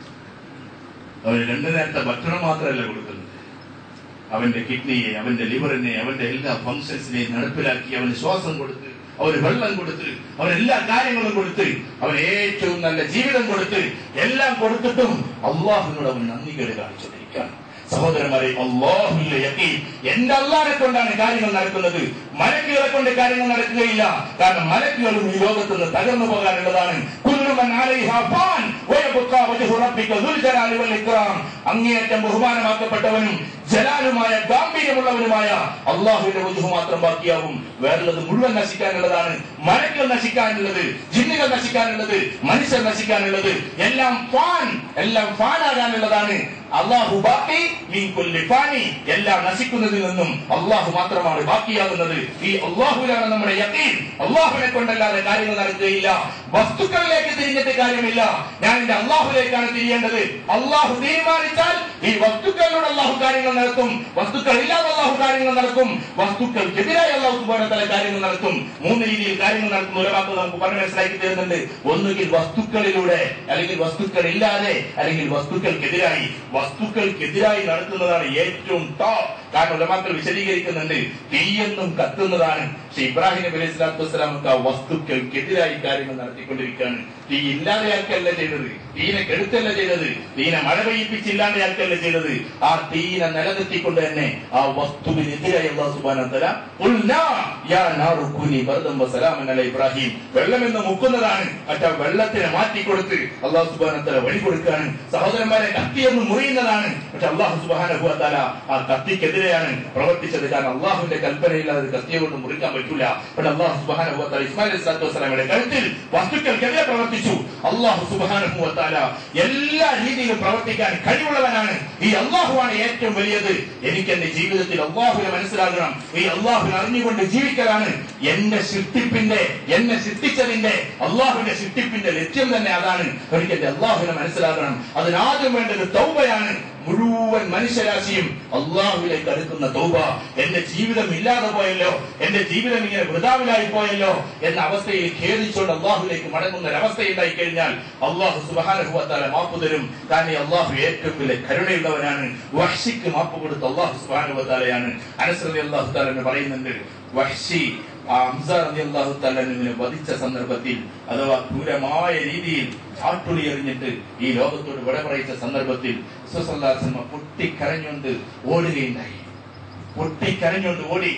അവന് രണ്ടു നേരത്തെ ഭക്ഷണം മാത്രമല്ല കൊടുക്കുന്നത് അവന്റെ കിഡ്നിയെ അവന്റെ ലിവറിനെ അവന്റെ എല്ലാ ഫങ്ഷൻസിനെയും നടപ്പിലാക്കി അവന് ശ്വാസം കൊടുത്ത് അവന് വെള്ളം കൊടുത്ത് അവൻ എല്ലാ കാര്യങ്ങളും കൊടുത്ത് അവൻ ഏറ്റവും നല്ല ജീവിതം കൊടുത്ത് എല്ലാം കൊടുത്തിട്ടും അള്ളാഹുവിനോട് അവൻ നന്ദി കേട് കാണിച്ചുകൊണ്ടിരിക്കുകയാണ് സഹോദരന്മാരെ അള്ളാഹുവിന്റെ യക്കീൻ എന്റെ അള്ളാഹിനെ കൊണ്ടാണ് കാര്യങ്ങൾ നടക്കുന്നത് മലക്കുകളെ കൊണ്ട് കാര്യങ്ങൾ നടക്കുകയില്ല കാരണം മലക്കുകളും ഈ ലോകത്ത് നിന്ന് തകർന്നു പോകാനുള്ളതാണ് കുല്ലുമൻ അലൈഹാ ഫാൻ വയബ്ഖാ വജ്ഹു റബ്ബിക ദുൽ ജലാലി വൽ ഇക്റാം അങ്ങേയറ്റം ബഹുമാനമാക്കപ്പെട്ടവനും ജലാലുമായ ഗാംഭീര്യമുള്ളവനുമായ അള്ളാഹുവിന്റെ വജുഹു മാത്രം ബാക്കിയാവും വേറുള്ളത് മുഴുവൻ നശിക്കാനുള്ളതാണ് മലക്കുകൾ നശിക്കാനുള്ളത് ജിന്നുകൾ നശിക്കാനുള്ളത് മനുഷ്യർ നശിക്കാനുള്ളത് എല്ലാം ഫാൻ എല്ലാം ഫാനാകാനുള്ളതാണ് അള്ളാഹു ബാക്കി മീൻ കൊല്ലി ഫാനി എല്ലാം നശിക്കുന്നതിൽ നിന്നും അള്ളാഹു മാത്രമാണ് ബാക്കിയാകുന്നത് ഈ അള്ളാഹുവിലാണ് നമ്മുടെ യക്കീൻ അള്ളാഹുവിനെ കൊണ്ടല്ലാതെ കാര്യങ്ങൾ നടക്കുകയില്ല വസ്തുക്കളിലേക്ക് തിരിഞ്ഞിട്ട് കാര്യമില്ല ഞാൻ എന്റെ അള്ളാഹുലേക്കാണ് തിരിയേണ്ടത് അള്ളാഹു തീരുമാനിച്ചാൽ ഈ വസ്തുക്കളിലൂടെ അള്ളാഹു കാര്യങ്ങൾ നടത്തും വസ്തുക്കൾ ഇല്ലാതെ അള്ളാഹു കാര്യങ്ങൾ നടക്കും വസ്തുക്കൾക്കെതിരായി അള്ളാഹു സുബാന തല കാര്യങ്ങൾ നടത്തും മൂന്ന് രീതിയിൽ കാര്യങ്ങൾ നടത്തുന്ന ഒരു വാക്ക് നമുക്ക് പറഞ്ഞ് മനസ്സിലാക്കി തരുന്നുണ്ട് ഒന്നുകിൽ വസ്തുക്കളിലൂടെ അല്ലെങ്കിൽ വസ്തുക്കൾ ഇല്ലാതെ അല്ലെങ്കിൽ വസ്തുക്കൾക്കെതിരായി വസ്തുക്കൾക്കെതിരായി നടത്തുന്നതാണ് ഏറ്റവും ടോപ്പ് കാരണം ഉലമാക്കൾ വിശദീകരിക്കുന്നുണ്ട് തീയെന്നും കത്തുന്നതാണ് പക്ഷെ ഇബ്രാഹിം നബി അലൈഹി സ്വലാത്തു വസ്സലാമൊക്കെ ആ വസ്തുക്കൾക്കെതിരായി കാര്യങ്ങൾ നടത്തിക്കൊണ്ടിരിക്കുകയാണ് തീ ഇല്ലാതെയാക്കല്ല ചെയ്തത് തീനെ കെടുത്തല്ല ചെയ്തത് തീനെ മഴ പെയ്യിപ്പിച്ചില്ലാതെയാക്കല്ല ചെയ്തത് ആ തീനെ നിലനിർത്തിക്കൊണ്ട് തന്നെ ആ വസ്തുവിനെതിരായി അള്ളാഹു സുബ്ഹാനഹു വ തആല ഖുൽ നാ യാ നാറു കുനി ബർദൻ വസലാമൻ അല ഇബ്രാഹിം വെള്ളം എന്ന് മുക്കുന്നതാണ് മറ്റേ വെള്ളത്തിനെ മാറ്റിക്കൊടുത്ത് അള്ളാഹു സുബ്ഹാനഹു വ തആല വഴി കൊടുക്കുകയാണ് സഹോദരന്മാരെ കത്തി എന്ന് മുറിയുന്നതാണ് പക്ഷെ അള്ളാഹു സുബ്ഹാനഹു വ തആല ആ കത്തിക്കെതിരെ എതിരെയാണ് പ്രവർത്തിച്ചത് കാരണം അള്ളാഹുവിന്റെ കൽപ്പനയില്ലാതെ അത് കത്തിയ കൊണ്ട് മുറിക്കാൻ പറ്റൂല പക്ഷെ അള്ളാഹു സുബാനുഭവത്താല ഇസ്മായിൽ അലിസ്ലാത്തു വസ്സലാമയുടെ കഴുത്തിൽ വസ്തുക്കൾക്കെതിരെ പ്രവർത്തിച്ചു അള്ളാഹു സുബാനുഭവത്താല എല്ലാ രീതിയിലും പ്രവർത്തിക്കാൻ കഴിവുള്ളവനാണ് ഈ അള്ളാഹുവാണ് ഏറ്റവും വലിയത് എനിക്ക് എന്റെ ജീവിതത്തിൽ അള്ളാഹുവിനെ മനസ്സിലാകണം ഈ അള്ളാഹുവിനെ അറിഞ്ഞുകൊണ്ട് ജീവിക്കലാണ് എന്റെ സൃഷ്ടിപ്പിന്റെ എന്നെ സൃഷ്ടിച്ചതിന്റെ അള്ളാഹുവിന്റെ സൃഷ്ടിപ്പിന്റെ ലക്ഷ്യം തന്നെ അതാണ് എനിക്ക് എന്റെ അള്ളാഹുവിനെ മനസ്സിലാകണം അതിനാദ്യം വേണ്ടത് തൗബയാണ് മുഴുവൻ മനുഷ്യരാശിയും അള്ളാഹുവിലേക്ക് അടുക്കുന്ന തൗബ എന്റെ ജീവിതം ഇല്ലാതെ പോയല്ലോ എന്റെ ജീവിതം ഇങ്ങനെ വൃതാവിലായി പോയല്ലോ എന്ന അവസ്ഥയിൽ ഖേദിച്ചുകൊണ്ട് അള്ളാഹുലേക്ക് മടങ്ങുന്ന ഒരവസ്ഥയുണ്ടായി കഴിഞ്ഞാൽ അള്ളാഹു സുബാനുഭവത്താല മാപ്പ് തരും കാരണം അള്ളാഹു ഏറ്റവും വലിയ കരുണയുള്ളവനാണ് വഹ്ഷിക്ക് മാപ്പ് കൊടുത്ത അള്ളാഹു സുബാനുഭവത്താലയാണ് അനസ്രതി അള്ളാഹു താല പറയുന്നുണ്ട് വഹ്ഷി ആ ഹംസ റളിയല്ലാഹു തആലനെ വധിച്ച സന്ദർഭത്തിൽ അഥവാ ക്രൂരമായ രീതിയിൽ ചാട്ടുളി എറിഞ്ഞിട്ട് ഈ ലോകത്തോട് വിട പറയിച്ച സന്ദർഭത്തിൽ സുസല്ലാസമ്മ പൊട്ടിക്കരഞ്ഞുകൊണ്ട് ഓടുകയുണ്ടായി പൊട്ടിക്കരഞ്ഞുകൊണ്ട് ഓടി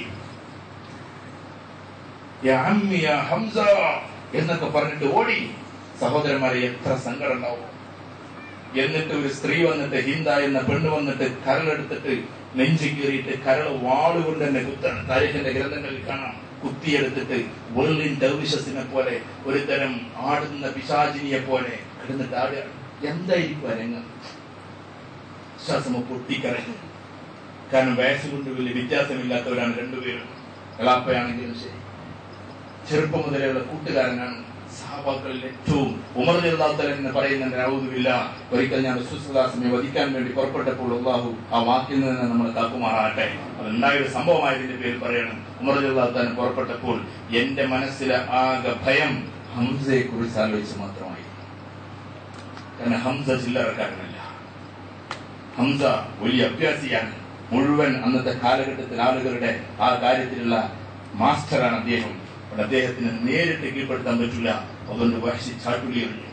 യാ അമ്മി യാ ഹംസ എന്നൊക്കെ പറഞ്ഞിട്ട് ഓടി സഹോദരന്മാരെ എത്ര സങ്കടം ഉണ്ടാവും എന്നിട്ട് ഒരു സ്ത്രീ വന്നിട്ട് ഹിന്ദ എന്ന പെണ്ണ് വന്നിട്ട് കരളെടുത്തിട്ട് നെഞ്ചി കീറിയിട്ട് കരൾ വാളുകൊണ്ട് തന്നെ കുത്താണ് താരീഖിന്റെ ഗ്രന്ഥങ്ങളിൽ കാണാം കുത്തിയെടുത്തിട്ട് വെർലിൻ ഡർവിഷസിനെ പോലെ ഒരു തരം ആടുന്ന പിശാചിനിയെ പോലെ കിടന്നിട്ട് ആടുകയാണ് എന്തായിരിക്കും അരങ്ങ് ശ്വാസമോ പൊട്ടിക്കരഞ്ഞു കാരണം വയസ്സുകൊണ്ട് വലിയ വ്യത്യാസമില്ലാത്തവരാണ് രണ്ടുപേരും എളാപ്പയാണെങ്കിലും ശരി ചെറുപ്പം മുതലുള്ള കൂട്ടുകാരനാണ് സഹാബാക്കളിൽ ഏറ്റവും ഉമർ നിർദാത്തൽ എന്ന് പറയുന്നുണ്ട് ഔദുവില്ല ഒരിക്കൽ ഞാൻ സുസ്ലാസിനെ വധിക്കാൻ വേണ്ടി പുറപ്പെട്ടപ്പോൾ അള്ളാഹു ആ വാക്കിൽ നിന്ന് നമ്മൾ കാക്കുമാറാകട്ടെ അതുണ്ടായ ഒരു സംഭവമായതിന്റെ പേര് പറയണം ഉമർ നിർദാത്തൻ പുറപ്പെട്ടപ്പോൾ എന്റെ മനസ്സിലെ ആകെ ഭയം ഹംസയെ കുറിച്ച് ആലോചിച്ച് മാത്രമായി കാരണം ഹംസ ചില്ലറക്കാരനല്ല ഹംസ വലിയ അഭ്യാസിയാണ് മുഴുവൻ അന്നത്തെ കാലഘട്ടത്തിൽ ആളുകളുടെ ആ കാര്യത്തിലുള്ള മാസ്റ്ററാണ് അദ്ദേഹം അപ്പോൾ അദ്ദേഹത്തിന് നേരിട്ട് കീഴ്പ്പെടുത്താൻ പറ്റില്ല അതുകൊണ്ട് വഹശി ചാട്ടുളി എറിഞ്ഞു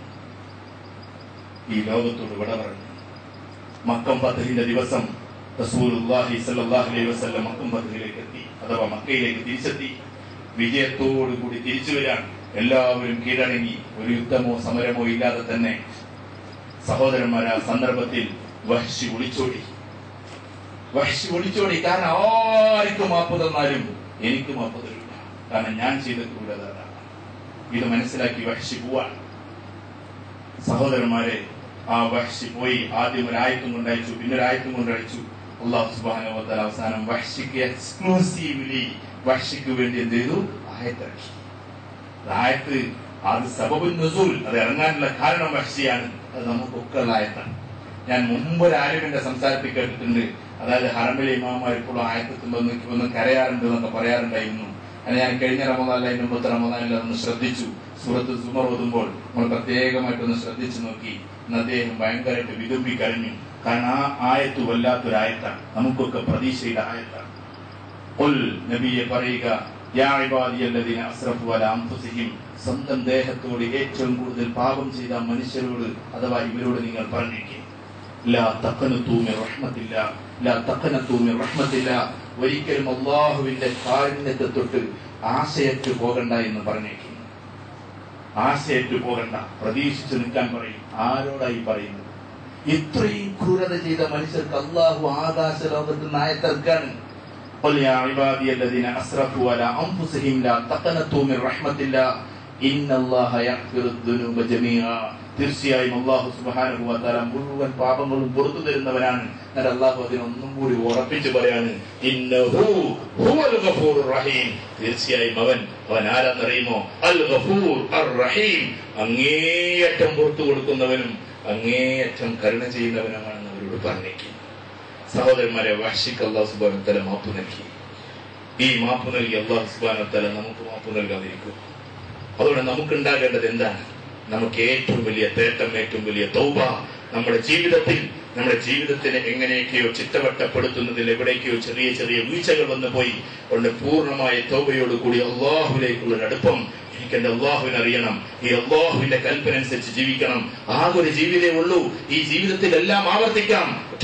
ഈ ലോകത്തോട് വിട പറഞ്ഞു മക്കം ഫത്തഹിന്റെ ദിവസം റസൂലുള്ളാഹി സ്വല്ലല്ലാഹു അലൈഹി വസല്ലം മക്കം ഫത്തഹിലേക്ക് എത്തി അഥവാ മക്കയിലേക്ക് തിരിച്ചെത്തി വിജയത്തോടു കൂടി തിരിച്ചു വരാൻ എല്ലാവരും കീഴടങ്ങി ഒരു യുദ്ധമോ സമരമോ ഇല്ലാതെ തന്നെ സഹോദരന്മാർ ആ സന്ദർഭത്തിൽ വഹ്ഷി ഒളിച്ചോടി വഹ്ഷി ഒളിച്ചോടി കാരണം ആർക്കും മാപ്പ് തന്നാലും എനിക്ക് മാപ്പ് തരില്ല കാരണം ഞാൻ ചെയ്ത ക്രൂരത അതാണ്. ഇത് മനസ്സിലാക്കി വഹ്ഷി പോവാൻ സഹോദരന്മാരെ ആ വഹ്ഷി പോയി ആദ്യം ഒരു ആയത്തും കൊണ്ടയച്ചു പിന്നെ ഒരു ആയത്തും കൊണ്ടയച്ചു അള്ളാഹു സുബ്ഹാനഹു വ തആല അവസാനം വഹ്ഷിക്ക് എക്സ്ക്ലൂസീവ്ലി വഹ്ഷിക്ക് വേണ്ടി എന്ത് ചെയ്തു ആയത്തിറക്കി ആയത്ത് അത് സബബുൻ നുസൂൽ അത് ഇറങ്ങാനുള്ള കാരണം വഹ്ഷിയാണ് അത് നമുക്കൊക്കെ ഉള്ള ആയത്താണ് ഞാൻ മുമ്പ് ഒരു ആലിമിന്റെ സംസാരത്തിൽ കേട്ടിട്ടുണ്ട് അതായത് ഹറമിലെ ഇമാമാർ ഇപ്പോഴും ആയത്തെത്തുമ്പോൾ ഒന്ന് കരയാറുണ്ട് എന്നൊക്കെ പറയാറുണ്ടായിരുന്നു അങ്ങനെ ഞാൻ കഴിഞ്ഞ റമദാനിലെ അതിന്റെ മുമ്പത്തെ റമദാനിൽ അതൊന്ന് ശ്രദ്ധിച്ചു സൂറത്ത് സുമർ ഓതുമ്പോൾ നമ്മൾ പ്രത്യേകമായിട്ടൊന്ന് ശ്രദ്ധിച്ചു നോക്കി ഇന്ന് അദ്ദേഹം ഭയങ്കരമായിട്ട് വിതുമ്പി കരഞ്ഞു കാരണം ആ ആയത്ത് വല്ലാത്തൊരു ആയത്താണ് നമുക്കൊക്കെ പ്രതീക്ഷയുടെ ആയത്താണ് ഉൽ നബിയെ പറയുക യാ ഇബാദിയല്ലദീന അസ്റഫു അലാ അൻഫുസിഹിം സ്വന്തം ദേഹത്തോട് ഏറ്റവും കൂടുതൽ പാപം ചെയ്ത മനുഷ്യരോട് അഥവാ ഇവരോട് നിങ്ങൾ പറഞ്ഞേക്കെ ലാ തഖനതു മിർ റഹ്മത്തില്ല ലാ തഖനതു മിർ റഹ്മത്തില്ല ഒരിക്കലും അള്ളാഹുവിന്റെ കാരുണ്യത്തെ തൊട്ട് ആശയറ്റ് പോകണ്ട എന്ന് പറഞ്ഞേക്കും ആശയറ്റ് പോകണ്ട പ്രതീക്ഷിച്ചു നിൽക്കാൻ പറയും ആരോടായി പറയുന്നത് ഇത്രയും ക്രൂരത ചെയ്ത മനുഷ്യർക്ക് അള്ളാഹു ആകാശ ലോകത്ത് നായത്തർക്കാണ് قل يا عبادي الذين اسرفوا على انفسهم لا تقنطوا من رحمة الله ان الله يغفر الذنوب جميعا തീർച്ചയായും അള്ളാഹു സുബ്ഹാനഹു വ തആല മുഴുവൻ പാപങ്ങളും പുറത്തു തരുന്നവനാണ് എന്നാൽ അള്ളാഹു അതിനൊന്നും കൂടി ഉറപ്പിച്ചു പറയാണ് ഇന്നഹു ഹുവൽ ഗഫൂറുർ റഹീം തീർച്ചയായും അവൻ അവൻ ആരാന്നറിയുമോ അൽ ഗഫൂർ അർ റഹീം അങ്ങേയറ്റം പുറത്തു കൊടുക്കുന്നവനും അങ്ങേയറ്റം കരുണ ചെയ്യുന്നവനുമാണെന്ന് അവരോട് പറഞ്ഞേക്കും സഹോദരന്മാരെ വാശിക്ക് അള്ളാഹു സുബാന തല മാപ്പ് നൽകി ഈ മാപ്പ് നൽകി അള്ളാഹു സുബാന തല നമുക്ക് മാപ്പ് നൽകാതിരിക്കും അതുകൊണ്ട് നമുക്കുണ്ടാകേണ്ടത് എന്താണ് നമുക്ക് ഏറ്റവും വലിയ തേട്ടം ഏറ്റവും വലിയ തൗബ നമ്മുടെ ജീവിതത്തിൽ നമ്മുടെ ജീവിതത്തിനെ എങ്ങനെയൊക്കെയോ ചിട്ടവട്ടപ്പെടുത്തുന്നതിൽ എവിടേക്കോ ചെറിയ ചെറിയ വീഴ്ചകൾ വന്നു പോയി കൊണ്ട് പൂർണ്ണമായ തൗബയോടുകൂടി അള്ളാഹുലേക്കുള്ള ഒരു അടുപ്പം എനിക്ക് എന്റെ അള്ളാഹുവിനെ അറിയണം ഈ അള്ളാഹുവിന്റെ കൽപ്പന അനുസരിച്ച് ജീവിക്കണം ആകെ ഒരു ജീവിതമേ ഉള്ളൂ ഈ ജീവിതത്തിൽ എല്ലാം ആവർത്തിക്കാം ഒറ്റ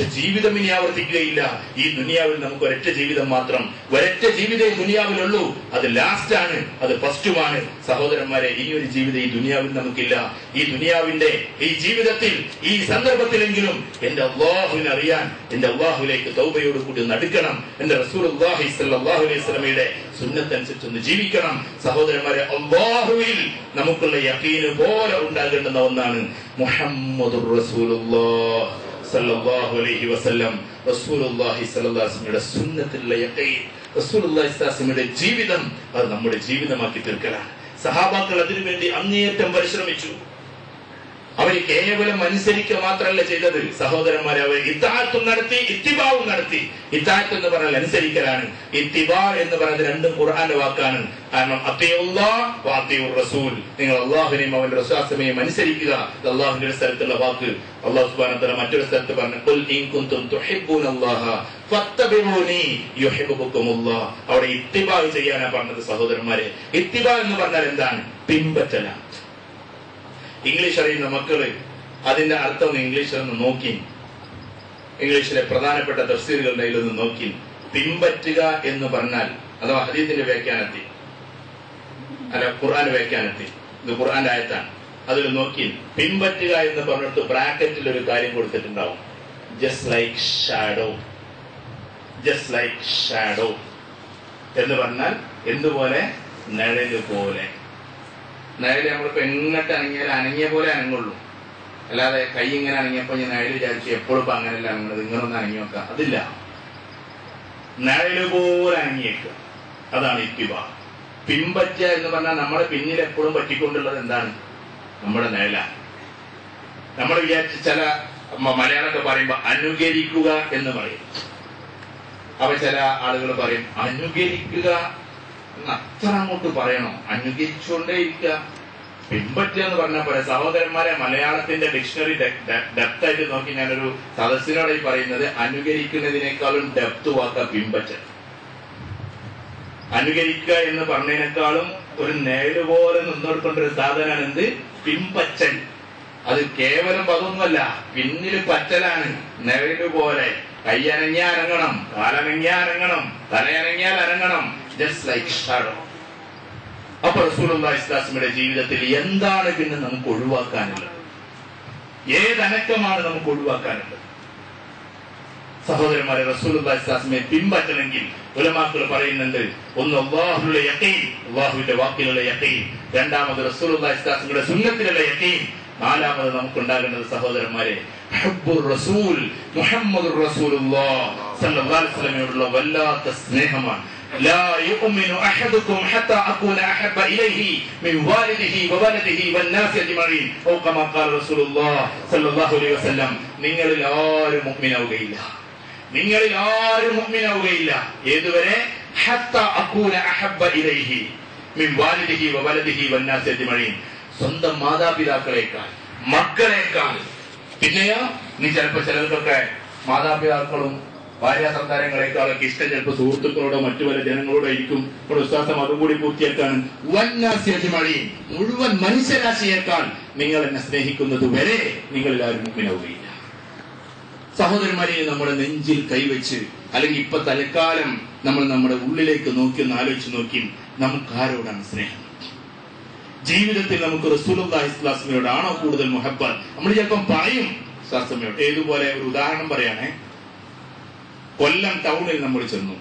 ജീവിതം ഇനി ആവർത്തിക്കുകയില്ല ഈ ദുനിയാവിൽ നമുക്ക് ഒരൊറ്റ ജീവിതം മാത്രം ഒരൊറ്റ ജീവിതം ഈ ദുനിയാവിലുള്ളൂ അത് ലാസ്റ്റ് ആണ് അത് ഫസ്റ്റുമാണ് സഹോദരന്മാരെ ഈ ഒരു ജീവിതം ഈ ദുനിയാവിൽ നമുക്കില്ല ഈ ദുനിയാവിന്റെ ഈ ജീവിതത്തിൽ ഈ സന്ദർഭത്തിലെങ്കിലും എന്റെ അള്ളാഹുവിനെ അറിയാൻ എന്റെ അള്ളാഹുലേക്ക് തൗബയോട് കൂടി നടുക്കണം എന്റെ റസൂൽ അള്ളാഹി സല്ലാഹു അലൈഹി സ്വലമയുടെ സുന്നത്തനുസരിച്ച് ഒന്ന് ജീവിക്കണം സഹോദരന്മാരെ അള്ളാഹുവിൽ നമുക്കുള്ള യക്കീന് പോലെ ഉണ്ടാകേണ്ടുന്ന ഒന്നാണ് മുഹമ്മദ് റസൂലുള്ളാഹ് സല്ലല്ലാഹു അലൈഹി വസല്ലം റസൂലുള്ളാഹി സ്വല്ലല്ലാഹു അലൈഹി വസല്ലമയുടെ സുന്നത്തിലുള്ള യഖീൻ റസൂലുള്ളാഹി സ്വല്ലല്ലാഹു അലൈഹി വസല്ലമയുടെ ജീവിതം അത് നമ്മുടെ ജീവിതമാക്കി തീർക്കലാണ് സഹാബാക്കൾ അതിനുവേണ്ടി അങ്ങേയറ്റം പരിശ്രമിച്ചു അവർ കേവലം അനുസരിക്കുക മാത്രമല്ല ചെയ്തത് സഹോദരന്മാരെ അവർ ഇത്താഴത്തും നടത്തി ഇത്തിബാവും നടത്തി ഇത്താഴത്ത് എന്ന് പറഞ്ഞാൽ അനുസരിക്കലാണ് ഇത്തിബാ എന്ന് പറയുന്നത് രണ്ടും ഖുർആന്റെ വാക്കാണ് കാരണം അത്തിയുർ റസൂൽ നിങ്ങൾ അള്ളാഹുവിനെയും അവന്റെ റസാസമയും അനുസരിക്കുക ഇത് അള്ളാഹുവിന്റെ ഒരു സ്ഥലത്തുള്ള വാക്ക് അള്ളാഹു സുബാന മറ്റൊരു സ്ഥലത്ത് പറഞ്ഞു "ഖുൽ ഇൻ കുന്തും തുഹിബ്ബൂനല്ലാഹ ഫത്തബിഊനി യുഹിബ്ബുക്കുമുല്ലാഹ്." അവിടെ ഇത്തിബാ ചെയ്യാനാ പറഞ്ഞത് സഹോദരന്മാരെ ഇത്തിബാ എന്ന് പറഞ്ഞാൽ എന്താണ് പിൻപറ്റലാണ് ഇംഗ്ലീഷ് അറിയുന്ന മക്കള് അതിന്റെ അർത്ഥം ഒന്ന് ഇംഗ്ലീഷിൽ ഒന്ന് നോക്കി ഇംഗ്ലീഷിലെ പ്രധാനപ്പെട്ട തഫ്സീറുകളുടെ ഒന്ന് നോക്കി പിൻപറ്റുക എന്ന് പറഞ്ഞാൽ അഥവാ ഹദീസിന്റെ വ്യാഖ്യാനത്തിൽ അല്ല ഖുർആൻ വ്യാഖ്യാനത്തിൽ ഇത് ഖുർആന്റെ ആയത്താണ് അതിൽ നോക്കി പിൻപറ്റുക എന്ന് പറഞ്ഞിട്ട് ബ്രാക്കറ്റിൽ ഒരു കാര്യം കൊടുത്തിട്ടുണ്ടാവും just like shadow just like shadow എന്ന് പറഞ്ഞാൽ എന്തുപോലെ നിഴല് പോലെ നിഴല് നമ്മളിപ്പോ എങ്ങോട്ട് അനങ്ങിയാലും അനങ്ങിയ പോലെ അനങ്ങുള്ളൂ അല്ലാതെ കൈ ഇങ്ങനെ അനങ്ങിയപ്പോ ഞാൻ നിഴല് വിചാരിച്ചു എപ്പോഴും ഇപ്പൊ അങ്ങനെയല്ല അനങ്ങുന്നത് ഇങ്ങനൊന്ന് അനങ്ങി നോക്കാം അതില്ല നിഴല് പോലെ അനങ്ങിയേക്കുക അതാണ് ഇത്തിബ പിൻപറ്റ എന്ന് പറഞ്ഞാൽ നമ്മുടെ പിന്നിൽ എപ്പോഴും പറ്റിക്കൊണ്ടുള്ളത് എന്താണ് നമ്മുടെ നിഴല നമ്മൾ വിചാരിച്ച ചില മ- മലയാളമൊക്കെ പറയുമ്പോ അനുകരിക്കുക എന്ന് പറയും അപ്പൊ ചില ആളുകൾ പറയും അനുകരിക്കുക എന്ന് അത്ര അങ്ങോട്ട് പറയണോ അനുകരിച്ചുകൊണ്ടേ ഇരിക്കുക പിൻപറ്റുക എന്ന് പറഞ്ഞ പോലെ സഹോദരന്മാരെ മലയാളത്തിന്റെ ഡിക്ഷണറി ഡെപ്ത് ആയിട്ട് നോക്കി ഞാനൊരു സദസ്സിനോട് ഈ പറയുന്നത് അനുകരിക്കുന്നതിനേക്കാളും ഡെപ്ത് വാക്ക പിൻപറ്റൽ അനുകരിക്കുക എന്ന് പറഞ്ഞതിനേക്കാളും ഒരു നേര് പോലെ നിന്നോടുക്കൊണ്ട ഒരു സാധനമാണ് എന്ത് പിൻപറ്റൽ അത് കേവലം അതൊന്നുമല്ല പിന്നിൽ പറ്റലാണ് നേര് പോലെ കൈയനങ്ങിയാൽ അനങ്ങണം കാലനങ്ങിയാൽ അനങ്ങണം തലയനങ്ങിയാൽ അനങ്ങണം ജസ്റ്റ് ലൈക്ക് ഷാഡോ അപ്പൊ റസൂലുള്ളാഹി ഇസ്ലാസ്മിയുടെ ജീവിതത്തിൽ എന്താണ് പിന്നെ നമുക്ക് ഒഴിവാക്കാനുള്ളത് ഏതനക്കമാണ് നമുക്ക് ഒഴിവാക്കാനുള്ളത് സഹോദരന്മാരെ റസൂലുള്ളാഹി ഇസ്ലാസ്മിനെ പിൻപറ്റണമെങ്കിൽ ഉലമാക്കൾ പറയുന്നുണ്ട് ഒന്ന് അള്ളാഹുലുള്ള യക്കീൻ അള്ളാഹുവിന്റെ വാക്കിലുള്ള യക്കീൻ രണ്ടാമത് റസൂലുള്ളാഹി ഇസ്ലാസ്മിയുടെ സുന്നത്തിലുള്ള യക്കീൻ നാലാമത് നമുക്കുണ്ടാകേണ്ടത് സഹോദരന്മാരെ ഹബ്ബുർ റസൂൽ മുഹമ്മദുർ റസൂലുള്ളാഹ് സല്ലല്ലാഹു അലൈഹി വസല്ലമയോടുള്ള വല്ലാത്ത സ്നേഹമാണ് لا يؤمن أحدكم حتى أكون أحب إليه من والده وولده والناس أجمعين أو كما قال رسول الله صلى الله عليه وسلم നിങ്ങളിൽ ആരും മുഅ്മിനാവുകയില്ല നിങ്ങളിൽ ആരും മുഅ്മിനാവുകയില്ല ഏതുവരെ ഹത്ത അക്കൂന അഹബ്ബ ഇലൈഹി മിൻ വാലിദിഹി വവലദിഹി വന്നാസ് അജ്മഈൻ സ്വന്തം മാതാപിതാക്കളെക്കാൾ മക്കളെക്കാൾ പിന്നെയോ നീ ചിലപ്പോ ചിലർക്കൊക്കെ മാതാപിതാക്കളും ഭാര്യ സന്താനങ്ങളെക്കാളൊക്കെ ഇഷ്ടം ചിലപ്പോൾ സുഹൃത്തുക്കളോടോ മറ്റു പല ജനങ്ങളോടോ ആയിരിക്കും ഇപ്പോൾ വിശ്വാസം അതും കൂടി പൂർത്തിയാക്കാണ് വന്നാസി അജ്മഈൻ മുഴുവൻ മനുഷ്യരാശിയേക്കാൾ നിങ്ങൾ എന്നെ സ്നേഹിക്കുന്നത് വരെ നിങ്ങളിൽ ആരും മുമ്പിനാവുകയില്ല സഹോദരന്മാരെ നമ്മുടെ നെഞ്ചിൽ കൈവച്ച് അല്ലെങ്കിൽ ഇപ്പൊ തൽക്കാലം നമ്മൾ നമ്മുടെ ഉള്ളിലേക്ക് നോക്കി ഒന്ന് ആലോചിച്ച് നോക്കി നമുക്ക് ആരോടാണ് സ്നേഹം ജീവിതത്തിൽ നമുക്ക് റസൂലുള്ളാഹി ഇസ്ലാസ്മിയോടാണോ കൂടുതൽ മുഹബ്ബത്ത് നമ്മൾ ചിലപ്പം പറയും ശാസ്ത്രമയോട് ഏതുപോലെ ഒരു ഉദാഹരണം പറയാണേ കൊല്ലം ടൗണിൽ നമ്മൾ ചെന്നു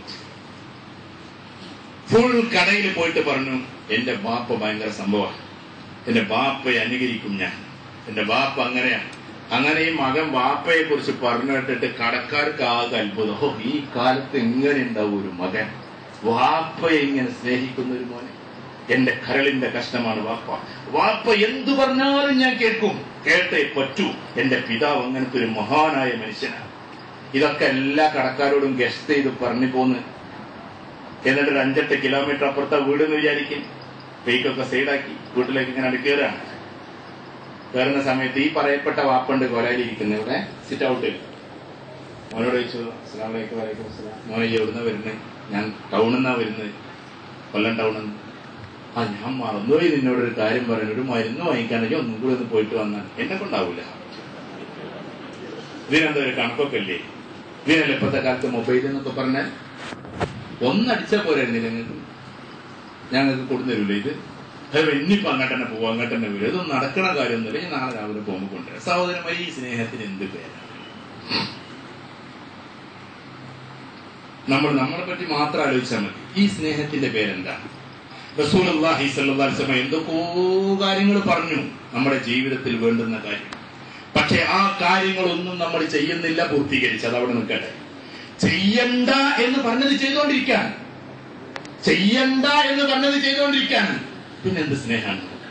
ഫുൾ കടയിൽ പോയിട്ട് പറഞ്ഞു എന്റെ ബാപ്പ ഭയങ്കര സംഭവമാണ് എന്റെ ബാപ്പയെ അനുകരിക്കും ഞാൻ എന്റെ ബാപ്പ അങ്ങനെയാണ് അങ്ങനെ ഈ മകൻ ബാപ്പയെ കുറിച്ച് പറഞ്ഞു കേട്ടിട്ട് കടക്കാർക്ക് ആകെ അത്ഭുതം ഓ ഈ കാലത്ത് എങ്ങനെ ഉണ്ടാവും ഒരു മകൻ വാപ്പയെ ഇങ്ങനെ സ്നേഹിക്കുന്ന ഒരു മോനെ എന്റെ കരളിന്റെ കഷ്ണമാണ് വാപ്പ വാപ്പ എന്തു പറഞ്ഞാലും ഞാൻ കേൾക്കും കേട്ടേ പറ്റൂ എന്റെ പിതാവ് അങ്ങനത്തെ ഒരു മഹാനായ മനുഷ്യനാണ് ഇതൊക്കെ എല്ലാ കടക്കാരോടും ഗസ്റ്റ് ചെയ്ത് പറഞ്ഞു പോന്ന് എന്നിട്ട് ഒരു അഞ്ചെട്ട് കിലോമീറ്റർ അപ്പുറത്തെ വീട് എന്ന് വിചാരിക്കും വെയ്ക്കൊക്കെ സൈഡാക്കി വീട്ടിലേക്ക് ഇങ്ങനെ അടുക്കുകയാണ് കയറുന്ന സമയത്ത് ഈ പറയപ്പെട്ട വാപ്പുണ്ട് കൊലയിലിരിക്കുന്നത് ഇവിടെ സിറ്റ് ഔട്ടിൽ മോനോട് ചോദിച്ചു അസ്സാം വലൈക്കും വലൈക്കും അസ്സലാം മോനെ ഈ എവിടുന്ന വരുന്നത് ഞാൻ ടൗണിൽ നിന്നാ വരുന്നത് കൊല്ലം ടൗണിൽ നിന്ന് ആ ഞാൻ മറന്നുപോയി നിന്നോട് ഒരു കാര്യം പറയുന്നു ഒരു മരുന്ന് വാങ്ങിക്കാണെങ്കിൽ ഒന്നും കൂടി ഒന്ന് പോയിട്ട് വന്നാൽ എന്നെ കൊണ്ടാവൂല ഇതിനെന്താ ഒരു കണക്കൊക്കെ ഇല്ലേ ഇതിനല്ല ഇപ്പോഴത്തെ കാലത്ത് മൊബൈൽ എന്നൊക്കെ പറഞ്ഞാൽ ഒന്നടിച്ചാ പോരായിരുന്നില്ല നിങ്ങൾക്ക് ഞങ്ങൾക്ക് കൊടുന്നു തരൂല ഇത് അതെ ഇനിയിപ്പോ അങ്ങോട്ട് തന്നെ പോവാം അങ്ങോട്ട് തന്നെ വരും ഇതൊന്നും നടക്കണ കാര്യമൊന്നുമില്ല ഞാൻ നാളെ രാവിലെ പോകുമ്പോൾ കൊണ്ടുവരാം സഹോദരന്മാർ ഈ സ്നേഹത്തിന് എന്ത് പേരാണ് നമ്മൾ നമ്മളെ പറ്റി മാത്രം ആലോചിച്ചാൽ മതി ഈ സ്നേഹത്തിന്റെ പേരെന്താണ് റസൂൽ അള്ളാഹി സല്ലാസ്ലമ എന്തൊക്കെയോ കാര്യങ്ങൾ പറഞ്ഞു നമ്മുടെ ജീവിതത്തിൽ വേണ്ടുന്ന കാര്യം പക്ഷെ ആ കാര്യങ്ങളൊന്നും നമ്മൾ ചെയ്യുന്നില്ല പൂർത്തീകരിച്ച് അത് അവിടെ നിൽക്കട്ടെ ചെയ്യണ്ട എന്ന് പറഞ്ഞത് ചെയ്തുകൊണ്ടിരിക്കാൻ ചെയ്യണ്ട എന്ന് പറഞ്ഞത് ചെയ്തുകൊണ്ടിരിക്കാൻ പിന്നെന്ത് സ്നേഹമാണ് നമുക്ക്?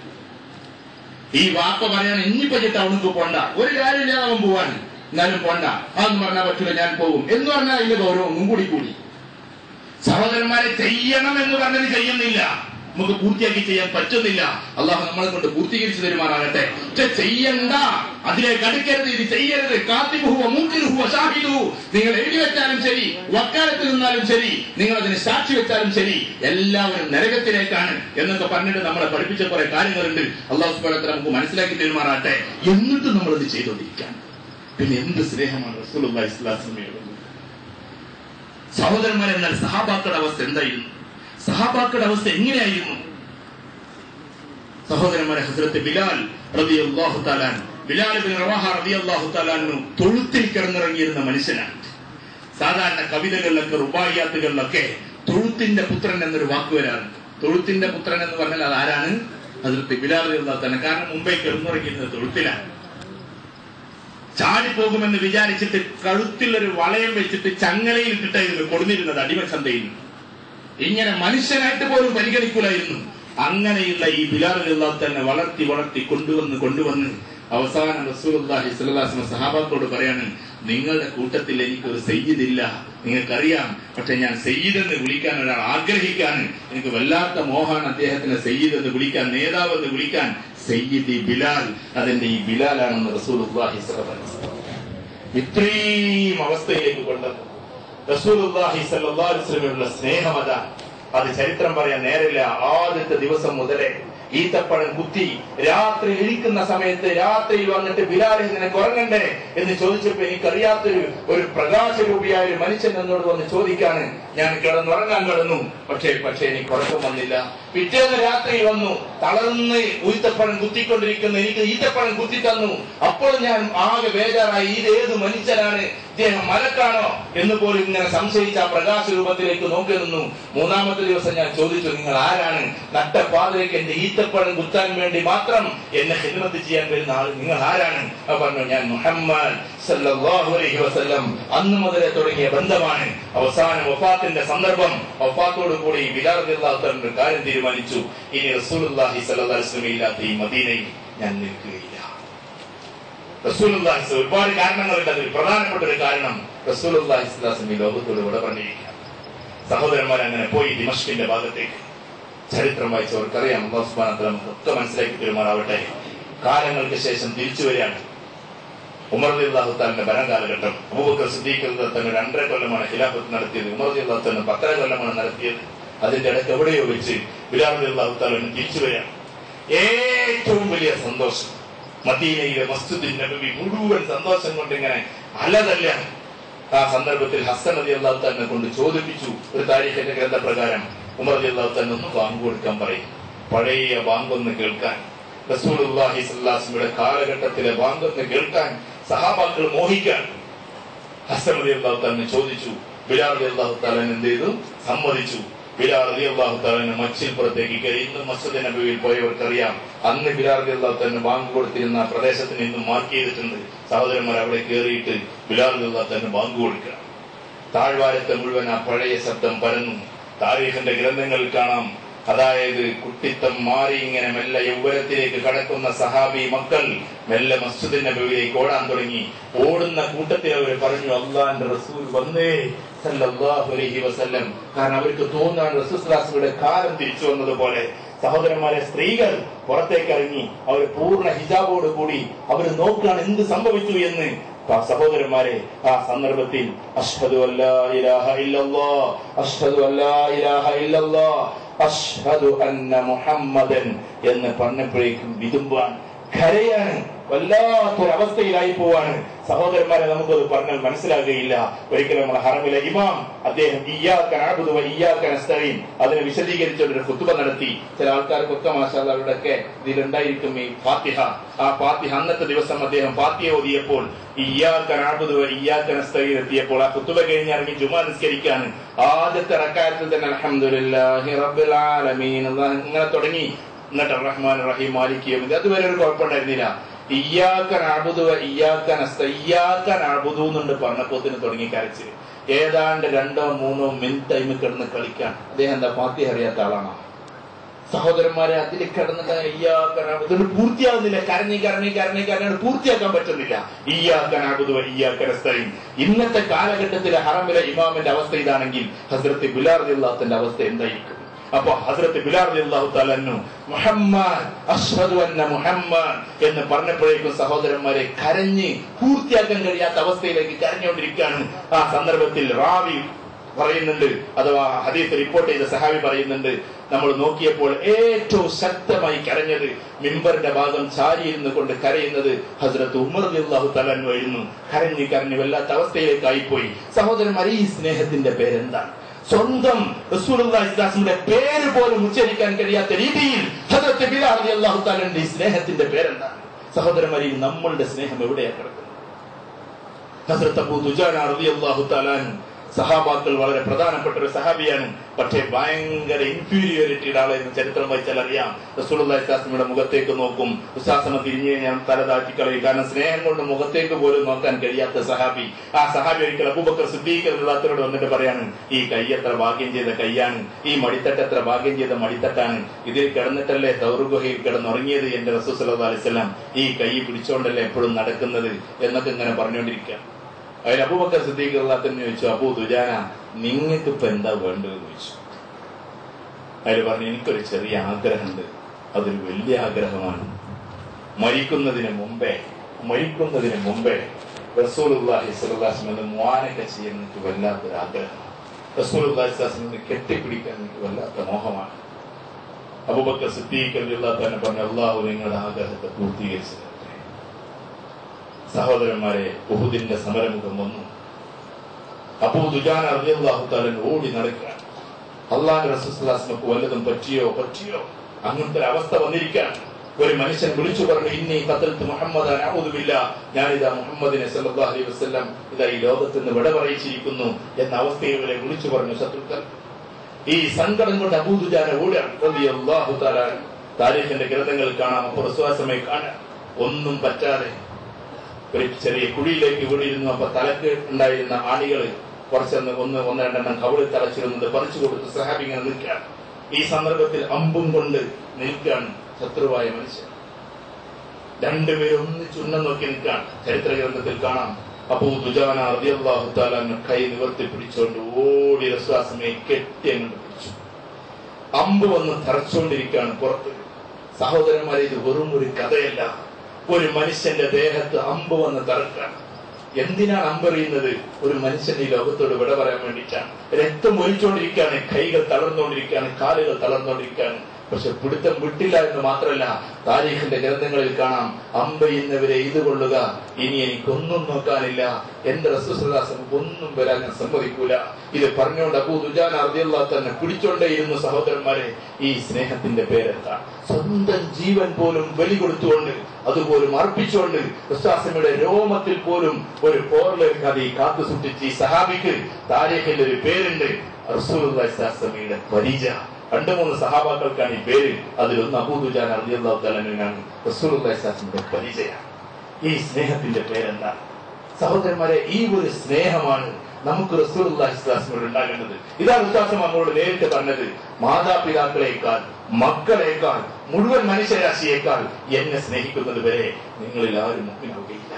ഈ വാപ്പ പറയാൻ ഇനിയിപ്പോ ടൗണിക്ക് പോണ്ട ഒരു കാര്യമില്ലാതെ അവൻ പോവാൻ എന്നാലും പോണ്ട അതൊന്നും പറഞ്ഞാൽ പറ്റൂല ഞാൻ പോകും എന്ന് പറഞ്ഞാൽ അതിന്റെ ഗൗരവം ഒന്നും കൂടി കൂടി സഹോദരന്മാരെ ചെയ്യണം എന്ന് പറഞ്ഞത് ചെയ്യുന്നില്ല നമുക്ക് പൂർത്തിയാക്കി ചെയ്യാൻ പറ്റുന്നില്ല അള്ളാഹു നമ്മളെ കൊണ്ട് പൂർത്തീകരിച്ചു തരുമാറാകട്ടെ പക്ഷെ ചെയ്യണ്ട അതിലേക്ക് അടുക്കരുത് ഇത് ചെയ്യരുത് കാത്തിബുഹുവ മൂക്കിനുഹുവ ഷാഹിദു നിങ്ങൾ എഴുതി വെച്ചാലും ശരി വക്കാലത്ത് നിന്നാലും ശരി നിങ്ങൾ അതിന് സാക്ഷി വെച്ചാലും ശരി എല്ലാവരും നരകത്തിലേക്കാണ് എന്നൊക്കെ പറഞ്ഞിട്ട് നമ്മളെ പഠിപ്പിച്ച കുറെ കാര്യങ്ങളുണ്ട് അള്ളാഹു സുബാനത്തെ നമുക്ക് മനസ്സിലാക്കി തരുമാറാട്ടെ എന്നിട്ട് നമ്മൾ ഇത് ചെയ്തുകൊണ്ടിരിക്കാൻ പിന്നെ എന്ത് സ്നേഹമാണ് റസൂൽ ഇസ്ലാസ്ലമയോട് സഹോദരന്മാരെ എന്നാൽ സഹാബാക്കളുടെ അവസ്ഥ എന്തായിരുന്നു സഹാബാക്കളുടെ അവസ്ഥ എങ്ങനെയായിരുന്നു സഹോദരന്മാരെ ഹസ്രത്ത് ബിലാൽ റബി അള്ളാഹു താലാൻ ബിലാൽ ബിൻ റവാഹ റബി അള്ളാഹു താലാനു തൊഴുത്തിൽ കിടന്നിറങ്ങിയിരുന്ന മനുഷ്യനാണ് സാധാരണ കവിതകളിലൊക്കെ റുബായിയാത്തുകളിലൊക്കെ തൊഴുത്തിന്റെ പുത്രൻ എന്നൊരു വാക്ക് വരാറുണ്ട് തൊഴുത്തിന്റെ പുത്രൻ എന്ന് പറഞ്ഞാൽ അത് ആരാണ് ഹസ്രത്ത് ബിലാൽ റബി അള്ളാഹു താലാൻ കാരണം മുംബൈ കിടന്നിറങ്ങിയിരുന്നത് തൊഴുത്തിലാണ് ചാടിപ്പോകുമെന്ന് വിചാരിച്ചിട്ട് കഴുത്തിൽ ഒരു വളയം വെച്ചിട്ട് ചങ്ങലയിൽ ഇട്ടിട്ടായിരുന്നു കൊടുന്നിരുന്നത് അടിമച്ചന്തയിൽ ഇങ്ങനെ മനുഷ്യനായിട്ട് പോലും പരിഗണിക്കൂലായിരുന്നു അങ്ങനെയുള്ള ഈ ബിലാറുകള തന്നെ വളർത്തി വളർത്തി കൊണ്ടുവന്ന് കൊണ്ടുവന്ന് അവസാനം റസൂലുള്ളാഹി സ്വല്ലല്ലാഹു സഹാബാക്കളോട് പറയാണ് നിങ്ങളുടെ കൂട്ടത്തിൽ എനിക്കൊരു സയ്യിദില്ല നിങ്ങൾക്കറിയാം പക്ഷെ ഞാൻ സയ്യിദ് എന്ന് വിളിക്കാൻ ഒരാൾ ആഗ്രഹിക്കാൻ എനിക്ക് വല്ലാത്ത മോഹാണ് അദ്ദേഹത്തിനെ സയ്യിദ് എന്ന് വിളിക്കാൻ നേതാവ് എന്ന് വിളിക്കാൻ സയ്യിദി ബിലാൽ അതെന്റെ ഈ ബിലാലാണെന്ന് റസൂലുള്ളാഹി സ്വല്ലല്ലാഹു അലൈഹി വസല്ലം ഇത്രയും അവസ്ഥയിലേക്ക് കൊണ്ടത് റസൂലുള്ളാഹി സ്വല്ലല്ലാഹു അലൈഹി വസല്ലമയുടെ സ്നേഹം അതാ അത് ചരിത്രം പറയാൻ നേരില്ല ആദ്യത്തെ ദിവസം മുതലേ ഈത്തപ്പഴം കുത്തി രാത്രി ഇരിക്കുന്ന സമയത്ത് രാത്രിയിൽ വന്നിട്ട് ബിലാലെ നിനക്ക് ഉറങ്ങണ്ടേ എന്ന് ചോദിച്ചപ്പോ എനിക്കറിയാത്തൊരു ഒരു പ്രകാശരൂപിയായ ഒരു മനുഷ്യൻ എന്നോട് വന്ന് ചോദിക്കാണ് ഞാൻ കിടന്നുറങ്ങാൻ കിടന്നു പക്ഷേ പക്ഷേ എനിക്ക് ഉറക്കം വന്നില്ല പിറ്റേന്ന് രാത്രി വന്നു തളർന്ന് ഈത്തപ്പഴം കുത്തിക്കൊണ്ടിരിക്കുന്ന എനിക്ക് ഈത്തപ്പഴം കുത്തി തന്നു അപ്പോൾ ഞാൻ ആകെ ബേജാറായി ഇത് ഏത് മനുഷ്യനാണ് ഇദ്ദേഹം മലക്കാണോ എന്ന് പോലും ഇങ്ങനെ സംശയിച്ച ആ പ്രകാശ രൂപത്തിലേക്ക് നോക്കി നിന്നു മൂന്നാമത്തെ ദിവസം ഞാൻ ചോദിച്ചു നിങ്ങൾ ആരാണ് നട്ടപ്പാതിലേക്ക് എന്റെ ഈത്തപ്പഴം കുത്താൻ വേണ്ടി മാത്രം എന്നെ ഹിദ്മത്ത് ചെയ്യാൻ വരുന്ന ആൾ നിങ്ങൾ ആരാണ് അപ്പൊ പറഞ്ഞു ഞാൻ മുഹമ്മദ് സല്ലല്ലാഹു അലൈഹി വസല്ലം അന്ന് മുതലേ തുടങ്ങിയ ബന്ധമാണ് അവസാനം വഫാത്തിന്റെ സന്ദർഭം വഫാത്തോടു കൂടി ബിലാൽ റളിയല്ലാഹു തആല ഒരു കാര്യം തീരുമാനിച്ചു ഇനി റസൂലുള്ളാഹി സ്വല്ലല്ലാഹു അലൈഹി വസല്ലം ഇല്ലാത്ത ഈ മദീനയിൽ ഞാൻ നിൽക്കുകയില്ല റസൂലുള്ളാഹി സ്വ- ഒരുപാട് കാരണങ്ങളുണ്ട് അതിൽ പ്രധാനപ്പെട്ട ഒരു കാരണം റസൂലുള്ളാഹി സ്വല്ലല്ലാഹു അലൈഹി വസല്ലം ഈ ലോകത്തോട് വിട പറഞ്ഞിരിക്കുക സഹോദരന്മാർ അങ്ങനെ പോയി ദിമഷ്കിന്റെ ഭാഗത്തേക്ക് ചരിത്രം വായിച്ചവർക്കറിയാം അള്ളാഹു സുബ്ഹാനഹു വ തആല നമുക്ക് ഒക്കെ മനസ്സിലാക്കി പെരുമാറാവട്ടെ കാലങ്ങൾക്ക് ശേഷം തിരിച്ചു വരികയാണ് ഉമർ അള്ളാഹു താലിന്റെ ഭരണകാലഘട്ടം അബൂബക്കർ സിദ്ദീഖ് തന്നെ രണ്ടര കൊല്ലമാണ് ഖിലാഫത്ത് നടത്തിയത് ഉമർ അള്ളാഹു തന്നെ പത്തര കൊല്ലമാണ് നടത്തിയത് അതിന്റെ ഇടയ്ക്ക് എവിടെയോ വെച്ച് ബിലാൽ അള്ളാഹു താലിന് തിരിച്ചു വരികയാണ് ഏറ്റവും വലിയ സന്തോഷം മദീനയിലെ മസ്ജിദ് നബി മുഴുവൻ സന്തോഷം കൊണ്ട് ഇങ്ങനെ അലതല്ലാണ് ആ സന്ദർഭത്തിൽ ഹസൻ അലി അള്ളാഹു തന്നെ കൊണ്ട് ചോദിപ്പിച്ചു ഒരു താരീഖിന്റെ ഗ്രന്ഥപ്രകാരം ഉമർ അലി അള്ളാഹു തന്നെ ഒന്ന് ബാങ്ക് കൊടുക്കാൻ പറയും പഴയ ബാങ്കൊന്ന് കേൾക്കാൻ റസൂലുള്ളാഹി സ്വല്ലല്ലാഹുവിന്റെ കാലഘട്ടത്തിലെ ബാങ്കൊന്ന് കേൾക്കാൻ സഹാബാക്കൾ മോഹിക്കാൻ ഹസൻ അലി അള്ളാഹു തന്നെ ചോദിച്ചു ബിലാൽ അലി അള്ളാഹു താലൻ എന്ത് ചെയ്തു സമ്മതിച്ചു ബിലാൽ അലി അള്ളാഹു താലന് മച്ചിൽ പുറത്തേക്ക് കയറി ഇന്ന് മസ്ജിദ് നബിയിൽ പോയവർക്കറിയാം അന്ന് ബിലാൽ അലി അള്ളാഹു തന്നെ ബാങ്ക് കൊടുത്തിരുന്ന ആ പ്രദേശത്തിന് ഇന്ന് മാർക്ക് ചെയ്തിട്ടുണ്ട് സഹോദരന്മാർ അവിടെ കയറിയിട്ട് ബിലാൽ അലി അള്ളാഹു തന്നെ ബാങ്ക് കൊടുക്കുക താഴ്വാരത്തെ മുഴുവൻ ആ പഴയ ശബ്ദം പരന്നു താരീഖിന്റെ ഗ്രന്ഥങ്ങളിൽ കാണാം അതായത് കുട്ടിത്തം മാറി ഇങ്ങനെ മെല്ലെ യൗവനത്തിലേക്ക് കടക്കുന്ന സഹാബി മക്കൾ മെല്ലെ മസ്ജിദ് നബിയിലേക്ക് ഓടാൻ തുടങ്ങി ഓടുന്ന കൂട്ടത്തിൽ അവർ പറഞ്ഞു അള്ളാന്റെ റസൂൽ വന്നേ സല്ലല്ലാഹു അലൈഹി വസല്ലം കാരണം അവർക്ക് തോന്നാൻ റസൂസ്ലാസിയുടെ കാലം തിരിച്ചു വന്നതുപോലെ സഹോദരന്മാരെ സ്ത്രീകൾ പുറത്തേക്ക് ഇറങ്ങി അവർ പൂർണ്ണ ഹിജാബോട് കൂടി അവർ നോക്കുകയാണ് എന്ത് സംഭവിച്ചു എന്ന് ആ സഹോദരന്മാരെ ആ സന്ദർഭത്തിൽ അഷ്ഹദു അല്ലാ ഇലാഹ ഇല്ലല്ലാ അഷ്ഹദു അല്ലാ ഇലാഹ ഇല്ലല്ലാ അഷ്ഹദു അന്ന മുഹമ്മദൻ എന്ന് പറഞ്ഞപ്പോഴേക്കും വിതുമ്പാൻ കരയാണ് വല്ലാത്തൊരവസ്ഥയിലായി പോവാണ് സഹോദരന്മാരെ നമുക്കത് പറഞ്ഞാൽ മനസ്സിലാകുകയില്ല ഒരിക്കലും നമ്മുടെ ഹറമിലെ ഇമാം അദ്ദേഹം ഇയ്യാക്കനാബുദുവ ഇയ്യാക്കനസ്തയും അതിനെ വിശദീകരിച്ചുകൊണ്ട് ഒരു കുത്തുബ നടത്തി ചില ആൾക്കാർക്കൊക്കെ മാഷാല്ല അവരുടെയൊക്കെ ഇതിലുണ്ടായിരിക്കും ഈ ഫാത്തിഹ ആ ഫാത്തിഹ അന്നത്തെ ദിവസം അദ്ദേഹം ഫാത്തിഹ ഓതിയപ്പോൾ ഇയ്യാക്കനാബുദുവ ഇയ്യാക്കനസ്തയിൽ എത്തിയപ്പോൾ ആ കുത്തുബ കഴിഞ്ഞ് ഇറങ്ങി ജുമാ നിസ്കരിക്കാൻ ആദ്യത്തെ റക്കായത്തിൽ തന്നെ അൽഹംദുലില്ലാഹി റബ്ബിൽ ആലമീൻ എന്ന് ഇങ്ങനെ തുടങ്ങി എന്നിട്ട് റഹ്മാൻ റഹീം മാലിക് യൗമിദ്ദീൻ അതുവരെ ഒരു കുഴപ്പമുണ്ടായിരുന്നില്ല ഇയ്യാക്കൻ അബുദു ഇയ്യാക്കൻ അസ്ത ഇയ്യാക്കൻ അബുദു എന്നുണ്ട് പറഞ്ഞപ്പോത്തിന് തുടങ്ങി കരച്ചില് ഏതാണ്ട് രണ്ടോ മൂന്നോ മിൻ ടൈം കിടന്ന് കളിക്കാൻ അദ്ദേഹം എന്താ പാത്തി അറിയാത്ത ആളാണോ സഹോദരന്മാരെ അതിൽ കിടന്നിട്ട് ഇതൊരു പൂർത്തിയാകുന്നില്ല കരഞ്ഞി കരഞ്ഞി കരഞ്ഞി കരഞ്ഞി പൂർത്തിയാക്കാൻ പറ്റുന്നില്ല ഇയ്യാക്കനാകുതു ഇയ്യാക്കനസ്തയും ഇന്നത്തെ കാലഘട്ടത്തിലെ ഹറമിലെ ഇമാമിന്റെ അവസ്ഥ ഇതാണെങ്കിൽ ഹസ്രത്ത് ബിലാർ അള്ളാഹത്തിന്റെ അവസ്ഥ എന്തായിരിക്കും അപ്പൊ ഹസ്രത്ത് ബിലാർ അള്ളാഹു തലന്നു മുഹമ്മദ് അഷ്ഹദു അന്ന മുഹമ്മദ് എന്ന് പറഞ്ഞപ്പോഴേക്കും സഹോദരന്മാരെ കരഞ്ഞ് പൂർത്തിയാക്കാൻ കഴിയാത്ത അവസ്ഥയിലേക്ക് കരഞ്ഞുകൊണ്ടിരിക്കുകയാണ് ആ സന്ദർഭത്തിൽ റാവി പറയുന്നുണ്ട് അഥവാ ഹദീസ് റിപ്പോർട്ട് ചെയ്ത സഹാബി പറയുന്നുണ്ട് നമ്മൾ നോക്കിയപ്പോൾ ഏറ്റവും ശക്തമായി കരഞ്ഞത് മിമ്പറിന്റെ ഭാഗം ചാരിയിരുന്നു കൊണ്ട് കരയുന്നത് ഹസ്രത്ത് ഉമർ അള്ളാഹു തലന്നുമായിരുന്നു കരഞ്ഞ് കരഞ്ഞ് വല്ലാത്ത അവസ്ഥയിലേക്കായിപ്പോയി സഹോദരന്മാരെ ഈ സ്നേഹത്തിന്റെ പേരെന്താണ് സ്വന്തം റസൂലുള്ളാഹിന്റെ പേര് പോലും ഉച്ചരിക്കാൻ കഴിയാത്ത രീതിയിൽ ഹസ്രത്ത് ബിലാൽ അള്ളാഹു താലന്റെ ഈ സ്നേഹത്തിന്റെ പേരെന്താണ് സഹോദരന്മാരെ നമ്മളുടെ സ്നേഹം എവിടെയാ കിടക്കുന്നത് ഹസ്രത്ത് അബൂ ദുജാന റളിയല്ലാഹു തആലാൻ സഹാബാക്കൾ വളരെ പ്രധാനപ്പെട്ട ഒരു സഹാബിയാണ് പക്ഷേ ഭയങ്കര ഇൻഫീരിയോറിറ്റിയുടെ ആളെ എന്ന് ചരിത്രം വായിച്ചാൽ അറിയാം റസൂലുള്ളാഹി സ്വലാസ്മയുടെ മുഖത്തേക്ക് നോക്കും ഉസാസനം തിരിഞ്ഞ് ഞാൻ തല താറ്റിക്കളയും കാരണം സ്നേഹം കൊണ്ട് മുഖത്തേക്ക് പോലും നോക്കാൻ കഴിയാത്ത സഹാബി ആ സഹാബി ഒരിക്കൽ അബൂബക്കർ സിദ്ദീഖിനോട് വന്നിട്ട് പറയാണ് ഈ കൈ എത്ര ഭാഗ്യം ചെയ്ത കൈയാണ് ഈ മടിത്തട്ട് എത്ര ഭാഗ്യം ചെയ്ത മടിത്തട്ടാണ് ഇതിൽ കിടന്നിട്ടല്ലേ തൗറുഗുഹയിൽ കിടന്നുറങ്ങിയത് എന്റെ റസൂൽ സല്ലല്ലാഹു അലൈഹി വസല്ലം ഈ കൈ പിടിച്ചോണ്ടല്ലേ എപ്പോഴും നടക്കുന്നത് എന്നൊക്കെ ഇങ്ങനെ പറഞ്ഞുകൊണ്ടിരിക്കുക അതിൽ അബൂബക്കർ സിദ്ദീഖ് അള്ളാഹത്തിന് ചോദിച്ചു അബൂ ദുജാന നിങ്ങൾക്ക് ഇപ്പൊ എന്താ വേണ്ടതെന്ന് ചോദിച്ചു അതിൽ പറഞ്ഞു എനിക്കൊരു ചെറിയ ആഗ്രഹമുണ്ട് അതൊരു വലിയ ആഗ്രഹമാണ് മരിക്കുന്നതിന് മുമ്പേ മരിക്കുന്നതിന് മുമ്പേ റസൂലുള്ളാഹി സ്വല്ലല്ലാഹു അലൈഹി വസല്ലം മുആനക ചെയ്യാൻ എനിക്ക് വല്ലാത്തൊരു ആഗ്രഹമാണ് റസൂലുള്ളാഹി സ്വല്ലല്ലാഹു അലൈഹി വസല്ലം കെട്ടിപ്പിടിക്കാൻ എനിക്ക് വല്ലാത്ത മോഹമാണ് അബൂബക്കർ സിദ്ദീഖ് റളിയല്ലാഹു തന്നെ പറഞ്ഞു അള്ളാഹു നിങ്ങളുടെ ആഗ്രഹത്തെ പൂർത്തീകരിച്ചു തരട്ടെ." സഹോദരന്മാരെ ഉഹുദിന്റെ സമരമുഖം വന്നു അബൂ ദുജാന റളിയല്ലാഹു തആല ഓടി നടക്കുക അള്ളാഹു റസൂലുള്ളാഹിക്ക് വല്ലതും പറ്റിയോ പറ്റിയോ അങ്ങനത്തെ ഒരു അവസ്ഥ വന്നിരിക്കാൻ ഒരു മനുഷ്യൻ വിളിച്ചു പറഞ്ഞു ഇന്നി ഖത്തൽത്ത് മുഹമ്മദ് നഅൂദുബില്ല ഞാനിതാ മുഹമ്മദിനെ സല്ലല്ലാഹു അലൈഹി വസല്ലം ഇതാ ഈ ലോകത്ത് നിന്ന് വിട പറയിച്ചിരിക്കുന്നു എന്ന അവസ്ഥയിൽ ഇവരെ വിളിച്ചു പറഞ്ഞു ശത്രുക്കൾ ഈ സങ്കടം കൊണ്ട് അബൂദുജാന ഓടുകയാണ് റളിയല്ലാഹു തആല താരീഖിന്റെ ഗ്രന്ഥങ്ങൾ കാണാം അപ്പോൾ റസൂലുള്ളാഹിയെ കാണാം ഒന്നും പറ്റാതെ ഒരു ചെറിയ കുഴിയിലേക്ക് വീണിരുന്നു അപ്പൊ തലക്ക് ഉണ്ടായിരുന്ന ആണികൾ കുറച്ചൊന്ന് ഒന്ന് ഒന്ന് രണ്ടെണ്ണം കവിളിൽ തളച്ചിരുന്നത് പറിച്ചു കൊടുത്ത് സഹാബി ഇങ്ങനെ നിൽക്കുകയാണ് ഈ സന്ദർഭത്തിൽ അമ്പും കൊണ്ട് നിൽക്കുകയാണ് ശത്രുവായ മനുഷ്യൻ രണ്ടുപേരും ഒന്നിച്ച് ഉന്നം നോക്കി നിൽക്കുകയാണ് ചരിത്ര ഗ്രന്ഥത്തിൽ കാണാം അപ്പോ ദുജാന റളിയല്ലാഹു തആല കൈ നിവർത്തി പിടിച്ചുകൊണ്ട് ഓടി റസൂലുള്ളാഹിയെ കെട്ടി അങ്ങോട്ട് പിടിച്ചു അമ്പ് വന്ന് തറച്ചുകൊണ്ടിരിക്കുകയാണ് പുറത്ത് സഹോദരന്മാരെ ഇത് വെറും ഒരു കഥയല്ല ഒരു മനുഷ്യന്റെ ദേഹത്ത് അമ്പ് വന്ന് തറക്കാണ് എന്തിനാണ് അമ്പെറിയുന്നത് ഒരു മനുഷ്യൻ ഈ ലോകത്തോട് വിട പറയാൻ വേണ്ടിയിട്ടാണ് രക്തം ഒലിച്ചുകൊണ്ടിരിക്കുകയാണ് കൈകൾ തളർന്നുകൊണ്ടിരിക്കുകയാണ് കാലുകൾ തളർന്നുകൊണ്ടിരിക്കുകയാണ് പക്ഷെ പിടുത്തം വിട്ടില്ല എന്ന് മാത്രമല്ല താരീഖിന്റെ ഗ്രന്ഥങ്ങളിൽ കാണാം അമ്പെയ്യുന്നവരെ ഇത് കൊള്ളുക ഇനി എനിക്കൊന്നും നോക്കാനില്ല എന്റെ റസൂസ്ലാസം ഒന്നും വരാൻ ഞാൻ സമ്മതിക്കൂല ഇത് പറഞ്ഞുകൊണ്ട് അബൂ ദുജാൻ അർദിയുള്ള തന്നെ പിടിച്ചോണ്ടേയിരുന്നു സഹോദരന്മാരെ ഈ സ്നേഹത്തിന്റെ പേരെന്താ സ്വന്തം ജീവൻ പോലും ബലി കൊടുത്തുകൊണ്ട് അതുപോലും അർപ്പിച്ചുകൊണ്ട് വിശ്വാസയുടെ രോമത്തിൽ പോലും ഒരു പോർലേക്ക് അത് ഈ കാത്തു സൂക്ഷിച്ച് ഈ സഹാബിക്ക് താരീഖിന്റെ ഒരു പേരുണ്ട് റസൂലുള്ളാഹിയുടെ പരിച രണ്ടു മൂന്ന് സഹാബാക്കൾക്കാണ് ഈ പേര് അതിലൊന്ന് അബൂദുജാൻ അർദിയല്ലാഹു തലനാണ് റസൂലുള്ളാഹിയുടെ പരിചയം ഈ സ്നേഹത്തിന്റെ പേരെന്താണ് സഹോദരന്മാരെ ഈ ഒരു സ്നേഹമാണ് നമുക്ക് റസൂലുള്ളാഹിസ്ലാസിനോട് ഉണ്ടാകേണ്ടത് ഇതാണ് വിശ്വാസം നമ്മളോട് നേരിട്ട് പറഞ്ഞത് മാതാപിതാക്കളെക്കാൾ മക്കളെക്കാൾ മുഴുവൻ മനുഷ്യരാശിയേക്കാൾ എന്നെ സ്നേഹിക്കുന്നത് വരെ നിങ്ങളിൽ ആരും മുമ്പിനാവുകയില്ല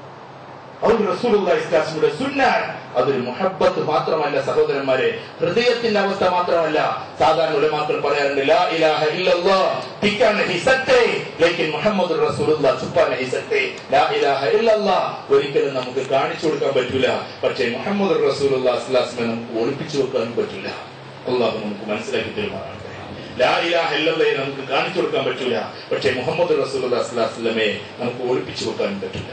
അത് റസൂലുള്ളാഹിസ്ലാസിയുടെ സുന്നാൻ അതൊരു മുഹബത്ത് മാത്രമല്ല സഹോദരന്മാരെ ഹൃദയത്തിന്റെ അവസ്ഥ മാത്രമല്ല സാധാരണ ഉലമാക്കൾ പറയാറുണ്ട് ലാ ഇലാഹ ഇല്ലല്ലാഹ് ടിക്കാ നഹി സക്തേ ലേക്കിൻ മുഹമ്മദ് റസൂലുള്ള ചുപ്പാ നഹി സക്തേ ലാ ഇലാഹ ഇല്ലല്ലാഹ് ഒരിക്കലും നമുക്ക് കാണിച്ചു കൊടുക്കാൻ പറ്റൂല പക്ഷേ മുഹമ്മദ് റസൂലുള്ള അസ്ലാസ്മെ നമുക്ക് ഒളിപ്പിച്ചു വെക്കാനും പറ്റൂല അള്ളാഹു നമുക്ക് മനസ്സിലാക്കി തരുമാറാകട്ടെ ലാ ഇലാഹ ഇല്ലല്ലയെ നമുക്ക് കാണിച്ചു കൊടുക്കാൻ പറ്റൂല പക്ഷേ മുഹമ്മദ് റസൂലുള്ളാഹി സ്വല്ലല്ലാഹു അലൈഹി വസല്ലമയെ നമുക്ക് ഒളിപ്പിച്ചു വെക്കാൻ പറ്റില്ല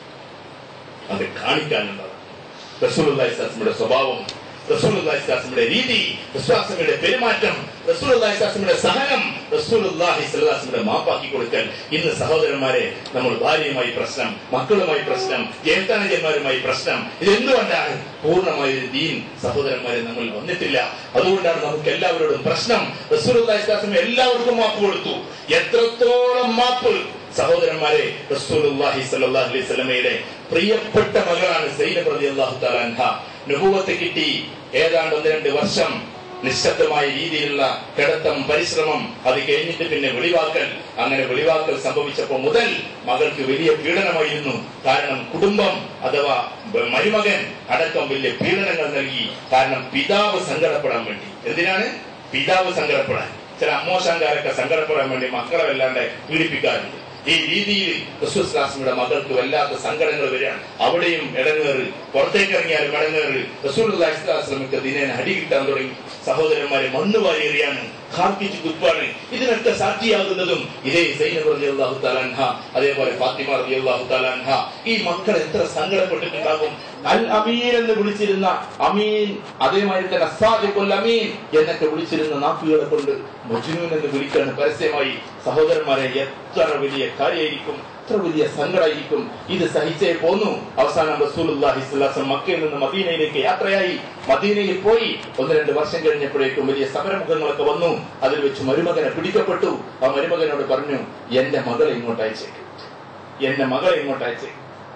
അത് കാണിക്കാനുള്ളത് റസൂലുള്ളാഹി സ്വല്ലല്ലാഹു സ്വഭാവം റസൂലുള്ളാഹി സ്വല്ലല്ലാഹു രീതി വിശ്വാസങ്ങളുടെ പെരുമാറ്റം റസൂലുള്ളാഹി സ്വല്ലല്ലാഹു സഹനം റസൂലുള്ളാഹി സ്വല്ലല്ലാഹു മാപ്പാക്കി കൊടുക്കൽ ഇന്ന് സഹോദരന്മാരെ നമ്മൾ ഭാര്യയുമായി പ്രശ്നം മക്കളുമായി പ്രശ്നം ജ്യേഷ്ഠാനുജന്മാരുമായി പ്രശ്നം ഇതെന്തുകൊണ്ടാണ് പൂർണ്ണമായ ഒരു ദീൻ സഹോദരന്മാരെ നമ്മൾ വന്നിട്ടില്ല അതുകൊണ്ടാണ് നമുക്ക് എല്ലാവരോടും പ്രശ്നം റസൂലുള്ളാഹി സ്വല്ലല്ലാഹു എല്ലാവർക്കും മാപ്പ് കൊടുത്തു എത്രത്തോളം മാപ്പ് സഹോദരന്മാരെ റസൂലുള്ളാഹി സ്വല്ലല്ലാഹു അലൈഹി വസല്ലമയുടെ പ്രിയപ്പെട്ട മകളാണ് സൈനബ് റളിയല്ലാഹു തആല അൻഹ നുബുവത്ത് കിട്ടി ഏതാണ്ട് ഒന്ന് രണ്ട് വർഷം നിശബ്ദമായ രീതിയിലുള്ള കിടത്തം പരിശ്രമം അത് കഴിഞ്ഞിട്ട് പിന്നെ വെളിവാക്കൽ അങ്ങനെ വെളിവാക്കൽ സംഭവിച്ചപ്പോൾ മുതൽ മകൾക്ക് വലിയ പീഡനമായിരുന്നു കാരണം കുടുംബം അഥവാ മരുമകൻ അടക്കം വലിയ പീഡനങ്ങൾ നൽകി കാരണം പിതാവ് സങ്കടപ്പെടാൻ വേണ്ടി എന്തിനാണ് പിതാവ് സങ്കടപ്പെടാൻ ചില അമ്മോശാങ്കാരൊക്കെ സങ്കടപ്പെടാൻ വേണ്ടി മക്കളെ വല്ലാണ്ട് പീഡിപ്പിക്കാറുണ്ട് ഈ രീതിയിൽ റസൂസ്ലാസ്മിയുടെ മകൾക്ക് വല്ലാത്ത സങ്കടങ്ങൾ വരികയാണ് അവിടെയും ഇടങ്ങേറ് പുറത്തേക്ക് ഇറങ്ങിയാലും ഇടങ്ങേറ് റസൂൽസ്ലാസ്ലമിക്ക് ദിനേന അടി കിട്ടാൻ തുടങ്ങി സഹോദരന്മാരെ മണ്ണ് വാരി എറിയാണ് ഹാർപ്പിച്ച് തുപ്പാണ് ഇതിനൊക്കെ സാക്ഷിയാകുന്നതും ഇതേ സൈനബ് റലി അള്ളാഹു താലാൻഹ അതേപോലെ ഫാത്തിമ റലി അള്ളാഹു താലാൻഹ ഈ മക്കൾ എത്ര സങ്കടപ്പെട്ടിട്ടുണ്ടാകും അൽ അമീൻ എന്ന് വിളിച്ചിരുന്ന അമീൻ അതേമാതിരി തന്നെ അസാദിഖുൽ അമീൻ എന്നൊക്കെ വിളിച്ചിരുന്ന നാക്കുകളെ കൊണ്ട് മജ്നൂൻ എന്ന് വിളിക്കാണ് പരസ്യമായി സഹോദരന്മാരെ എത്ര വലിയ കാര്യമായിരിക്കും എത്ര വലിയ സങ്കടമായിരിക്കും ഇത് സഹിച്ചേ പോന്നു അവസാനം റസൂലുള്ളാഹി സ്വല്ലല്ലാഹു മക്കയിൽ നിന്ന് മദീനയിലേക്ക് യാത്രയായി മദീനയിൽ പോയി ഒന്ന് രണ്ട് വർഷം കഴിഞ്ഞപ്പോഴേക്കും വലിയ സമരമുഖങ്ങളൊക്കെ വന്നു അതിൽ വെച്ച് മരുമകനെ പിടിക്കപ്പെട്ടു ആ മരുമകനോട് പറഞ്ഞു എന്റെ മകളെ ഇങ്ങോട്ട് അയച്ചേക്ക് എന്റെ മകളെ ഇങ്ങോട്ട് അയച്ചേക്ക്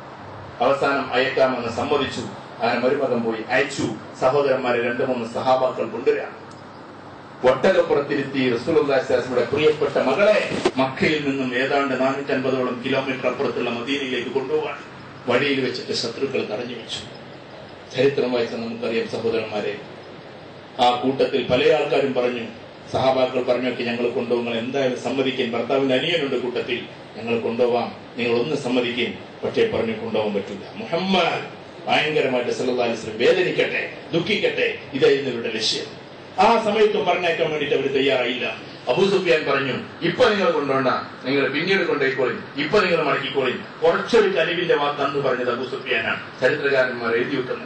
അവസാനം അയക്കാമെന്ന് സമ്മതിച്ചു അങ്ങനെ മരുമകൻ പോയി അയച്ചു സഹോദരന്മാരെ രണ്ടു മൂന്ന് സഹാബാക്കൾ കൊണ്ടുവരാണ് ഒട്ടകപ്പുറത്തിരുത്തി റസൂലുള്ളാഹിയുടെ പ്രിയപ്പെട്ട മകളെ മക്കയിൽ നിന്നും ഏതാണ്ട് നാനൂറ്റൻപതോളം കിലോമീറ്റർ അപ്പുറത്തുള്ള മദീനയിലേക്ക് കൊണ്ടുപോകാൻ വഴിയിൽ വെച്ചിട്ട് ശത്രുക്കൾ തടഞ്ഞു വെച്ചു ചരിത്രം വായിച്ച നമുക്കറിയാം സഹോദരന്മാരെ ആ കൂട്ടത്തിൽ പല ആൾക്കാരും പറഞ്ഞു സഹാബാക്കൾ പറഞ്ഞൊക്കെ ഞങ്ങൾ കൊണ്ടുപോകുമ്പോൾ എന്തായാലും സമ്മതിക്കാൻ ഭർത്താവിന്റെ അനിയനുണ്ട് കൂട്ടത്തിൽ ഞങ്ങൾ കൊണ്ടുപോവാം നിങ്ങൾ ഒന്ന് സമ്മതിക്കും പക്ഷേ പറഞ്ഞു കൊണ്ടുപോകാൻ പറ്റില്ല മുഹമ്മദ് ഭയങ്കരമായിട്ട് സല്ലല്ലാഹു അലൈഹി വസല്ലം വേദനിക്കട്ടെ ദുഃഖിക്കട്ടെ ഇതായിരുന്നു ഇവരുടെ ലക്ഷ്യം ആ സമയത്ത് പറഞ്ഞേക്കാൻ വേണ്ടിയിട്ട് അവർ തയ്യാറായില്ല അബൂ സുഫിയാൻ പറഞ്ഞു ഇപ്പൊ നിങ്ങൾ കൊണ്ടുപോണ്ട നിങ്ങൾ പിന്നീട് കൊണ്ടുപോയിക്കോളി ഇപ്പൊ നിങ്ങൾ മടക്കിക്കോളി കുറച്ചൊരു കലിവിന്റെ വാക്ക് അന്ന് പറഞ്ഞത് അബൂ സുഫിയാനാണ് ചരിത്രകാരന്മാർ എഴുതി വെക്കുന്നത്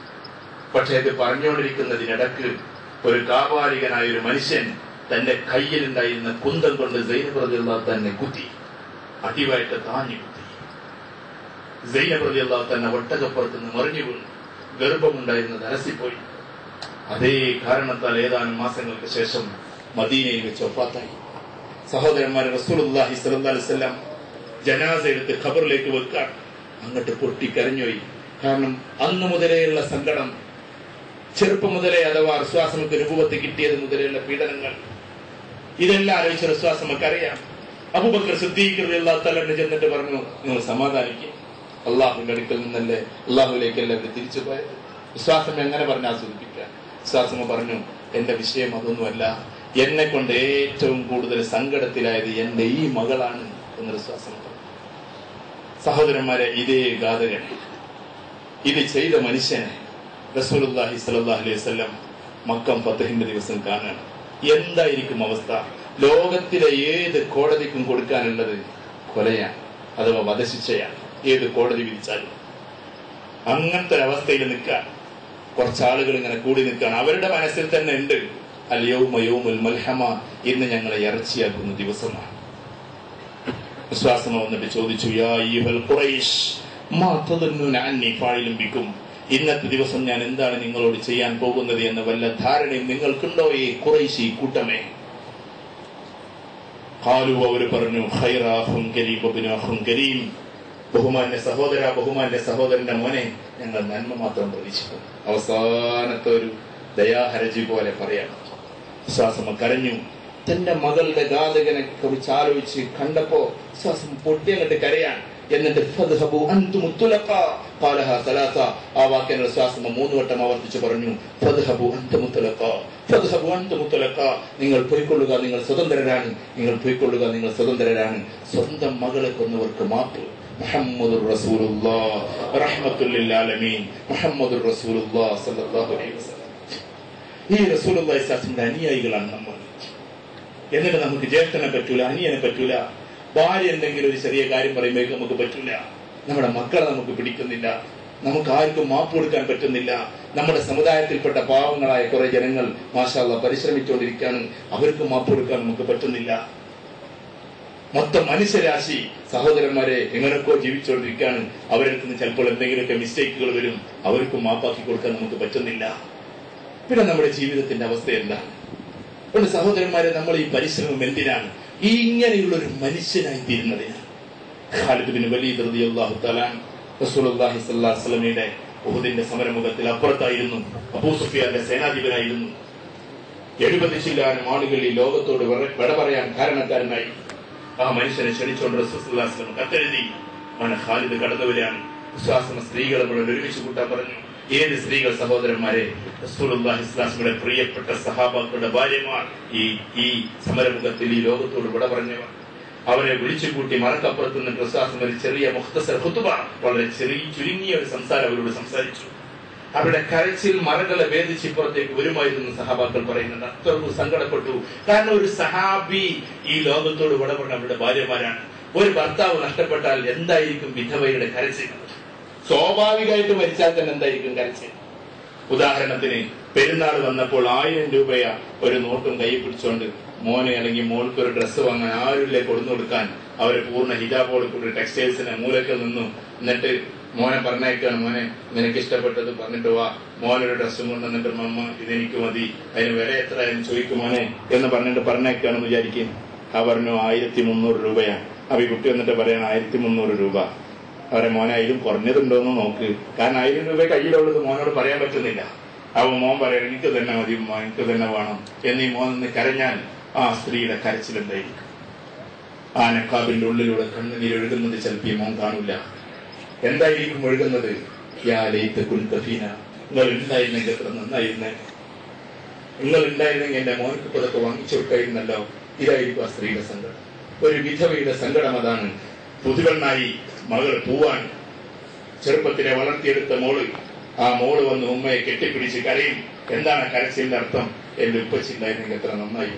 പക്ഷെ ഇത് പറഞ്ഞുകൊണ്ടിരിക്കുന്നതിനിടക്ക് ഒരു കാപാലികനായ ഒരു മനുഷ്യൻ തന്റെ കയ്യിലുണ്ടായിരുന്ന കുന്തം കൊണ്ട് സൈനപ്രതിയുള്ള തന്നെ കുത്തി അടിവായിട്ട് താഞ്ഞു കുത്തി സൈനപ്രതിയുള്ള തന്നെ ഒട്ടകപ്പുറത്ത് നിന്ന് മറിഞ്ഞു വീണു ഗർഭമുണ്ടായിരുന്നത് അലസിപ്പോയി അതേ കാരണത്താൽ ഏതാനും മാസങ്ങൾക്ക് ശേഷം മദീനയിൽ വെച്ച് ഒപ്പാത്തായി സഹോദരന്മാരെ റസൂലുള്ളാഹി സ്വല്ലല്ലാഹു അലൈഹി വസല്ലം ജനാസ എടുത്ത് ഖബറിലേക്ക് വെക്കാൻ അങ്ങോട്ട് പൊട്ടിക്കരഞ്ഞുപോയി കാരണം അന്ന് മുതലേയുള്ള സങ്കടം ചെറുപ്പം മുതലേ അഥവാ വിശ്വാസമൊക്കെ രൂപത്ത് കിട്ടിയത് മുതലെയുള്ള പീഡനങ്ങൾ ഇതെല്ലാം ആലോചിച്ച വിശ്വാസം നമുക്ക് അറിയാം അബൂബക്കർ സിദ്ദീഖ് തലണ്ട് ചെന്നിട്ട് പറഞ്ഞു നിങ്ങൾ സമാധാനിക്കും അള്ളാഹുവിന്റെ അടുക്കൽ നിന്നല്ലേ അള്ളാഹുലേക്കല്ലേ അവർ തിരിച്ചു പോയത് വിശ്വാസം എങ്ങനെ പറഞ്ഞ് ആസ്വദിപ്പിക്കുക വിശ്വാസം പറഞ്ഞു എന്റെ വിഷയം അതൊന്നുമല്ല എന്നെ കൊണ്ട് ഏറ്റവും കൂടുതൽ സങ്കടത്തിലായത് എന്റെ ഈ മകളാണ് എന്ന് വിശ്വാസം പറഞ്ഞു സഹോദരന്മാരെ ഇതേ ഘാതകൻ ഇത് ചെയ്ത മനുഷ്യനെ റസൂലുള്ളാഹി സ്വല്ലല്ലാഹു അലൈഹി വസല്ലം മക്കം ഫത്തഹിന്റെ ദിവസം കാണാൻ എന്തായിരിക്കും അവസ്ഥ ലോകത്തിലെ ഏത് കോടതിക്കും കൊടുക്കാനുള്ളത് കൊലയാണ് അഥവാ വധശിക്ഷയാണ് ഏത് കോടതി വിധിച്ചാലും അങ്ങനത്തെ ഒരവസ്ഥയിൽ നിൽക്കാൻ കുറച്ചാളുകൾ ഇങ്ങനെ കൂടി നിൽക്കുകയാണ് അവരുടെ മനസ്സിൽ തന്നെ ഉണ്ട് അല്ലയോമയോമുൽ മൽഹമ ഇന്ന് ഞങ്ങളെ ഇറച്ചിയാക്കുന്ന ദിവസമാണ് വിശ്വാസം വന്നിട്ട് ചോദിച്ചു യാ അയ്യുഹൽ ഖുറൈശ് മാ തദന്നൂന അന്നി ഫായിലും ബിക്കും ഇന്നത്തെ ദിവസം ഞാൻ എന്താണ് നിങ്ങളോട് ചെയ്യാൻ പോകുന്നത് എന്ന വല്ല ധാരണയും നിങ്ങൾക്കുണ്ടോ ഈ കുറേശി കൂട്ടമേ ഹാലു അവർ പറഞ്ഞു ഹൈറാഹും കരീം അബിനാഹും കരീം ബഹുമാന്റെ സഹോദര ബഹുമാന്റെ സഹോദരന്റെ മോനെ ഞങ്ങൾ നന്മ മാത്രം പ്രതീക്ഷിക്കുന്നു അവസാനത്തെ ഒരു ദയാഹരജി പോലെ പറയണം വിശ്വാസം കരഞ്ഞു തന്റെ മകളുടെ ഘാതകനെ കുറിച്ച് ആലോചിച്ച് കണ്ടപ്പോ വിശ്വാസം പൊട്ടിയങ്ങട്ട് കരയാൻ എന്നിട്ട് ഫദ്ഹബു അൻതും തുലഖ ഖാലഹ സലാസ ആ വാക്യം വിശ്വാസം മൂന്ന് വട്ടം ആവർത്തിച്ച് പറഞ്ഞു ഫദ്ഹബു അൻതും തുലഖ ഫദ്ഹബു അൻതും തുലഖ നിങ്ങൾ പോയിക്കൊള്ളുക നിങ്ങൾ സ്വതന്ത്രരാണ് നിങ്ങൾ പോയിക്കൊള്ളുക നിങ്ങൾ സ്വതന്ത്രരാണ് സ്വന്തം മകളെ കൊന്നവർക്ക് മാപ്പ് മുഹമ്മദുർ റസൂലുള്ളാഹ് റഹ്മത്തുൽ ലിൽ ആലമീൻ മുഹമ്മദുർ റസൂലുള്ളാഹ് സ്വല്ലല്ലാഹു അലൈഹി വസല്ലം ഈ റസൂലുള്ളാഹി സ്വല്ലല്ലാഹു അനുയായികളാണ് നമ്മൾ എന്നിട്ട് നമുക്ക് ജ്യേഷ്ഠനെ പറ്റൂല അനിയനെ പറ്റൂല ഭാര്യ എന്തെങ്കിലും ഒരു ചെറിയ കാര്യം പറയുമ്പോഴേക്കും നമുക്ക് പറ്റൂല നമ്മുടെ മക്കളെ നമുക്ക് പിടിക്കുന്നില്ല നമുക്ക് ആർക്കും മാപ്പ് കൊടുക്കാൻ പറ്റുന്നില്ല നമ്മുടെ സമുദായത്തിൽപ്പെട്ട പാവങ്ങളായ കുറെ ജനങ്ങൾ മാഷാല്ല പരിശ്രമിച്ചുകൊണ്ടിരിക്കുകയാണ് അവർക്ക് മാപ്പ് കൊടുക്കാൻ നമുക്ക് പറ്റുന്നില്ല മൊത്തം മനുഷ്യരാശി സഹോദരന്മാരെ എങ്ങനെയൊക്കെ ജീവിച്ചുകൊണ്ടിരിക്കുകയാണ് അവരിൽ നിന്ന് ചിലപ്പോൾ എന്തെങ്കിലുമൊക്കെ മിസ്റ്റേക്കുകൾ വരും അവർക്കും മാപ്പാക്കി കൊടുക്കാൻ നമുക്ക് പറ്റുന്നില്ല പിന്നെ നമ്മുടെ ജീവിതത്തിന്റെ അവസ്ഥ എന്താണ് അതുകൊണ്ട് സഹോദരന്മാരെ നമ്മൾ ഈ പരിശ്രമം എന്തിനാണ് ഈ ഇങ്ങനെയുള്ള ഒരു മനുഷ്യനായി തീരുന്നതിനാണ് ഖാലിദ് ബിൻ വലീദ് റളിയല്ലാഹു തആല റസൂലുള്ളാഹി സ്വല്ലല്ലാഹു അലൈഹി വസല്ലമയുടെ ഉഹുദിന്റെ സമരമുഖത്തിൽ അപ്പുറത്തായിരുന്നു അബൂ സുഫിയാന്റെ സേനാധിപനായിരുന്നു എഴുപത് ശില്ലാനും ആളുകൾ ഈ ലോകത്തോട് വിറ- വിട പറയാൻ കാരണക്കാരനായി ആ മനുഷ്യനെ ക്ഷണിച്ചുകൊണ്ട് റസൂലുള്ളാഹി കത്തെഴുതി അവനെ ഖാലിദ് കടന്നവരാണ് വിശ്വാസമ സ്ത്രീകളെ മുഴുവൻ ഒരുമിച്ച് കൂട്ടാൻ പറഞ്ഞു ഏത് സ്ത്രീകൾ സഹോദരന്മാരെ റസൂലുള്ളാഹി ഇസ്ലാമിയുടെ പ്രിയപ്പെട്ട സഹാബാക്കളുടെ ഭാര്യമാർ ഈ ഈ സമരമുഖത്തിൽ ഈ ലോകത്തോട് വിട പറഞ്ഞവർ അവരെ വിളിച്ചു കൂട്ടി മറക്കപ്പുറത്ത് നിന്ന് പ്രസാസം ഒരു ചെറിയ മുഖ്തസർ ഹുത്തുബ വളരെ ചെറിയ ചുരുങ്ങിയ ഒരു സംസാരം അവരോട് സംസാരിച്ചു അവരുടെ കരച്ചിൽ മരങ്ങളെ വേദിച്ച് ഇപ്പുറത്തേക്ക് വരുമായിരുന്നു സഹാബാക്കൾ പറയുന്നുണ്ട് അത്രയും സങ്കടപ്പെട്ടു കാരണം ഒരു സഹാബി ഈ ലോകത്തോട് വിട പറഞ്ഞ അവരുടെ ഭാര്യമാരാണ് ഒരു ഭർത്താവ് നഷ്ടപ്പെട്ടാൽ എന്തായിരിക്കും വിധവയുടെ കരച്ചിൽ സ്വാഭാവികമായിട്ട് മരിച്ചാൽ തന്നെ എന്തായിരിക്കും കരച്ചിൽ ഉദാഹരണത്തിന് പെരുന്നാൾ വന്നപ്പോൾ ആയിരം രൂപയ ഒരു നോട്ടും കൈ പിടിച്ചുകൊണ്ട് മോനെ അല്ലെങ്കിൽ മോൾക്ക് ഒരു ഡ്രസ്സ് വാങ്ങാൻ ആരുമില്ലേ കൊടുന്നു കൊടുക്കാൻ അവരെ പൂർണ്ണ ഹിജാബോട് കൂടി ടെക്സ്റ്റൈൽസിനെ മൂലക്ക് നിന്നു എന്നിട്ട് മോനെ പറഞ്ഞേക്കാണ് മോനെ നിനക്ക് ഇഷ്ടപ്പെട്ടത് പറഞ്ഞിട്ട് വാ മോനൊരു ഡ്രസ്സും കൊണ്ട് എന്നിട്ട് മമ്മ ഇതെനിക്ക് മതി അതിന് വില എത്ര എന്ന് ചോദിക്കും മോനെ എന്ന് പറഞ്ഞിട്ട് പറഞ്ഞേക്കാണെന്ന് വിചാരിക്കും ആ പറഞ്ഞു ആയിരത്തി മുന്നൂറ് രൂപയാണ് അപ്പൊ ഈ കുട്ടി വന്നിട്ട് പറയണം ആയിരത്തി മുന്നൂറ് രൂപ അവരെ മോനെ അതിലും കുറഞ്ഞതുണ്ടോന്ന് നോക്ക് കാരണം ആയിരം രൂപ കയ്യിലുള്ളത് മോനോട് പറയാൻ പറ്റുന്നില്ല അവ മോൻ പറയാം എനിക്ക് തന്നെ മതി ഉമ്മ, എനിക്ക് തന്നെ വേണം എന്നീ മോൻ നിന്ന് കരഞ്ഞാൽ ആ സ്ത്രീയുടെ കരച്ചിലെന്തായിരിക്കും ആ നക്കാബിന്റെ ഉള്ളിലൂടെ കണ്ണുനീർ ഒഴുകുന്നത് ചിലപ്പോൾ ഈ മോൻ കാണില്ല എന്തായിരിക്കും ഒഴുകുന്നത് യാ ലൈത്ത കുൻത ഫീന നിങ്ങൾ ഉണ്ടായിരുന്നെങ്കിൽ എത്ര നന്നായിരുന്നേ നിങ്ങൾ ഉണ്ടായിരുന്നെങ്കിൽ എന്റെ മോനക്ക് ഇതൊക്കെ വാങ്ങിച്ചു കൊടുക്കായിരുന്നല്ലോ ഇതായിരിക്കും ആ സ്ത്രീയുടെ സങ്കടം ഒരു വിധവയുടെ സങ്കടം അതാണ് പുതുവെണ്ണായി മകൾ പൂവാൻ ചെറുപ്പത്തിലെ വളർത്തിയെടുത്ത മോള് ആ മോള് വന്ന് ഉമ്മയെ കെട്ടിപ്പിടിച്ച് കരയും എന്താണ് കരച്ചിലിന്റെ അർത്ഥം എന്റെ ഉപ്പച്ചിണ്ടായിരുന്നെങ്കിൽ എത്ര നന്നായി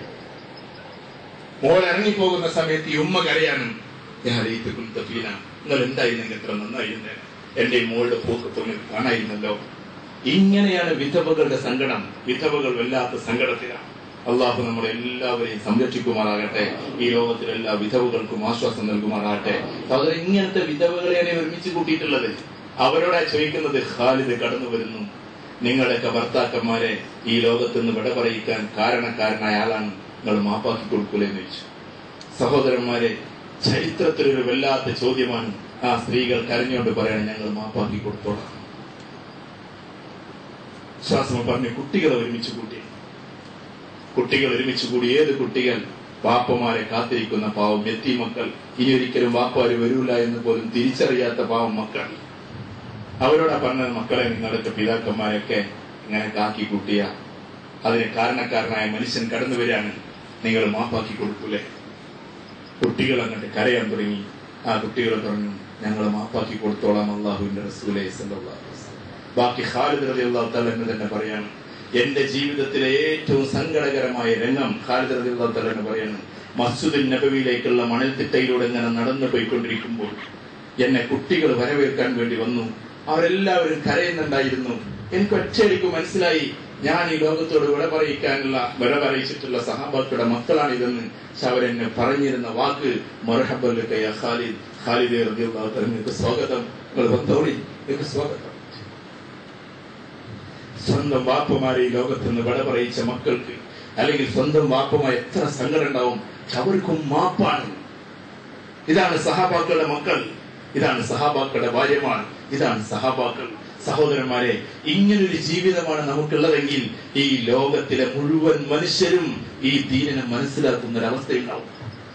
മോൾ ഇറങ്ങിപ്പോകുന്ന സമയത്ത് ഈ ഉമ്മ കരയാനും ഞാൻ ഈ കുന്തഫീന നിങ്ങൾ എന്തായിരുന്നെങ്കിൽ എത്ര നന്നായിരുന്നേ എന്റെ ഈ മോളുടെ പോക്ക് പൊങ്ങി കാണായിരുന്നല്ലോ ഇങ്ങനെയാണ് വിധവകളുടെ സങ്കടം വിധവകൾ വല്ലാത്ത സങ്കടത്തിലാണ് അള്ളാഹു നമ്മളെ എല്ലാവരെയും സംരക്ഷിക്കുമാറാകട്ടെ ഈ ലോകത്തിലെ എല്ലാ വിധവകൾക്കും ആശ്വാസം നൽകുമാറാകട്ടെ അവർ ഇങ്ങനത്തെ വിധവകളെയാണ് ഒരുമിച്ച് കൂട്ടിയിട്ടുള്ളത് അവരോടാ ചോദിക്കുന്നത് ഖാലിദ് കടന്നു വരുന്നു നിങ്ങളുടെയൊക്കെ ഭർത്താക്കന്മാരെ ഈ ലോകത്ത് നിന്ന് വിട പറയിക്കാൻ കാരണക്കാരനായ ആളാണ് നിങ്ങൾ മാപ്പാക്കി കൊടുക്കൂലെന്ന് ചോദിച്ചു സഹോദരന്മാരെ ചരിത്രത്തിലൊരു വല്ലാത്ത ചോദ്യമാണ് ആ സ്ത്രീകൾ കരഞ്ഞുകൊണ്ട് പറയണം ഞങ്ങൾ മാപ്പാക്കി കൊടുത്തോളാം ശ്വാസം പറഞ്ഞു കുട്ടികളെ ഒരുമിച്ച് കൂട്ടി കുട്ടികൾ ഒരുമിച്ച് കൂടി ഏത് കുട്ടികൾ വാപ്പമാരെ കാത്തിരിക്കുന്ന പാവം എത്തി മക്കൾ ഇനി ഒരിക്കലും വാപ്പാര് വരൂല എന്ന് പോലും തിരിച്ചറിയാത്ത പാവം മക്കൾ അവരോടാ പറഞ്ഞത് മക്കളെ നിങ്ങളുടെ പിതാക്കന്മാരൊക്കെ ഇങ്ങനെ കാക്കി കൂട്ടിയ അതിന് കാരണക്കാരനായ മനുഷ്യൻ കടന്നു വരികയാണ് നിങ്ങൾ മാപ്പാക്കി കൊടുക്കൂലേ കുട്ടികൾ അങ്ങോട്ട് കരയാൻ തുടങ്ങി ആ കുട്ടികൾ പറഞ്ഞു ഞങ്ങൾ മാപ്പാക്കി കൊടുത്തോളാം അള്ളാഹുവിന്റെ റസൂലെ സല്ലല്ലാഹു അലൈഹി വസല്ലം. ബാക്കി ഖാലിദ് റളിയല്ലാഹു തആല എന്ന് തന്നെ പറയാണ് എന്റെ ജീവിതത്തിലെ ഏറ്റവും സങ്കടകരമായ രംഗം ഖാലിദ് റളിയല്ലാഹു തആല എന്ന് പറയാണ് മസ്ജിദുൽ നബവിയിലേക്കുള്ള മണൽത്തിട്ടയിലൂടെ ഇങ്ങനെ നടന്നു പോയിക്കൊണ്ടിരിക്കുമ്പോൾ എന്നെ കുട്ടികൾ വരവേൽക്കാൻ വേണ്ടി വന്നു അവരെല്ലാവരും കരയുന്നുണ്ടായിരുന്നു എനിക്ക് ഒറ്റയടിക്ക് മനസ്സിലായി ഞാൻ ഈ ലോകത്തോട് വിട പറയിക്കാനുള്ള വിട പറയിച്ചിട്ടുള്ള സഹാബാക്കളുടെ മക്കളാണിതെന്ന് പക്ഷെ അവരെന്നെ പറഞ്ഞിരുന്ന വാക്ക് മൊറഹബല്ലുക്കയ ഖാലിദ് ഖാലിദ് റളിയല്ലാഹു തആല നിങ്ങൾക്ക് സ്വാഗതം നിങ്ങൾ വന്നോളി നിങ്ങൾക്ക് സ്വാഗതം സ്വന്തം വാപ്പമാരെ ഈ ലോകത്ത് നിന്ന് വിട പറയിച്ച മക്കൾക്ക് അല്ലെങ്കിൽ സ്വന്തം വാപ്പമായ എത്ര സങ്കടം ഉണ്ടാവും പക്ഷെ അവർക്കും മാപ്പാണ് ഇതാണ് സഹാബാക്കളുടെ മക്കൾ ഇതാണ് സഹാബാക്കളുടെ ഭാര്യമാർ ഇതാണ് സഹാബാക്കൾ സഹോദരന്മാരെ ഇങ്ങനൊരു ജീവിതമാണ് നമുക്കുള്ളതെങ്കിൽ ഈ ലോകത്തിലെ മുഴുവൻ മനുഷ്യരും ഈ ദീനിനെ മനസ്സിലാക്കുന്ന ഒരു അവസ്ഥയുണ്ടാവും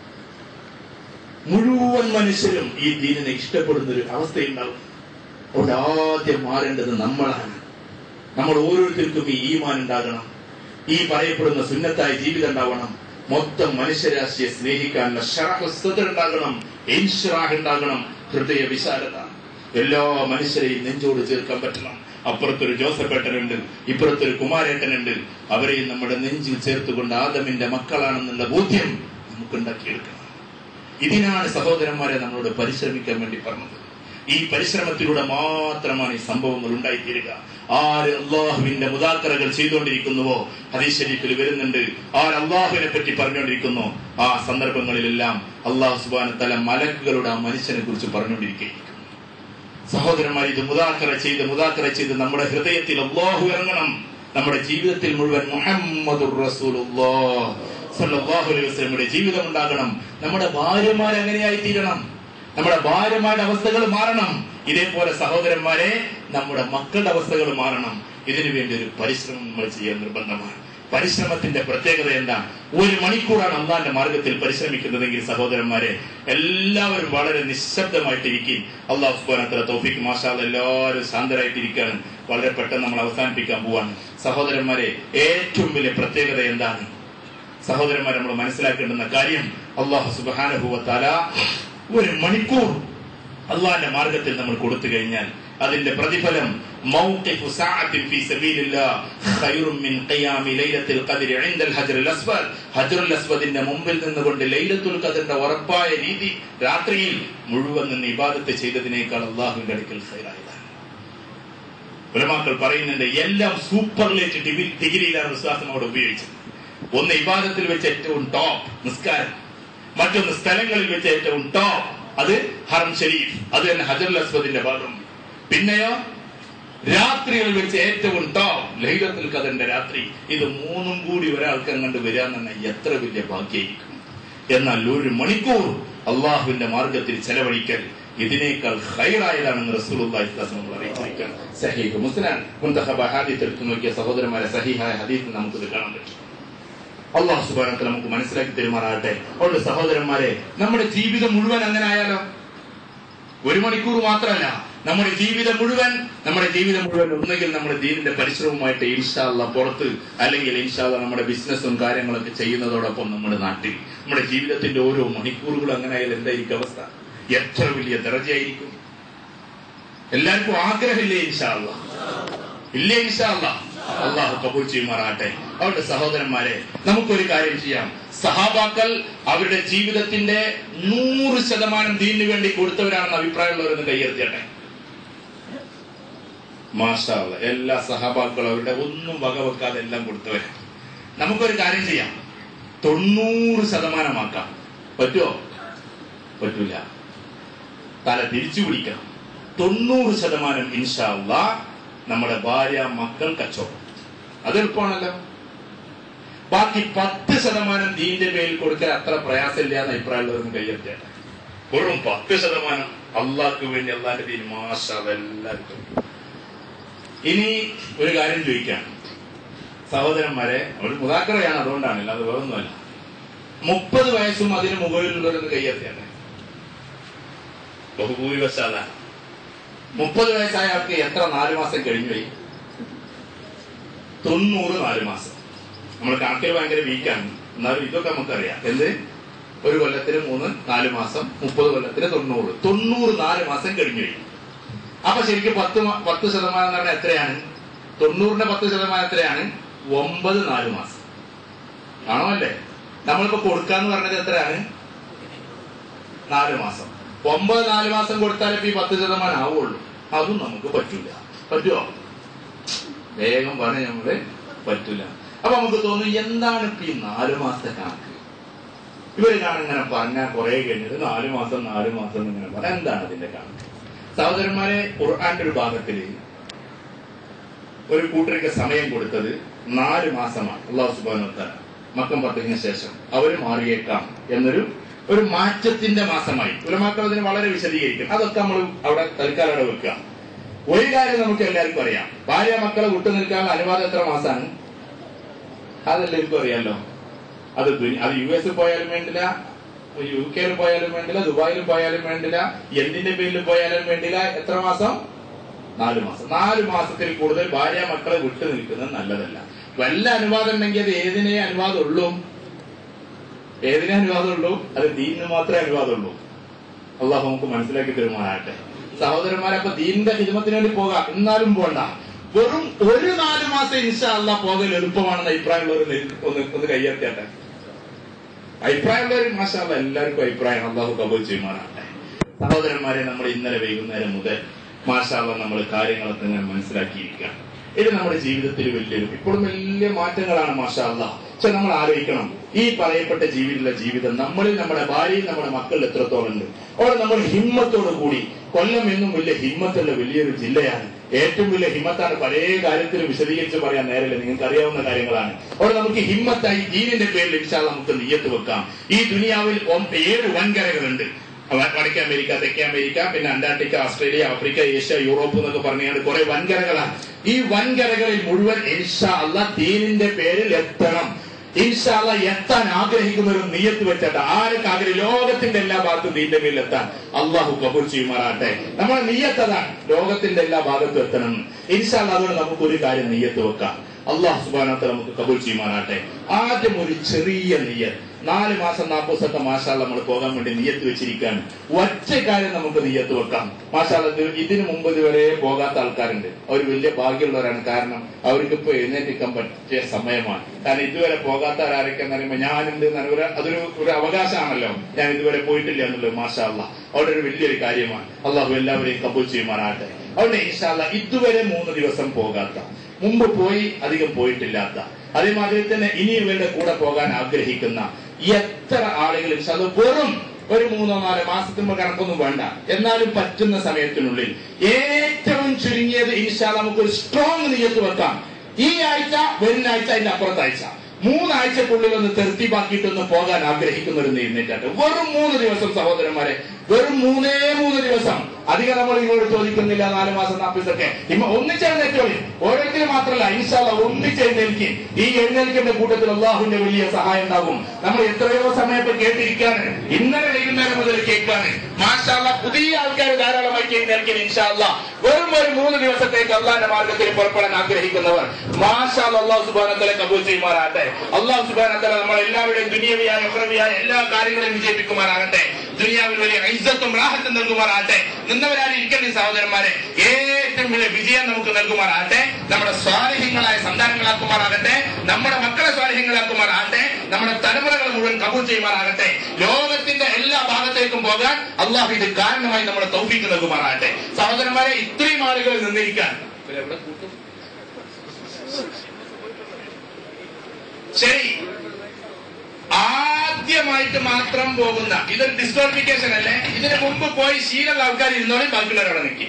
മുഴുവൻ മനുഷ്യരും ഈ ദീനിനെ ഇഷ്ടപ്പെടുന്ന ഒരു അവസ്ഥയുണ്ടാവും അതുകൊണ്ട് ആദ്യം മാറേണ്ടത് നമ്മളാണ് നമ്മൾ ഓരോരുത്തർക്കും ഈ ഈമാൻ ഉണ്ടാകണം ഈ പറയപ്പെടുന്ന സുന്നത്തായ ജീവിതം ഉണ്ടാവണം മൊത്തം മനുഷ്യരാശിയെ സ്നേഹിക്കാനുള്ള ഷറഹ് സദർ ഉണ്ടാകണം ഇൻഷറാഹ് ഉണ്ടാകണം ഹൃദയ വിശാലത എല്ലാ മനുഷ്യരെയും നെഞ്ചോട് ചേർക്കാൻ പറ്റണം അപ്പുറത്തൊരു ജോസഫേട്ടനുണ്ട് ഇപ്പുറത്തൊരു കുമാരേട്ടനുണ്ട് അവരെയും നമ്മുടെ നെഞ്ചിൽ ചേർത്തുകൊണ്ട് ആദമിന്റെ മക്കളാണെന്നുള്ള ബോധ്യം നമുക്ക് ഉണ്ടാക്കിയെടുക്കണം ഇതിനാണ് സഹോദരന്മാരെ നമ്മളോട് പരിശ്രമിക്കാൻ വേണ്ടി പറഞ്ഞത് ഈ പരിശ്രമത്തിലൂടെ മാത്രമാണ് ഈ സംഭവങ്ങൾ ഉണ്ടായിത്തീരുക ആര് അള്ളാഹുവിന്റെ മുതാക്കറകൾ ചെയ്തുകൊണ്ടിരിക്കുന്നുവോ ഹദീസ് ഷരീഫിൽ വരുന്നുണ്ട് ആര് അള്ളാഹുവിനെ പറ്റി പറഞ്ഞുകൊണ്ടിരിക്കുന്നു ആ സന്ദർഭങ്ങളിലെല്ലാം അള്ളാഹു സുബാന തല മലക്കുകളുടെ ആ മനുഷ്യനെ കുറിച്ച് പറഞ്ഞുകൊണ്ടിരിക്കുകയായിരിക്കും സഹോദരന്മാർ ഇത് മുതാക്കറ ചെയ്ത് മുതാക്കറ ചെയ്ത് നമ്മുടെ ഹൃദയത്തിൽ അള്ളാഹു ഇറങ്ങണം നമ്മുടെ ജീവിതത്തിൽ മുഴുവൻ മുഹമ്മദുർ റസൂലുള്ളാഹ് സല്ലല്ലാഹു അലൈഹി വസല്ലമയുടെ ജീവിതം ഉണ്ടാകണം നമ്മുടെ ഭാര്യമാർ എങ്ങനെയായി തീരണം നമ്മുടെ ഭാര്യമാരുടെ അവസ്ഥകൾ മാറണം ഇതേപോലെ സഹോദരന്മാരെ നമ്മുടെ മക്കളുടെ അവസ്ഥകൾ മാറണം ഇതിനു വേണ്ടി ഒരു പരിശ്രമം നമ്മൾ ചെയ്യാൻ നിർബന്ധമാണ് പരിശ്രമത്തിന്റെ പ്രത്യേകത എന്താ ഒരു മണിക്കൂറാണ് അള്ളാന്റെ മാർഗത്തിൽ പരിശ്രമിക്കുന്നതെങ്കിൽ സഹോദരന്മാരെ എല്ലാവരും വളരെ നിശബ്ദമായിട്ടിരിക്കും അള്ളാഹു സുബാനത്തല തോഫിക്ക് മാഷാൽ എല്ലാവരും ശാന്തരായിട്ടിരിക്കുകയാണ് വളരെ പെട്ടെന്ന് നമ്മൾ അവസാനിപ്പിക്കാൻ പോവാണ് സഹോദരന്മാരെ ഏറ്റവും വലിയ പ്രത്യേകത എന്താണ് സഹോദരന്മാർ നമ്മൾ മനസ്സിലാക്കേണ്ടുന്ന കാര്യം അള്ളാഹു സുബാനുഭവത്താല ഒരു മണിക്കൂർ അള്ളാന്റെ മാർഗത്തിൽ നമ്മൾ കൊടുത്തു കഴിഞ്ഞാൽ അതിന്റെ പ്രതിഫലം മൗഖിഫു സഅത്തിൻ ഫീ സബീലില്ലാഹ് ഖൈറും മിൻ ഖിയാമി ലൈലത്തുൽ ഖദ്രി ഇൻദൽ ഹജ്റുൽ അസ്വദ് ഹജ്റുൽ അസ്വദിന്റെ മുമ്പിൽ നിന്നുകൊണ്ട് ലൈലത്തുൽ ഖദ്റിന്റെ ഉറപ്പായ രീതി രാത്രിയിൽ മുഴുവൻ നിന്ന് ഇബാദത്ത് ചെയ്തതിനേക്കാൾ അള്ളാഹുവിന്റെ അടുക്കൽ ഖൈറായതാണ് ഉലമാക്കൾ പറയുന്നുണ്ട് എല്ലാം സൂപ്പർലേറ്റ് ഡിഗ്രിയിലാണ് വിശ്വാസം അവിടെ ഉപയോഗിച്ചത് ഒന്ന് ഇബാദത്തിൽ വെച്ച് ഏറ്റവും ടോപ്പ് നിസ്കാരം മറ്റൊന്ന് സ്ഥലങ്ങളിൽ വെച്ച് ഏറ്റവും ടോപ്പ് അത് ഹറം ഷരീഫ് അത് തന്നെ ഹജറുൽ അസ്വദിന്റെ ഭാഗം പിന്നെയോ രാത്രികളിൽ വെച്ച് ഏറ്റവും ടോപ്പ് ലൈലത്തുൽ ഖദറിന്റെ രാത്രി ഇത് മൂന്നും കൂടി ഒരാൾക്ക് അങ്ങോട്ട് വരാന്ന് എത്ര വലിയ ഭാഗ്യമായിരിക്കും എന്നാൽ ഒരു മണിക്കൂർ അള്ളാഹുവിന്റെ മാർഗത്തിൽ ചെലവഴിക്കൽ ഇതിനേക്കാൾ ഹൈറായതാണെന്ന് റസൂലുള്ളാഹി സ്വല്ലല്ലാഹു അലൈഹി വസല്ലം അറിയിച്ചിരിക്കുകയാണ് സഹീഹ് മുസ്ലിം മുന്തഖബ ഹദീസ് എടുത്തു നോക്കിയ സഹോദരന്മാരെ സഹീഹായ ഹദീസ് നമുക്കിത് കാണാൻ പറ്റും അള്ളാഹു സുബാനത്തിൽ നമുക്ക് മനസ്സിലാക്കി തെരുമാറാകട്ടെ അതുകൊണ്ട് സഹോദരന്മാരെ നമ്മുടെ ജീവിതം മുഴുവൻ അങ്ങനെ ആയാലോ ഒരു മണിക്കൂർ മാത്രമല്ല നമ്മുടെ ജീവിതം മുഴുവൻ നമ്മുടെ ജീവിതം മുഴുവൻ ഒന്നുകിൽ നമ്മുടെ ദീനിന്റെ പരിശ്രമമായിട്ട് ഇൻഷാല്ല പുറത്ത് അല്ലെങ്കിൽ ഇൻഷാല്ല നമ്മുടെ ബിസിനസ്സും കാര്യങ്ങളൊക്കെ ചെയ്യുന്നതോടൊപ്പം നമ്മുടെ നാട്ടിൽ നമ്മുടെ ജീവിതത്തിന്റെ ഓരോ മണിക്കൂറുകളും അങ്ങനെ ആയാലും എന്തായിരിക്കും അവസ്ഥ എത്ര വലിയ ദർജയായിരിക്കും എല്ലാവർക്കും ആഗ്രഹമില്ലേ ഇൻഷാല്ല ഇല്ലേ ഇൻഷാല്ല അള്ളാഹു കബൂൽ ചെയ്യുമാറാട്ടെ അവരുടെ സഹോദരന്മാരെ നമുക്കൊരു കാര്യം ചെയ്യാം സഹാബാക്കൾ അവരുടെ ജീവിതത്തിന്റെ നൂറ് ശതമാനം ദീനിനു വേണ്ടി കൊടുത്തവരാണെന്ന് അഭിപ്രായമുള്ളവരൊന്ന് കയ്യെടുത്തിട്ടെ മാഷാള്ള എല്ലാ സഹാബാക്കളും അവരുടെ ഒന്നും വകവെക്കാതെ എല്ലാം കൊടുത്തവരാണ് നമുക്കൊരു കാര്യം ചെയ്യാം തൊണ്ണൂറ് ശതമാനമാക്കാം പറ്റുമോ പറ്റൂല തല തിരിച്ചു പിടിക്കണം തൊണ്ണൂറ് ശതമാനം ഇൻഷാള്ള നമ്മുടെ ഭാര്യ മക്കൾ കച്ചവടം അത് എളുപ്പമാണല്ലോ ബാക്കി പത്ത് ശതമാനം ദീന്റെ പേരിൽ കൊടുക്കാൻ അത്ര പ്രയാസമില്ല എന്ന അഭിപ്രായമുള്ളവരും കയ്യെത്തിയാണ് വെറും പത്ത് ശതമാനം അള്ളാഹ്ക്ക് വേണ്ടി അള്ളാന്റെ ദീൻ മാഷ അതെല്ലാവർക്കും ഇനി ഒരു കാര്യം ചോദിക്കാം സഹോദരന്മാരെ ഒരു മുതാക്കറയാണ് അതുകൊണ്ടാണ് അല്ലാതെ വേറൊന്നുമല്ല മുപ്പത് വയസ്സും അതിന് മുകളിലുള്ളവരൊന്ന് കയ്യെത്തിയാണ് ബഹുഭൂരിപക്ഷാല മുപ്പത് വയസ്സായ ആൾക്ക് എത്ര നാല് മാസം കഴിഞ്ഞു പോയി തൊണ്ണൂറ് നാല് മാസം നമ്മൾ കണക്കിൽ ഭയങ്കര വീക്കാണ് എന്നാലും ഇതൊക്കെ നമുക്കറിയാം എന്ത് ഒരു കൊല്ലത്തിന് മൂന്ന് നാല് മാസം മുപ്പത് കൊല്ലത്തിന് തൊണ്ണൂറ് തൊണ്ണൂറ് നാല് മാസം കഴിഞ്ഞു പോയി അപ്പൊ ശരിക്കും പത്ത് മ- പത്ത് ശതമാനം എന്ന് പറഞ്ഞാൽ എത്രയാണ് തൊണ്ണൂറിന്റെ പത്ത് ശതമാനം എത്രയാണ് ഒമ്പത് നാല് മാസം ആണോ അല്ലേ നമ്മളിപ്പോ കൊടുക്കാന്ന് പറഞ്ഞത് എത്രയാണ് നാല് മാസം ഒമ്പത് നാല് മാസം കൊടുത്താലേ ഇപ്പൊ ഈ പത്ത് ശതമാനം ആവുള്ളൂ അതും നമുക്ക് പറ്റൂല പറ്റുമോ വേഗം പറഞ്ഞ നമ്മള് പറ്റൂല അപ്പൊ നമുക്ക് തോന്നും എന്താണ് ഇപ്പൊ ഈ നാല് മാസത്തെ കണക്ക് ഇവര് ഇങ്ങനെ പറഞ്ഞാൽ കുറെ കഴിഞ്ഞത് നാല് മാസം നാല് മാസം എന്ന് ഇങ്ങനെ പറഞ്ഞാൽ എന്താണ് അതിന്റെ കണക്ക് സഹോദരന്മാരെ ഖുർആന്റെ ഒരു ഭാഗത്തില് ഒരു കൂട്ടർക്ക് സമയം കൊടുത്തത് നാല് മാസമാണ് അള്ളാഹു സുബാന മക്കം പത്തിന് ശേഷം അവര് മാറിയേക്കാം എന്നൊരു ഒരു മാറ്റത്തിന്റെ മാസമായി ഉലമാക്കൾ അതിന് വളരെ വിശദീകരിക്കും അതൊക്കെ നമ്മൾ അവിടെ തൽക്കാലം അവിടെ വെക്കുക ഒരു കാര്യം നമുക്ക് എല്ലാവർക്കും അറിയാം ഭാര്യ മക്കളെ വിട്ടു നിൽക്കാനുള്ള അനുവാദം എത്ര മാസമാണ് അതെല്ലാവർക്കും അറിയാലോ അത് ദുനി- അത് യു എസ് പോയാലും വേണ്ടില്ല യു കെയിൽ പോയാലും വേണ്ടില്ല ദുബായിൽ പോയാലും വേണ്ടില്ല എന്തിന്റെ പേരിൽ പോയാലും വേണ്ടില്ല എത്ര മാസം നാല് മാസം നാല് മാസത്തിൽ കൂടുതൽ ഭാര്യ മക്കളെ വിട്ടു നിൽക്കുന്നത് നല്ലതല്ല വല്ല അനുവാദം ഉണ്ടെങ്കിൽ അത് ഏതിനെ അനുവാദം ഉള്ളൂ ഏതിനെ അനുവാദം ഉള്ളൂ അത് ദീനിന് മാത്രമേ അനുവാദം ഉള്ളൂ അള്ളാഹു നമുക്ക് മനസ്സിലാക്കി തരുമാറാകട്ടെ സഹോദരന്മാരെ അപ്പൊ ദീനിന്റെ ഹിദ്മത്തിന് വേണ്ടി പോകാം എന്നാലും പോണ്ട വെറും ഒരു നാല് മാസം ഇൻഷാല്ല പോകൽ എളുപ്പമാണെന്ന് അഭിപ്രായമുള്ളവർ ഒന്ന് ഒന്ന് കയ്യെത്തിയാട്ടെ അഭിപ്രായമുള്ളവർ മാഷാല്ല എല്ലാവർക്കും അഭിപ്രായം അള്ളാഹു കബൂൽ ചെയ്യുമാറാട്ടെ സഹോദരന്മാരെ നമ്മൾ ഇന്നലെ വൈകുന്നേരം മുതൽ മാഷാല്ല നമ്മൾ കാര്യങ്ങളൊക്കെ ഇങ്ങനെ മനസ്സിലാക്കിയിരിക്കുകയാണ് ഇത് നമ്മുടെ ജീവിതത്തിൽ വലിയൊരു ഇപ്പോഴും വലിയ മാറ്റങ്ങളാണ് മാഷാല്ല പക്ഷെ നമ്മൾ ആലോചിക്കണം ഈ പറയപ്പെട്ട ജീവിതത്തിലുള്ള ജീവിതം നമ്മളിൽ നമ്മുടെ ഭാര്യയിൽ നമ്മുടെ മക്കളിൽ എത്രത്തോളം ഉണ്ട് അവിടെ നമ്മൾ ഹിമ്മത്തോടു കൂടി കൊല്ലം എന്നും വലിയ ഹിമ്മത്തുള്ള വലിയൊരു ജില്ലയാണ് ഏറ്റവും വലിയ ഹിമ്മത്താണ് പല കാര്യത്തിലും വിശദീകരിച്ച് പറയാൻ നേരമില്ല നിങ്ങൾക്ക് അറിയാവുന്ന കാര്യങ്ങളാണ് അവിടെ നമുക്ക് ഹിമ്മത്തായി ദീനിന്റെ പേരിൽ ഇൻഷാ നമുക്ക് നീയത്ത് വെക്കാം ഈ ദുനിയാവിൽ ഒം- ഏഴ് വൻകരകളുണ്ട് വ- വടക്കേ അമേരിക്ക തെക്കേ അമേരിക്ക പിന്നെ Antarctica Australia Africa Asia Europe എന്നൊക്കെ പറഞ്ഞാണ് കുറെ വൻകരകളാണ് ഈ വൻകരകളിൽ മുഴുവൻ ഇൻഷാ അല്ല ദീനിന്റെ പേരിൽ എത്തണം ഇൻഷാ അല്ല എത്താൻ ആഗ്രഹിക്കുന്ന ഒരു നീയത്ത് വെച്ചിട്ട് ആരൊക്കെ ആഗ്രഹം ലോകത്തിന്റെ എല്ലാ ഭാഗത്തും ദീന്റെ പേരിൽ എത്താൻ അള്ളാഹു കബൂൽ ചെയ്യുമാറാട്ടെ നമ്മുടെ നീയത്ത് അതാണ് ലോകത്തിന്റെ എല്ലാ ഭാഗത്തും എത്തണം ഇൻഷാ അല്ല അതുകൊണ്ട് നമുക്ക് ഒരു കാര്യം നീയത്ത് വെക്കാം അള്ളാഹു സുബാനത്തെ നമുക്ക് കബൂൽ ചെയ്യുമാറാട്ടെ ആദ്യം ഒരു ചെറിയ നീയത്ത് നാല് മാസം നാൽപ്പത് ദിവസത്തെ മാഷാല നമ്മൾ പോകാൻ വേണ്ടി നീയത്ത് വെച്ചിരിക്കുകയാണ് ഒറ്റ കാര്യം നമുക്ക് നീയത്ത് വെക്കാം മാഷാല ഇതിനു മുമ്പ് ഇതുവരെ പോകാത്ത ആൾക്കാരുണ്ട് അവർ വലിയ ഭാഗ്യമുള്ളവരാണ് കാരണം അവർക്ക് ഇപ്പൊ എഴുന്നേറ്റിക്കാൻ പറ്റിയ സമയമാണ് കാരണം ഇതുവരെ പോകാത്തവരാരൊക്കെ എന്ന് പറയുമ്പോൾ ഞാനുണ്ട് എന്ന് പറയുമ്പോൾ ഒരു- അതൊരു ഒരു അവകാശമാണല്ലോ ഞാൻ ഇതുവരെ പോയിട്ടില്ല എന്നുള്ളത് മാഷാല്ല അവിടെ ഒരു വലിയൊരു കാര്യമാണ് അള്ളാഹു എല്ലാവരെയും കബൂൽ ചെയ്യുമാറാട്ടെ അവിടെ ഇൻഷാല്ല ഇതുവരെ മൂന്ന് ദിവസം പോകാത്ത മുമ്പ് പോയി അധികം പോയിട്ടില്ലാത്ത അതേമാതിരി തന്നെ ഇനി ഇവരുടെ കൂടെ പോകാൻ ആഗ്രഹിക്കുന്ന എത്ര ആളുകൾ അത് വെറും ഒരു മൂന്നോ നാലോ മാസത്തിന് കണക്കൊന്നും വേണ്ട എന്നാലും പറ്റുന്ന സമയത്തിനുള്ളിൽ ഏറ്റവും ചുരുങ്ങിയത് ഇൻഷാ നമുക്കൊരു സ്ട്രോങ് നീയത്ത് വെക്കാം ഈ ആഴ്ച വരുന്ന ആഴ്ച അതിന്റെ അപ്പുറത്തെ ആഴ്ച മൂന്നാഴ്ചക്കുള്ളിൽ ഒന്ന് തെർത്തിപ്പാക്കിയിട്ടൊന്ന് പോകാൻ ആഗ്രഹിക്കുന്ന ഒരു നീന്നിട്ടാട്ട് വെറും മൂന്ന് ദിവസം സഹോദരന്മാരെ വെറും മൂന്നേ മൂന്ന് ദിവസം അധികം നമ്മൾ ഇങ്ങോട്ട് ചോദിക്കുന്നില്ല നാല് മാസം നാപ്പീസൊക്കെ ഇമ്മ ഒന്നിച്ചെഴുന്നേറ്റോളി ഓരോരുത്തരും മാത്രമല്ല ഇൻഷാല്ല ഒന്നിച്ചെഴുന്നേൽക്ക് ഈ എഴുന്നേൽക്കുന്ന കൂട്ടത്തിൽ അള്ളാഹുവിന്റെ വലിയ സഹായം ഉണ്ടാകും നമ്മൾ എത്രയോ സമയത്ത് കേട്ടിരിക്കാണ് ഇന്നലെ വൈകുന്നേരം മുതൽ കേൾക്കാണ് മാഷാല്ല പുതിയ ആൾക്കാർ ധാരാളമായി എഴുന്നേൽക്കാൻ ഇൻഷാല്ല വെറും ഒരു മൂന്ന് ദിവസത്തേക്ക് അള്ളാന്റെ മാർഗത്തിൽ പുറപ്പെടാൻ ആഗ്രഹിക്കുന്നവർ മാഷാൽ അള്ളാഹു സുബാനത്തലെ കബൂൽ ചെയ്യുമാറാകട്ടെ അള്ളാഹു സുബാനത്തല നമ്മൾ എല്ലാവരുടെയും ദുനിയവിയായ ഉറവിയായ എല്ലാ കാര്യങ്ങളും വിജയിപ്പിക്കുമാറാകട്ടെ ദുനിയാവിൽ വലിയ ഐസത്തും റാഹത്തും നൽകുമാറാകട്ടെ നിന്നവരാരും ഇരിക്കണ്ടേ സഹോദരന്മാരെ ഏറ്റവും വലിയ വിജയം നമുക്ക് നൽകുമാറാകട്ടെ നമ്മുടെ സ്വാലിഹ്യങ്ങളായ സന്താനങ്ങളാക്കുമാറാകട്ടെ നമ്മുടെ മക്കളെ സ്വാലിഹ്യങ്ങളാക്കുമാറാകട്ടെ നമ്മുടെ തലമുറകൾ മുഴുവൻ കബൂൽ ചെയ്യുമാറാകട്ടെ ലോകത്തിന്റെ എല്ലാ ഭാഗത്തേക്കും പോകാൻ അള്ളാഹു ഇത് കാരണമായി നമ്മുടെ തൗഫീക്ക് നൽകുമാറാകട്ടെ സഹോദരന്മാരെ ഇത്രയും ആളുകൾ നിന്നിരിക്കാൻ ഇവരെവിടെ കൂട്ടും? ശരി ആദ്യമായിട്ട് മാത്രം പോകുന്ന ഇതൊരു ഡിസ്ക്വാളിഫിക്കേഷൻ അല്ലേ ഇതിന് മുമ്പ് പോയി ശീലമുള്ള ആൾക്കാർ ഇരുന്നോളി ബാക്കിയുള്ളവരവിടെ നിൽക്കും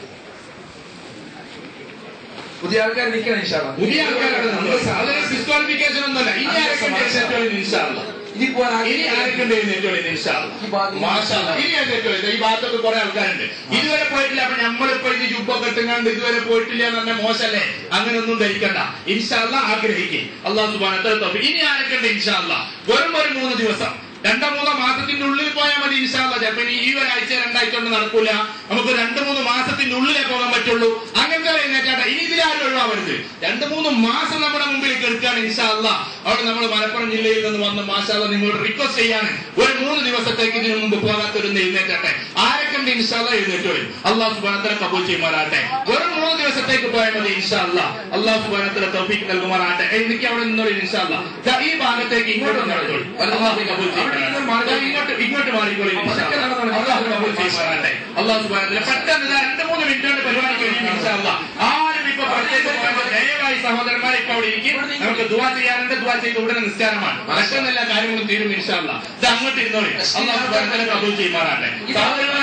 പുതിയ ആൾക്കാർ നിൽക്കണം ഇൻഷാല്ല പുതിയ ആൾക്കാരാണ് നമ്മൾ അതൊരു ഡിസ്ക്വാളിഫിക്കേഷൻ ഒന്നുമല്ല ഇനി ആരൊക്കെ എഴുന്നേറ്റോളി ഇൻഷാല്ല ഇനി പോകാൻ ഇനി ആരൊക്കെ ഉണ്ട് എഴുന്നേറ്റോളി ഇൻഷാല്ല ഈ ഭാഗത്ത് മാഷാല്ല ഇനി എഴുന്നേറ്റോളി ഈ ഭാഗത്തൊക്കെ കുറെ ആൾക്കാരുണ്ട് ഇതുവരെ പോയിട്ടില്ല അപ്പൊ നമ്മളിപ്പോ ഇത് ജുബൊക്കെ ഇട്ടുങ്ങാണ്ട് ഇതുവരെ പോയിട്ടില്ല എന്ന് പറഞ്ഞാൽ മോശമല്ലേ അങ്ങനെ ഒന്നും ധരിക്കണ്ട ഇൻഷാല്ല ആഗ്രഹിക്കും അള്ളാഹു സുബാന ഇനി ആരൊക്കെ ഉണ്ട് ഇൻഷാല്ല വെറും ഒരു മൂന്ന് ദിവസം രണ്ടോ മൂന്നോ മാസത്തിന്റെ ഉള്ളിൽ പോയാൽ മതി ഇൻഷാല്ല ചിലപ്പോ ഇനി ഈ ഒരാഴ്ച രണ്ടാഴ്ച കൊണ്ട് നടക്കൂല നമുക്ക് രണ്ട് മൂന്ന് മാസത്തിന്റെ ഉള്ളിലേ പോകാൻ പറ്റുള്ളൂ അങ്ങനത്തെ എഴുന്നേറ്റാട്ടെ ഇനി ഇതിലാരും ഒഴിവാവരുത് രണ്ട് മൂന്ന് മാസം നമ്മുടെ മുമ്പിൽ എടുക്കുകയാണ് ഇൻഷാല്ല അവിടെ നമ്മൾ മലപ്പുറം ജില്ലയിൽ നിന്ന് വന്ന് മാഷാല്ല നിങ്ങളോട് റിക്വസ്റ്റ് ചെയ്യാണ് ഒരു മൂന്ന് ദിവസത്തേക്ക് ഇതിനു മുമ്പ് പോകാത്തൊരു എഴുന്നേറ്റാട്ടെ ആരൊക്കെ ഉണ്ട് ഇൻഷാല്ല എഴുന്നേറ്റോളി അള്ളാഹു സുബാനത്തല കബൂൽ ചെയ്യുമാറാട്ടെ വെറും മൂന്ന് ദിവസത്തേക്ക് പോയാൽ മതി ഇൻഷാല്ല അള്ളാഹു സുബാനത്തല തൗഫീക്ക് നൽകുമാറാട്ടെ എനിക്ക് അവിടെ നിന്നോളി ഇൻഷാല്ല ദാ ഈ ഭാഗത്തേക്ക് ഇങ്ങോട്ട് നടന്നോളി അള്ളാഹു കബൂൽ ചെയ്യുമാറാട്ടെ ദാ ഇങ്ങോട്ട് ഇങ്ങോട്ട് മാറിക്കോളി ഇൻഷാല്ലാ. അള്ളാഹു കബൂൽ ചെയ്യുമാറാട്ടെ അള്ളാഹു സുബാനത്തല പെട്ടെന്ന് ദാ രണ്ട് മൂന്ന് മിനിറ്റ് കൊണ്ട് പരിപാടി കഴിയും ഇൻഷാല്ല ആരും ഇപ്പൊ പ്രത്യേകിച്ച് ദയവായി സഹോദരന്മാരെ ഇപ്പൊ അവിടെ ഇരിക്കും നമുക്ക് ദുവാ ചെയ്യാറുണ്ട് ദുവാ ചെയ്ത് ഉടനെ നിസ്കാരമാണ് മറ്റൊന്നെല്ലാ കാര്യങ്ങളും തീരും ഇൻഷാല്ല ഇത് അങ്ങോട്ട് ഇരുന്നോളി അള്ളാഹു സുബാനത്തല കബൂൽ ചെയ്യുമാറാട്ടെ സഹോദരന്മാരെ